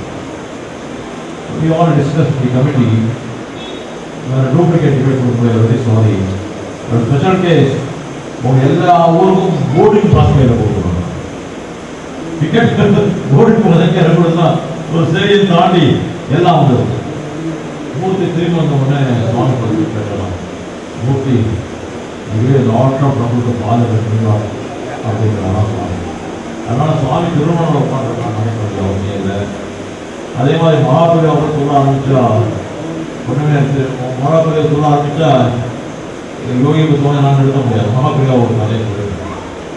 [SPEAKER 1] we all discussed the committee வேறு டூப்ளிகேட் டிக்கெட் கொடுக்க முடியாது வெரி சாரி ஒரு ஸ்பெஷல் கேஸ் உங்கள் எல்லா ஊருக்கும் போர்டிங் பாஸ் கையில் கொடுக்கணும் டிக்கெட் போர்டிங் முதல்ல இறங்குறதுனா ஒரு ஸ்டேடியம் தாண்டி எல்லாம் வந்துடும் மூர்த்தி திரும்பி வந்த உடனே சுவாமி பற்றி கேட்கலாம் மூர்த்தி இதுவே லாட் ஆஃப் நம்மளுக்கு பாதை கட்டுங்களா அப்படிங்கிறாங்க சுவாமி அதனால சுவாமி திருமணம் உட்காந்துருக்காங்க நினைக்கிறது அவங்க இல்லை அதே மாதிரி மகாபலி அவங்க சொல்ல ஆரம்பிச்சா ஒன்றுமே மகாபலி சொல்ல ஆரம்பிச்சா யோகி சுவாமி நான் எடுக்க முடியாது மகாபலியா ஒரு கதையை சொல்லியிருக்கேன்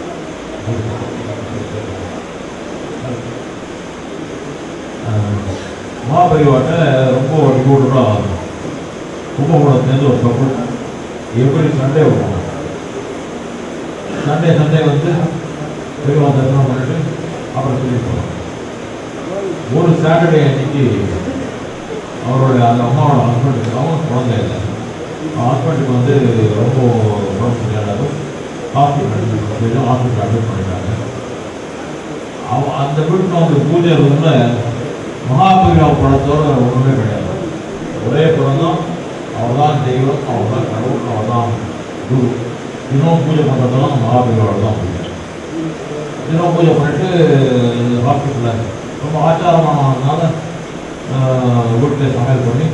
[SPEAKER 1] மகாபரிவாட்ட ரொம்ப டிவோட்டடாக கும்பகோணத்துலேருந்து ஒரு கப்பல் எப்படி சண்டே வருவாங்க சண்டே சண்டே வந்து பெரியவா தரிசனம் பண்ணிட்டு அப்புறம் சொல்லி போவாங்க ஒரு சாட்டர்டே அன்னைக்கு அவருடைய அந்த அம்மாவோட ஹஸ்பண்டுக்கு அவங்க குழந்தை இல்லை ஹஸ்பண்டுக்கு வந்து ரொம்ப உடம்பு சரியானது ஹாஸ்பிட்டல் ஹாஸ்பிட்டல் அட்மிட் பண்ணிட்டாங்க அவ அந்த வீட்டில் அவங்க பூஜை ரூமில் மகாபலிரா படத்தோட ஒன்றுமே கிடையாது ஒரே படம் தான் அவர் தான் தெய்வம் அவர் தான் கடவுள் அவர் தான் குரு தினம் பூஜை பண்ணுறதெல்லாம் மகாபலிரோட தான் பூஜை தினம் பூஜை பண்ணிட்டு ஹாஸ்பிட்டலில் ரொம்ப ஆச்சாரமானதுனால வீட்டில் சமையல் பண்ணி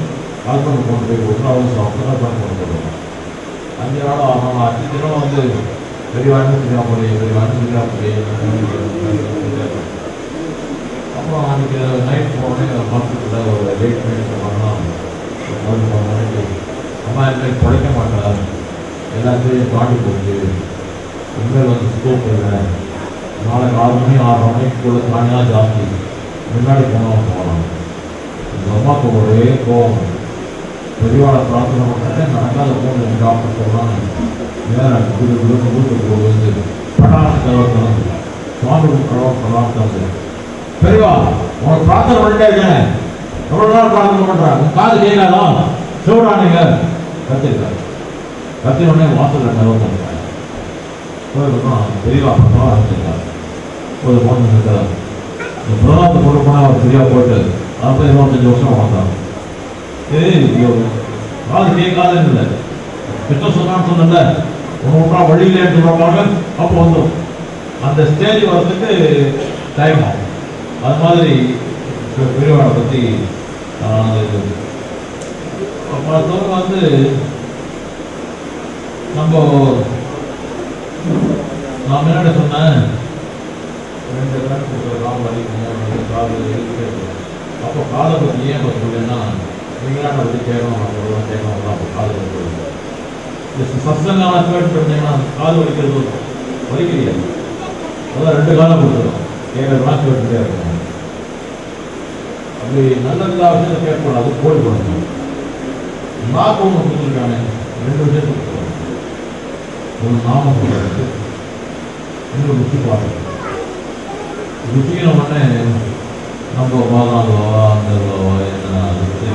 [SPEAKER 1] ஹஸ்பண்ட் கொண்டு போய் கொடுத்து அவங்க சாப்பிட்டு பண்ணி கொண்டு போடுவோம் அஞ்சு நாள் ஆகும் அஞ்சு தினம் வந்து பெரியவாண்டு தெரியாம போய் பெரியவாண்டு தெரியாம போய் அப்புறம் அன்றைக்கி நைட் போனோடனே ஹாஸ்பிட்டலில் ஒரு லேட் நைட் போனோம்னா ஒரு மூணு மணிக்கு அம்மா இனிமேல் பிழைக்க மாட்டா எல்லாத்தையும் தாண்டி போச்சு இனிமேல் வந்து ஸ்கோப் இல்லை நாளைக்கு ஆறு மணி ஆறு மணிக்குள்ள தாண்டினா ஜாஸ்தி முன்னாடி போனோம் போகலாம் இந்த அம்மாவுக்கு ஒரே கோவம் பெரியவாளை பிரார்த்தனை பண்ணுறேன் நடக்காத போன டாக்டர் சொல்கிறாங்க வேற குடு குடுக்கு வீட்டுக்கு போய் வந்து பட்டாள கலவரம் சுவாமி கலவரம் கலவரம் பெரியவா உனக்கு பிரார்த்தனை பண்ணிட்டே இருக்கேன் எவ்வளோ நாள் பிரார்த்தனை பண்ணுறேன் உன் காது கேட்காதா சிவராணிங்க கத்திருக்காரு கத்தி உடனே வாசலில் கலவரம் பண்ணுறேன் போயிருக்கோம் பெரியவா பக்கம் ஆரம்பிச்சிருக்காரு ஒரு பொண்ணு இருக்கார் இந்த பிரதாபத்தை கொண்டு போனால் அவர் சரியாக போயிட்டு அப்போ இருபத்தஞ்சு வருஷம் வளர்த்தாங்க ஏய் ஐயோ காது கேட்காதுன்னு இல்லை கிட்ட சொன்னான்னு சொன்னல உன் விட்டா வழியிலே சொல்லுவாங்க அப்போ வந்துடும் அந்த ஸ்டேஜ் வரதுக்கு டைம் ஆகும் அது மாதிரி பெ- பெரியவாளை பற்றி இது மற்றவங்க வந்து நம்ம நான் முன்னாடி சொன்னேன் ரெண்டு பேரும் கொடுக்குறதெல்லாம் வலிக்கும் காது இருக்கு அப்போ காதை பற்றி ஏன் இப்போ சொல்லுன்னா நீங்களாம் பற்றி கேட்கணும் நம்ம கேட்கணும் அப்போ காது வலிக்கிறது இந்த சத்சங்கெல்லாம் கேட்டு இருந்தீங்கன்னா காது வலிக்கிறது வலிக்கலையா அதான் ரெண்டு காலம் கொடுத்துரும் கேட்கறதுலாம் கேட்டுட்டே இருக்கணும் அப்படி நல்ல நல்ல விஷயத்தை கேட்கக்கூடாது போய் கொடுக்கணும் நாக்கு ஒன்று கொடுத்துருக்கானே ரெண்டு விஷயத்தை கொடுத்துருவாங்க ஒரு நாமம் சொல்றது இன்னொரு ருச்சி பார்க்கணும் ருச்சிக்கிற உடனே நம்ம பாதாம் அல்வாவா அந்த அல்வாவா என்ன ருச்சி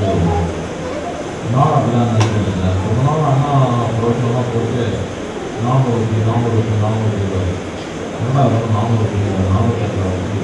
[SPEAKER 1] நான் அப்படிலாம் நினைக்கிறேன் ரொம்ப நாள் அண்ணா ப்ரொஃபஷனலாக போட்டு நாம ருச்சி நாம ருச்சி நாம ருச்சி என்ன நாம ருச்சி நாம கேட்கலாம்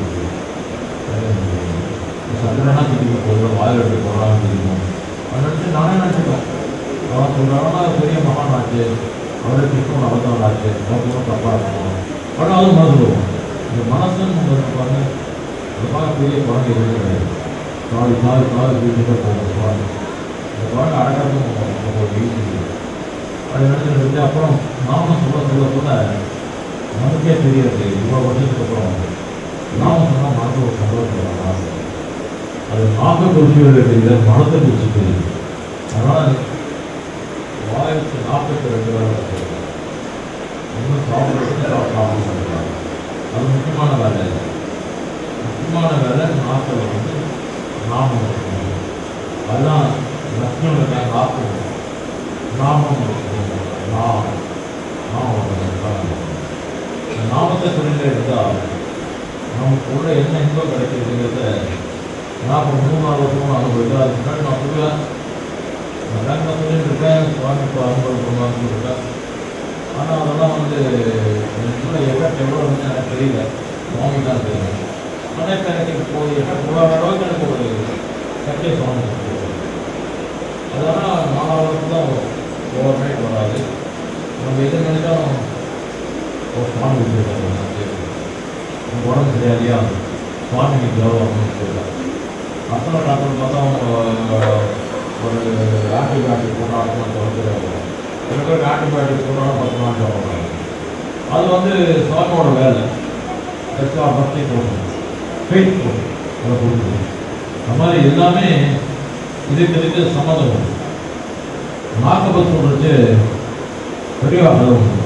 [SPEAKER 1] சந்திரனா தெரியும் பொருள் வாயில் எடுத்து போடுறான்னு தெரியும் அதை நினச்சி நானே நினச்சிப்பேன் அவன் சொல்கிறாங்கன்னா பெரிய மகான் ஆச்சு அவரே கிருஷ்ணன் அவதாரம் ஆச்சு அவங்களும் தப்பாக இருக்கணும் ஆனால் அதுவும் மனசு வரும் இந்த மனசுன்னு ஒன்று இருக்கு பாருங்க அதுக்காக பெரிய குழந்தை எதுவும் கிடையாது நாலு நாலு நாலு வீட்டுக்கு போகும் குழந்தை அந்த குழந்தை அடக்கிறதும் நமக்கு ஒரு ஈஸி அது நினச்சிட்டு அப்புறம் நாம சொல்ல சொல்ல சொல்ல நமக்கே தெரியாது இவ்வளோ வருஷத்துக்கு அப்புறம் நாம சொன்னால் மனசு ஒரு சந்தோஷம் வரும் அது நாக்க குறிச்சுகள் தெரியல மனத்தை குறிச்சு தெரியுது அதனால் வாயுக்கு நாற்பத்தி ரெண்டு வேலை செய்யலாம் ஒன்றும் சாப்பிட்றது சாப்பிடலாம் அது முக்கியமான வேலை இல்லை முக்கியமான வேலை நாக்கில் வந்து நாமம் இருக்கணும் அதுதான் லக்ஷ்மண நாக்கு நாமம் இருக்கணும் நாம் நாமம் இருக்கணும். இந்த நாமத்தை சொல்லிட்டு இருந்தால் நமக்கு உள்ள என்ன இன்பம் கிடைக்குதுங்கிறத நான் இப்போ மூணு நாலு வருஷமாக அனுபவிக்கிறேன் அதுக்கு முன்னாடி நான் சொல்லுவேன் நான் கணக்கு சொல்லிட்டு இருக்கேன் சுவாமி இப்போ அனுபவம் பண்ணுவான்னு இருக்கேன் ஆனால் அதெல்லாம் வந்து எனக்குள்ள எஃபெக்ட் எவ்வளோ வந்து எனக்கு தெரியல சுவாமி தான் தெரியும் ஆனால் இப்போ எனக்கு இப்போ எஃபெக்ட் இவ்வளோ அளவுக்கு எனக்கு ஒரு சக்தியை சுவாமி கொடுத்துருக்காரு. அதனால் நாலாவது தான் ஓவர் நைட் வராது நம்ம எது நினைச்சாலும் ஒரு சுவாமி வச்சுருக்காங்க உங்கள் உடம்பு சரியாதியா சுவாமிக்கு கௌரவம் சொல்லுவாங்க அத்தனை டாக்டர் பார்த்தா அவங்க ஒரு ஆன்டிபயோட்டிக் போடுறாங்க தொடர்ந்து சில பேருக்கு ஆன்டிபயோட்டிக் போடுறாங்க பத்து நாள் போடுறாங்க அது வந்து சுவாமியோட வேலை பெருசாக பக்தி போடணும் ஃபெய்த் போடணும் அதை கொடுக்கணும் அந்த மாதிரி எல்லாமே இதுக்கு இதுக்கு சம்மந்தம் உண்டு நாக்கப்பத்து சொல்றது பெரியவா கதை சொல்லுவாங்க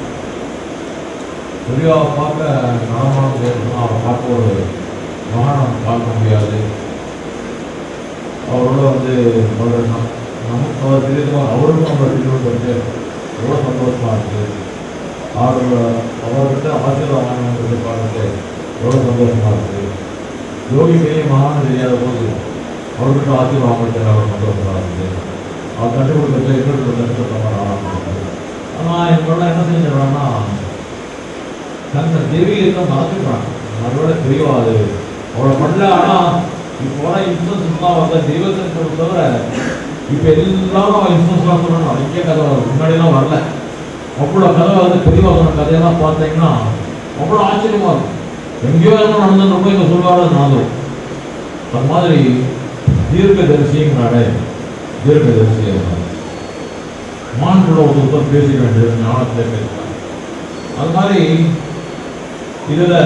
[SPEAKER 1] பெரியவாவை பார்க்க நடமானம் பேசணும் அவரை பார்க்க ஒரு மகானம் பார்க்க முடியாது அவரோட வந்து ஒரு நம்- நமக்கு அவர் தெரியும் அவருக்கும் நம்ம ரிலேட் வந்து எவ்வளோ சந்தோஷமாக இருக்குது அவர் அவர்கிட்ட ஆசீர்வாதம் வாங்கினவங்க பார்த்துட்டு எவ்வளோ சந்தோஷமாக இருக்குது யோகி பெரிய மகான் தெரியாத போது அவர்கிட்ட ஆசீர்வாதம் வாங்கிட்டு அவர் சந்தோஷமாக இருக்குது அவர் கற்றுக் கொடுக்கறது இன்னொரு கற்றுக் மாதிரி ஆரம்பிச்சு ஆனால் இவங்களாம் என்ன செஞ்சிடறாங்கன்னா தன்னை தெய்வீகத்தை மறந்துடுறாங்க அதோட தெரியவா அது அவளை பண்ணல ஆனால் இப்போ வர இன்சூரன்ஸ்லாம் வந்த தெய்வத்தை தவிர இப்போ எல்லாரும் இன்சூரன்ஸ்லாம் சொல்லணும் அதுக்கே கதை வரும் முன்னாடிலாம் வரல அவ்வளோ கதை வந்து பெரியவா சொன்ன கதையெல்லாம் பார்த்தீங்கன்னா அவ்வளோ ஆச்சரியமா இருக்கும் எங்கேயோ என்ன நடந்துருப்போ இங்கே சொல்லுவாரு நடந்துடும் அது மாதிரி தீர்க்க தரிசிங்கிறாரு தீர்க்கதரிசி இருந்தார் மான்களோட ஒருத்தர் பேசிக்க வேண்டியது ஞானத்திலே பேசுவார் அது மாதிரி இதில்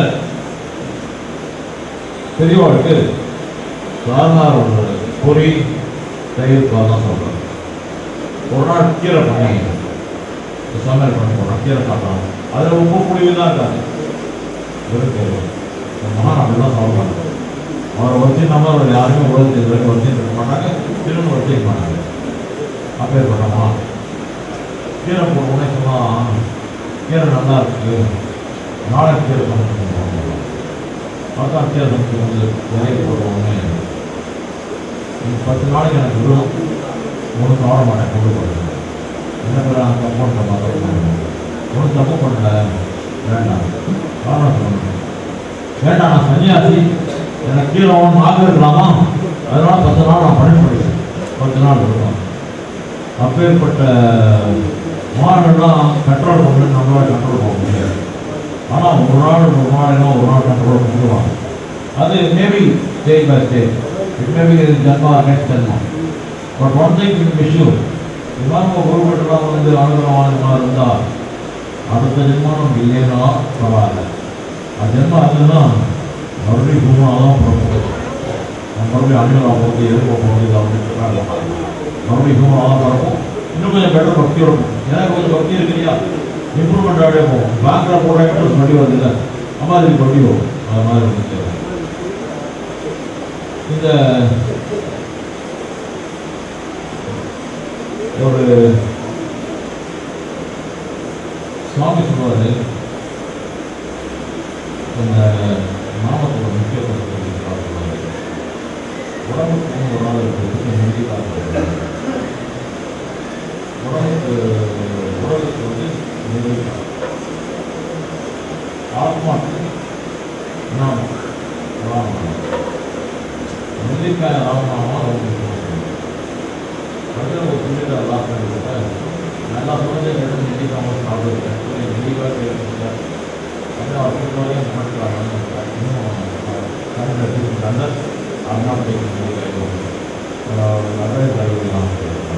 [SPEAKER 1] பெரியவாளுக்கு சாரணார் ஒரு பொறி தயிர் பால் தான் சொல்கிறார் ஒரு நாள் கீரை பண்ணி சமையல் பண்ணி போடுறான் கீரை சாப்பிட்றாங்க அதில் உப்பு புளிவு தான் இருக்காது வெறும் கீரை இந்த மகான் அப்படிலாம் சாப்பிடுவாங்க அவரை வச்சு நம்ம அவர் யாருமே உலகத்தில் இது வரைக்கும் வச்சுட்டு இருக்க மாட்டாங்க திரும்ப வச்சுக்க மாட்டாங்க அப்பேர் பண்ணமா கீரை போடுவோன்னே சொன்னால் கீரை நல்லா இருக்கு நாளை கீரை சமைச்சு பார்த்தா கீரை சமைச்சு வந்து விலைக்கு போடுவோன்னு பத்து நாளைக்கு எனக்கு விடும் ஒன்றும் சாப்பிட மாட்டேன் கொண்டு போடுறேன் என்ன பேர் நான் தப்பு பண்ணுற மாதிரி ஒன்றும் தப்பு பண்ணல வேண்டாம் காரணம் சொல்லணும் வேண்டாம் நான் சன்னியாசி எனக்கு கீழே ஒன்று ஆக இருக்கலாமா அதனால பத்து நாள் நான் பணி முடியும் பத்து நாள் இருக்கும் அப்பேற்பட்ட மாடெல்லாம் கண்ட்ரோல் பண்ணி நம்மளால கண்ட்ரோல் பண்ண முடியாது ஆனால் ஒரு நாள் ஒரு நாள் என்ன ஒரு நாள் கண்ட்ரோல் பண்ணுவாங்க அது maybe stage by stage it maybe ஜன்மா நெக்ஸ்ட் ஜன்மா பட் ஒன் திங் இன் விஷயம் இல்லாம குருபட்டெல்லாம் வந்து அனுகிரகமான இருந்தால் அடுத்த ஜென்மம் இல்லைன்னா பரவாயில்ல ಆ ಜನ್ಮ ಅದನ್ನು மறுபடியும் பூமாதான் பிறக்கும் மறுபடியும் அண்ணன் போட்டு எதிர்ப்பு போகுது அப்படின்னு மறுபடியும் பூமாதான் பிறக்கும் இன்னும் கொஞ்சம் பெட்டர் பக்தி இருக்கும் எனக்கு கொஞ்சம் பக்தி இருக்கு இல்லையா இம்ப்ரூவ்மெண்ட் ஆகிட்டே போகும் பேங்க்கில் போடுற இன்ட்ரெஸ்ட் வட்டி வருது இல்லை அம்மாதிரி வட்டி வரும் அது மாதிரி வந்து இந்த ஒரு சுவாமி சொல்வாரு இந்த நாமத்தோட முக்கியத்துவத்தை பற்றி பார்க்கிறாரு உடம்புக்கு ஒரு நாள் இருக்கிறதுக்கு நெஞ்சு காக்கிறது உடம்புக்கு உடலுக்கு வந்து நெஞ்சு ஆத்மாக்கு நாமம் ராமநாமம் நெல்லிக்காய் ராமநாமம் ரொம்ப ஒரு புள்ளிட்ட ராமன் கூட நல்லா புரிஞ்ச இடம் நெல்லிக்காமல் சாப்பிடுறேன் நெல்லிக்காய் கேட்டு அந்த அவர்களுடைய மாற்றாக இன்னும் கண்டது அண்ணாம் நிறைய தலைவர்களாக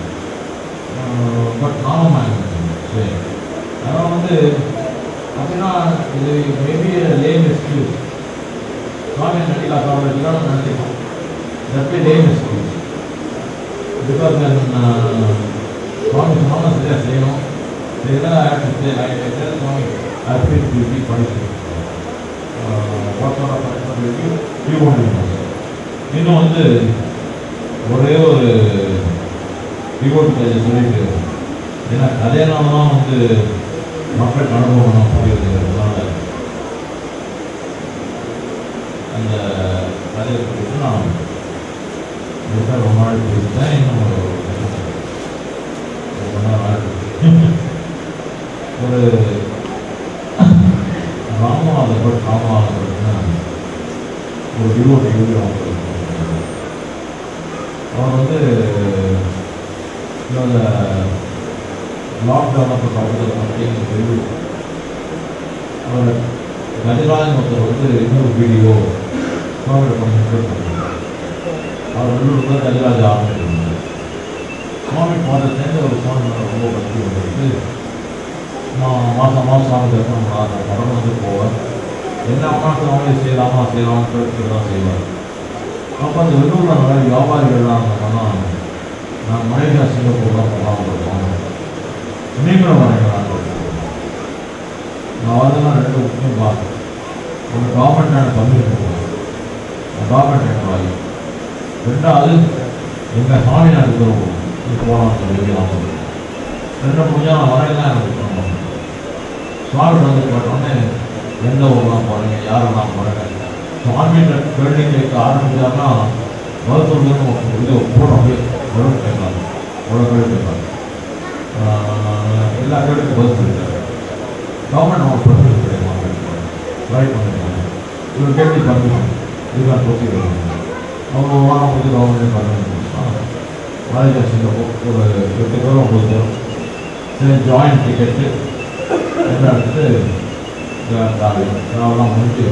[SPEAKER 1] பட் நாமம் சரி அதனால் வந்து அப்படின்னா இது மேபி லேம் எக்ஸ்கியூஸ் சுவாமி நடிகா சாப்பிட்றதுலாம் நினைச்சிப்போம் that be lame excuse because சுவாமி சொன்னால் சரியாக செய்யணும் இதெல்லாம் சுவாமி athlete duty punishment. Uh, what sort of punishment will you, you won't impose. இன்னும் வந்து ஒரே ஒரு ரிவோர்ட் பேஜ் சொல்லிட்டு ஏன்னா கதையினால தான் வந்து மக்களுக்கு அனுபவம் புரியுதுங்கிறதுனால அந்த கதையை குறித்து நான் ரொம்ப நாள் பேசிட்டேன் இன்னும் ஒரு ரொம்ப நாள் ஆயிடுச்சு. ஒரு ராமநாத பட் ராமநாதபட்னா ஒரு டிவோட்டி யூனியன் அவர் வந்து இந்த லாக்டவுன் அப்போ பக்கத்தில் பார்த்தீங்க தெரிவி அவர் கஜராஜன் ஒருத்தர் வந்து இன்னொரு வீடியோ சுவாமியோட கொஞ்சம் அவர் உள்ளூர் தான் கஜராஜ் ஆரம்பிச்சிருந்தார் சுவாமி பாத சேர்ந்து ஒரு சுவாமி மேல ரொம்ப பக்தி வந்துருக்கு நான் மாதம் மாதம் சாமி தரிசனம் பண்ணாத படம் வந்து போவேன் என்ன அம்மாவுக்கு அவங்களே செய்யலாமா செய்யலாம்னு கேட்டு தான் செய்வார் அப்போ அந்த வெளியூரில் நிறைய வியாபாரிகள்லாம் இருந்தாங்கன்னா நான் மலேசியா சிங்கப்பூர் தான் போகலாம் இருக்கோம் நீங்களும் வரீங்களா நான் வரதுலாம் ரெண்டு முக்கியம் பார்த்தேன் ஒன்று கவர்மெண்ட் எனக்கு பர்மிஷன் கொடுக்கணும் கவர்மெண்ட் எனக்கு வாங்கி ரெண்டாவது எங்கள் சாமி நான் இருக்கிறோம் இது போகலாம் வெளியெல்லாம் ரெண்டு முடிஞ்சா நான் வரையலாம் எனக்கு சொல்லணும் சுவாமி வந்து கேட்டோன்னே எந்த ஊர்லாம் போகிறீங்க யாரெல்லாம் போகிறீங்க சுவாமிகிட்ட கேள்வி கேட்க ஆரம்பிச்சாருன்னா மருத்துவர்கள் நமக்கு இது கூட அப்படியே உடம்பு கேட்கலாம் அவ்வளோ கேள்வி கேட்கலாம் எல்லா கேள்விக்கும் பதில் சொல்லிட்டாரு கவர்மெண்ட் நமக்கு பர்மிஷன் கிடையாது ரைட் பண்ணிருக்காங்க இவர் கேள்வி பர்மிஷன் இதுதான் ப்ரொசீஜர் அவங்க வாரம் போது கவர்மெண்ட் பர்மிஷன் மலேசியா சிங்கப்பூர் ஒரு எட்டு பேரும் ஒம்பது பேரும் சரி ஜாயின்ட் டிக்கெட்டு எல்லாம் எடுத்துட்டு அதெல்லாம் முடிஞ்சு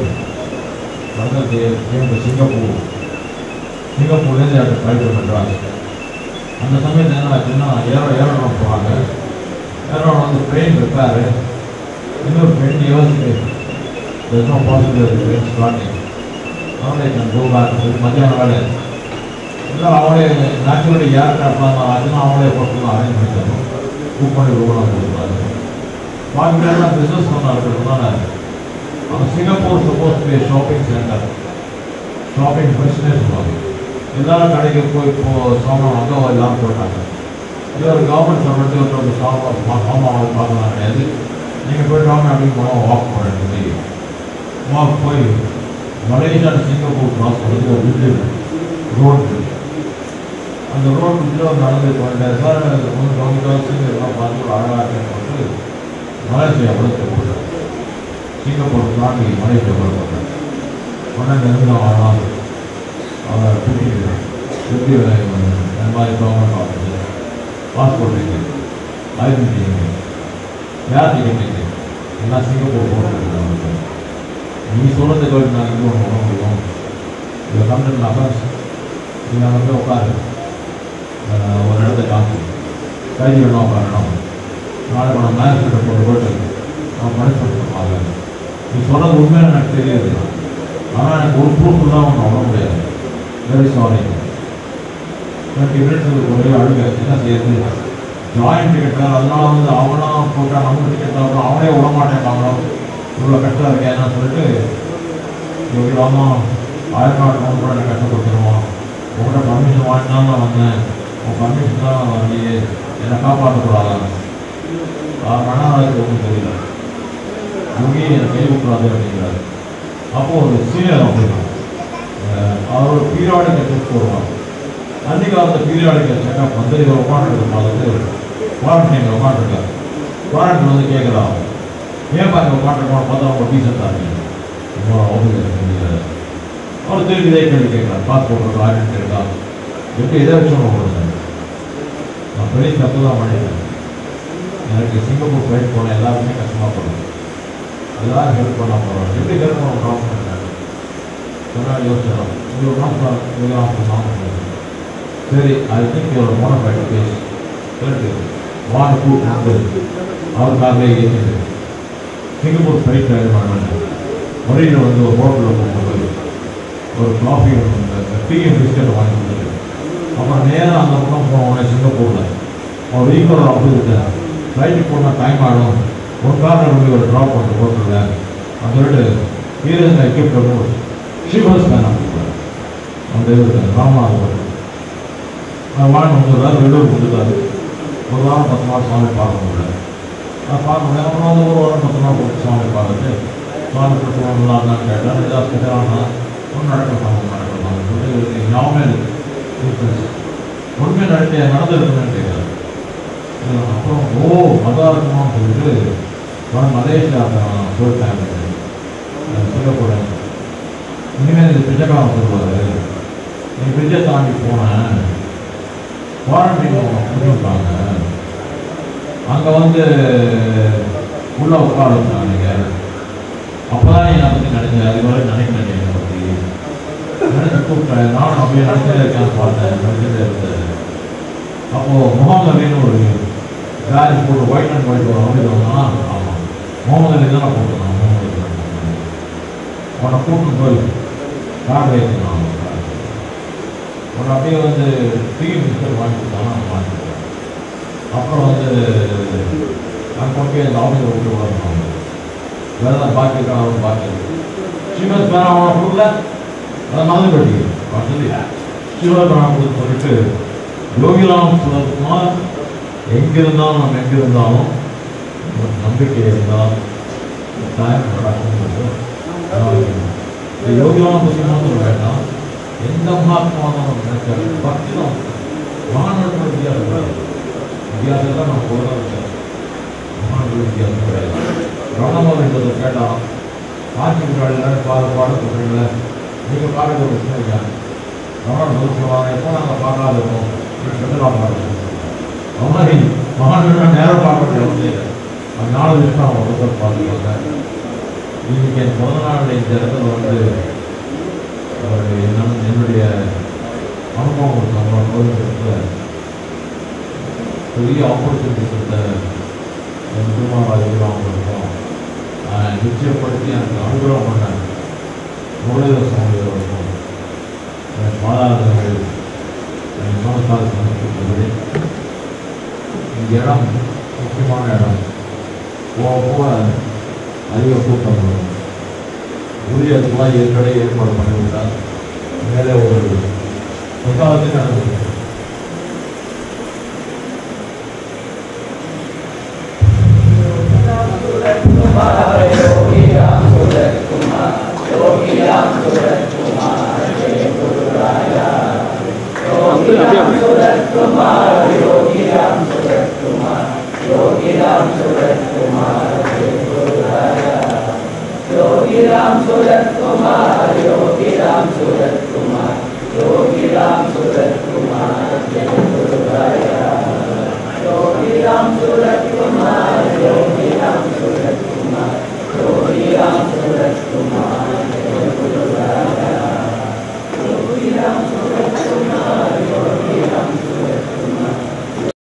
[SPEAKER 1] வந்து திரும்ப சிங்கப்பூர் சிங்கப்பூர்லேருந்து எனக்கு ஃப்ளைட் மெட்ராஸ் அந்த சமயத்தில் என்ன ஆச்சுன்னா ஏரோ ஏரோட்ரம் போகிறாங்க ஏரோட்ரம் வந்து ட்ரெயின் ரிப்பேரு இன்னொரு ட்ரெயின் யோசிச்சு there's no possibility of train starting. அவங்களே can go back to மத்தியானம் வேலை இல்லை அவங்களே நேச்சுரலி ஏர் கிராஃப்ட்லாம் ஆச்சுன்னா அவங்களே போட்டுலாம் அரேஞ்ச் பண்ணி தரணும் புக் பண்ணி ரூபலாம் கொடுக்குறாங்க பாக்கிலாம் பிஸ்னஸ் பண்ண இருக்கிறதுனால அவங்க Singapore suppose be shopping centre shopping ஃபர்ஸ்ட்னே சொல்லுவாங்க எல்லாரும் கடைக்கு போய் இப்போ சாமான் வாங்க எல்லாரும் போட்டாங்க இது ஒரு கவர்மெண்ட் சர்வெண்ட் ஒரு சாமான் சாமான் பார்க்கலாம் கிடையாது நீங்கள் போயிட்டு வாங்க அப்படின்னு போனால் வாக் பண்ணுறது வாக் போய் மலேசியா சிங்கப்பூர் கிராஸ் பண்ணி ஒரு பிரிட்ஜு ரோடு அந்த ரோடு பிரிட்ஜில் நடந்து போயிட்டார் சார் ஒன்று கவனிக்க வச்சு எல்லாம் பார்த்து ஒரு அழகாக இருக்குன்னு சொல்லிட்டு மலேசியா கூட போட்டார் சிங்கப்பூர் தாண்டி மலேசியா கூட போட்டார் உடனே நெருங்க வரலாம் அவரை கூட்டிட்டு எப்படி இந்த மாதிரி government office passport ticket identity ticket யார் டிக்கெட் டிக்கெட் எல்லாம் சிங்கப்பூர் போட்டு நீ சொல்கிறத கேட்டு நான் இங்கே ஒன்று பண்ண முடியும் இதை கண்டுனாக்கா நீங்கள் வந்து உட்காரு அஹ் ஒரு இடத்த காமி கைதி வேணும் உட்காரணும் நாளைக்கு நான் மேனேஜ்மெண்ட்டை போட்டு போயிட்டு நான் பனிஷ்மெண்ட் பண்ணுவாங்க நீ சொன்னது உண்மையாக எனக்கு தெரியாது ஆனால் எனக்கு ஒரு ப்ரூஃப் தான் ஒன்று வர முடியாது வெரி சாரி டுவெண்ட்டி மினிட்ஸ் ஒரே அழுக என்ன செய்யுது ஜாயின்ட் டிக்கெட் அதனால வந்து அவங்களாம் போட்டால் நம்ம டிக்கெட் அவனே விட மாட்டேங்கிறாங்களோ இவ்வளோ கஷ்டம் இருக்கேன்னு சொல்லிட்டு இவ்வளோ ஆமாம் ஆயிரத்தி நாட்டு நோட்டு கூட எனக்கு கஷ்டப்படுத்திடுவான் உங்கள்கிட்ட பர்மிஷன் வாங்கினா நான் வந்தேன் உன் பர்மிஷன் தான் நீ என்னை காப்பாற்றக்கூடாதா ஆனால் அதுக்கு ஒன்றும் தெரியல அங்கேயே என்னை கை விட்டுறாது அப்படிங்கிறாரு அப்போது ஒரு சீனியர் அப்படின்னா அவர் ஒரு பீரியாடிக் செக் போடுவாங்க அன்றைக்கி அந்த பீரியாடிக் செக்அப் வந்து இவர் உட்காந்துருக்க பார்த்துட்டு குவாரண்டைனில் உட்காந்துருக்காரு குவாரண்டைன் வந்து கேட்குறாங்க ஏன் பாருங்க உட்காந்துருக்கோம் பார்த்தா அவங்க டீசெண்டாக இருக்கீங்க ரொம்ப ஆஃபீஸர் அவர் திருப்பி இதே கேள்வி கேட்குறாரு பாஸ்போர்ட் இருக்கா ஐடென்டி இருக்கா எப்படி எதை வச்சு உங்களுக்கு நான் பெரிய தப்பு தான் பண்ணிட்டேன் எனக்கு சிங்கப்பூர் ஃப்ளைட் போன எல்லாருமே கஷ்டமாக போடுது எல்லாரும் ஹெல்ப் பண்ண போகிறோம் எப்படி ஹெல்ப் பண்ண ட்ராப் பண்ணுறேன் சொன்னால் யோசிச்சிடும் இது ஒரு மாதம் இது மாதம் சரி ஐ திங்க் ஒரு மோனோஃபைட் கேஸ் கேட்டு வாங்க கூட்டு அவருக்காகவே ஏற்றிட்டு சிங்கப்பூர் ஃப்ளைட் ட்ரைவ் பண்ண வழியில் வந்து ஒரு ஹோட்டலில் போகும்போது ஒரு காஃபி டீயும் பிஸ்கட் வாங்கி கொடுத்துட்டு அப்புறம் நேராக அந்த பக்கம் போனோம் சிங்கப்பூரில் அவர் ஈக்குவல் ஆப்போசிட் ஃப்ளைட்டுக்கு போனால் டைம் ஆகும் ஒரு காரில் போய் ஒரு ட்ராப் பண்ணி ஹோட்டலில் அந்த சொல்லிட்டு ஹீரோஸ் எக்யூப்ட் ஷிவர்ஸ் மேன் அந்த இவர் ராமநாதபுரம் வாங்கி வந்துடுறாரு வெளியூர் கொடுத்துட்டாரு ஒரு வாரம் பத்து நாள் சாமி பார்க்க முடியல நான் பார்க்க முடியல அப்புறம் வந்து ஒரு வாரம் பத்து நாள் கொடுத்து சாமி பார்த்துட்டு சுவாமி பிரச்சனை நல்லா இருந்தான்னு கேட்டேன் ஏதாவது ஸ்பெஷலானா ஒன்றும் நடக்கணும் நடக்கணும் சொல்லி ஞாபகம் இருக்கு உண்மை நடக்க நடந்திருக்குன்னு கேட்குறாரு அப்புறம் ஓ மதா இருக்குமான்னு சொல்லிட்டு நான் மலேசியா போயிட்டேன் சொல்லக்கூடாது இனிமேல் இது பிச்சைக்காரன் சொல்லுவார் நீ பிரிட்ஜை தாண்டி போனேன் குவாரண்டைன் பண்ணிவிட்டாங்க அங்கே வந்து உள்ள உட்கார வச்சாங்க அப்போ தான் என்னை பற்றி நினைச்சேன் அது வரை நினைக்கிறேன் என்னை பற்றி நினைச்சு கூப்பிட்டேன் நானும் அப்படியே நினைச்சே இருக்கேன் பார்த்தேன் நினைச்சதே இருந்தது அப்போது முகமது அலின்னு ஒரு சாரி போட்டு ஒயிட் அண்ட் ஒயிட் ஒரு அமைதி வந்தா ஆமாம் முகமது அலி தான் போட்டுருந்தான் முகமது அலி தான் உன்னை கூப்பிட்டு போய் கார் வைக்கணும் உன்னை அப்படியே வந்து டீ மிஸ்டர் வாங்கி கொடுத்தானா வாங்கி கொடுத்தேன் அப்புறம் வந்து நான் கொண்டு போய் அந்த ஆஃபீஸில் விட்டு விடணும் வேறு தான் பாக்கி இருக்கான் அவன் பாக்கி ஸ்ரீமத் வேணாம் அவனை கொடுக்கல அதை மறந்து போயிட்டு அவன் சொல்லி ஸ்ரீமத் வேணாம் கொடுத்து சொல்லிட்டு யோகிராம் சுரத்குமார் எங்கிருந்தாலும் நம்ம எங்கிருந்தாலும் ஒரு நம்பிக்கை இருந்தால் டைம் நடக்கும்ன்றது இந்த யோகிராம் பற்றி மாத்திரம் வேண்டாம் எந்த மகாத்மா நம்ம நினைச்சாரு பக்தி தான் மகான்கள் வித்தியாசம் கிடையாது வித்தியாசம் தான் நம்ம போகிறோம் மகான்கள் வித்தியாசம் கிடையாது ரமணமன்றதை கேட்டான் ஆட்சி முன்னாடி பாட பாட சொல்கிறீங்கள நீங்கள் பாடுற ஒரு விஷயம் இல்லையா ரமணன் பதில் சொல்லுவாங்க எப்போ நாங்கள் பார்க்காத இருக்கோம் சொல்லலாம் பாடுறோம் அது மாதிரி மகான்கள் நேரம் பார்க்க முடியாது அந்த நாலு விஷயம் அவங்க ஒருத்தர் பார்த்துருக்காங்க இன்னைக்கு என் பிறந்த நாள் இந்த இடத்துல வந்து ஒரு என்ன என்னுடைய அனுபவம் நம்ம கோயிலுக்கு பெரிய ஆப்பர்ச்சுனிட்டி கொடுத்த என் குடும்பம் அவங்களுக்கும் ஆஹ், நிச்சயப்படுத்தி எனக்கு அனுகிரகம் பண்ண முரளிதர சுவாமிகளுக்கும் என் மாதாதர்கள் என் மனசால் சமர்ப்பித்தபடி இந்த இடம் முக்கியமான இடம் போக போக அதிக கூட்டம் வரும் ஊழியத்துக்கெல்லாம் ஏற்கனவே ஏற்பாடு பண்ணிவிட்டார் மேலே ஒரு பிரசாதத்தை நடந்தது
[SPEAKER 2] யோகிராம் சுரத்குமார்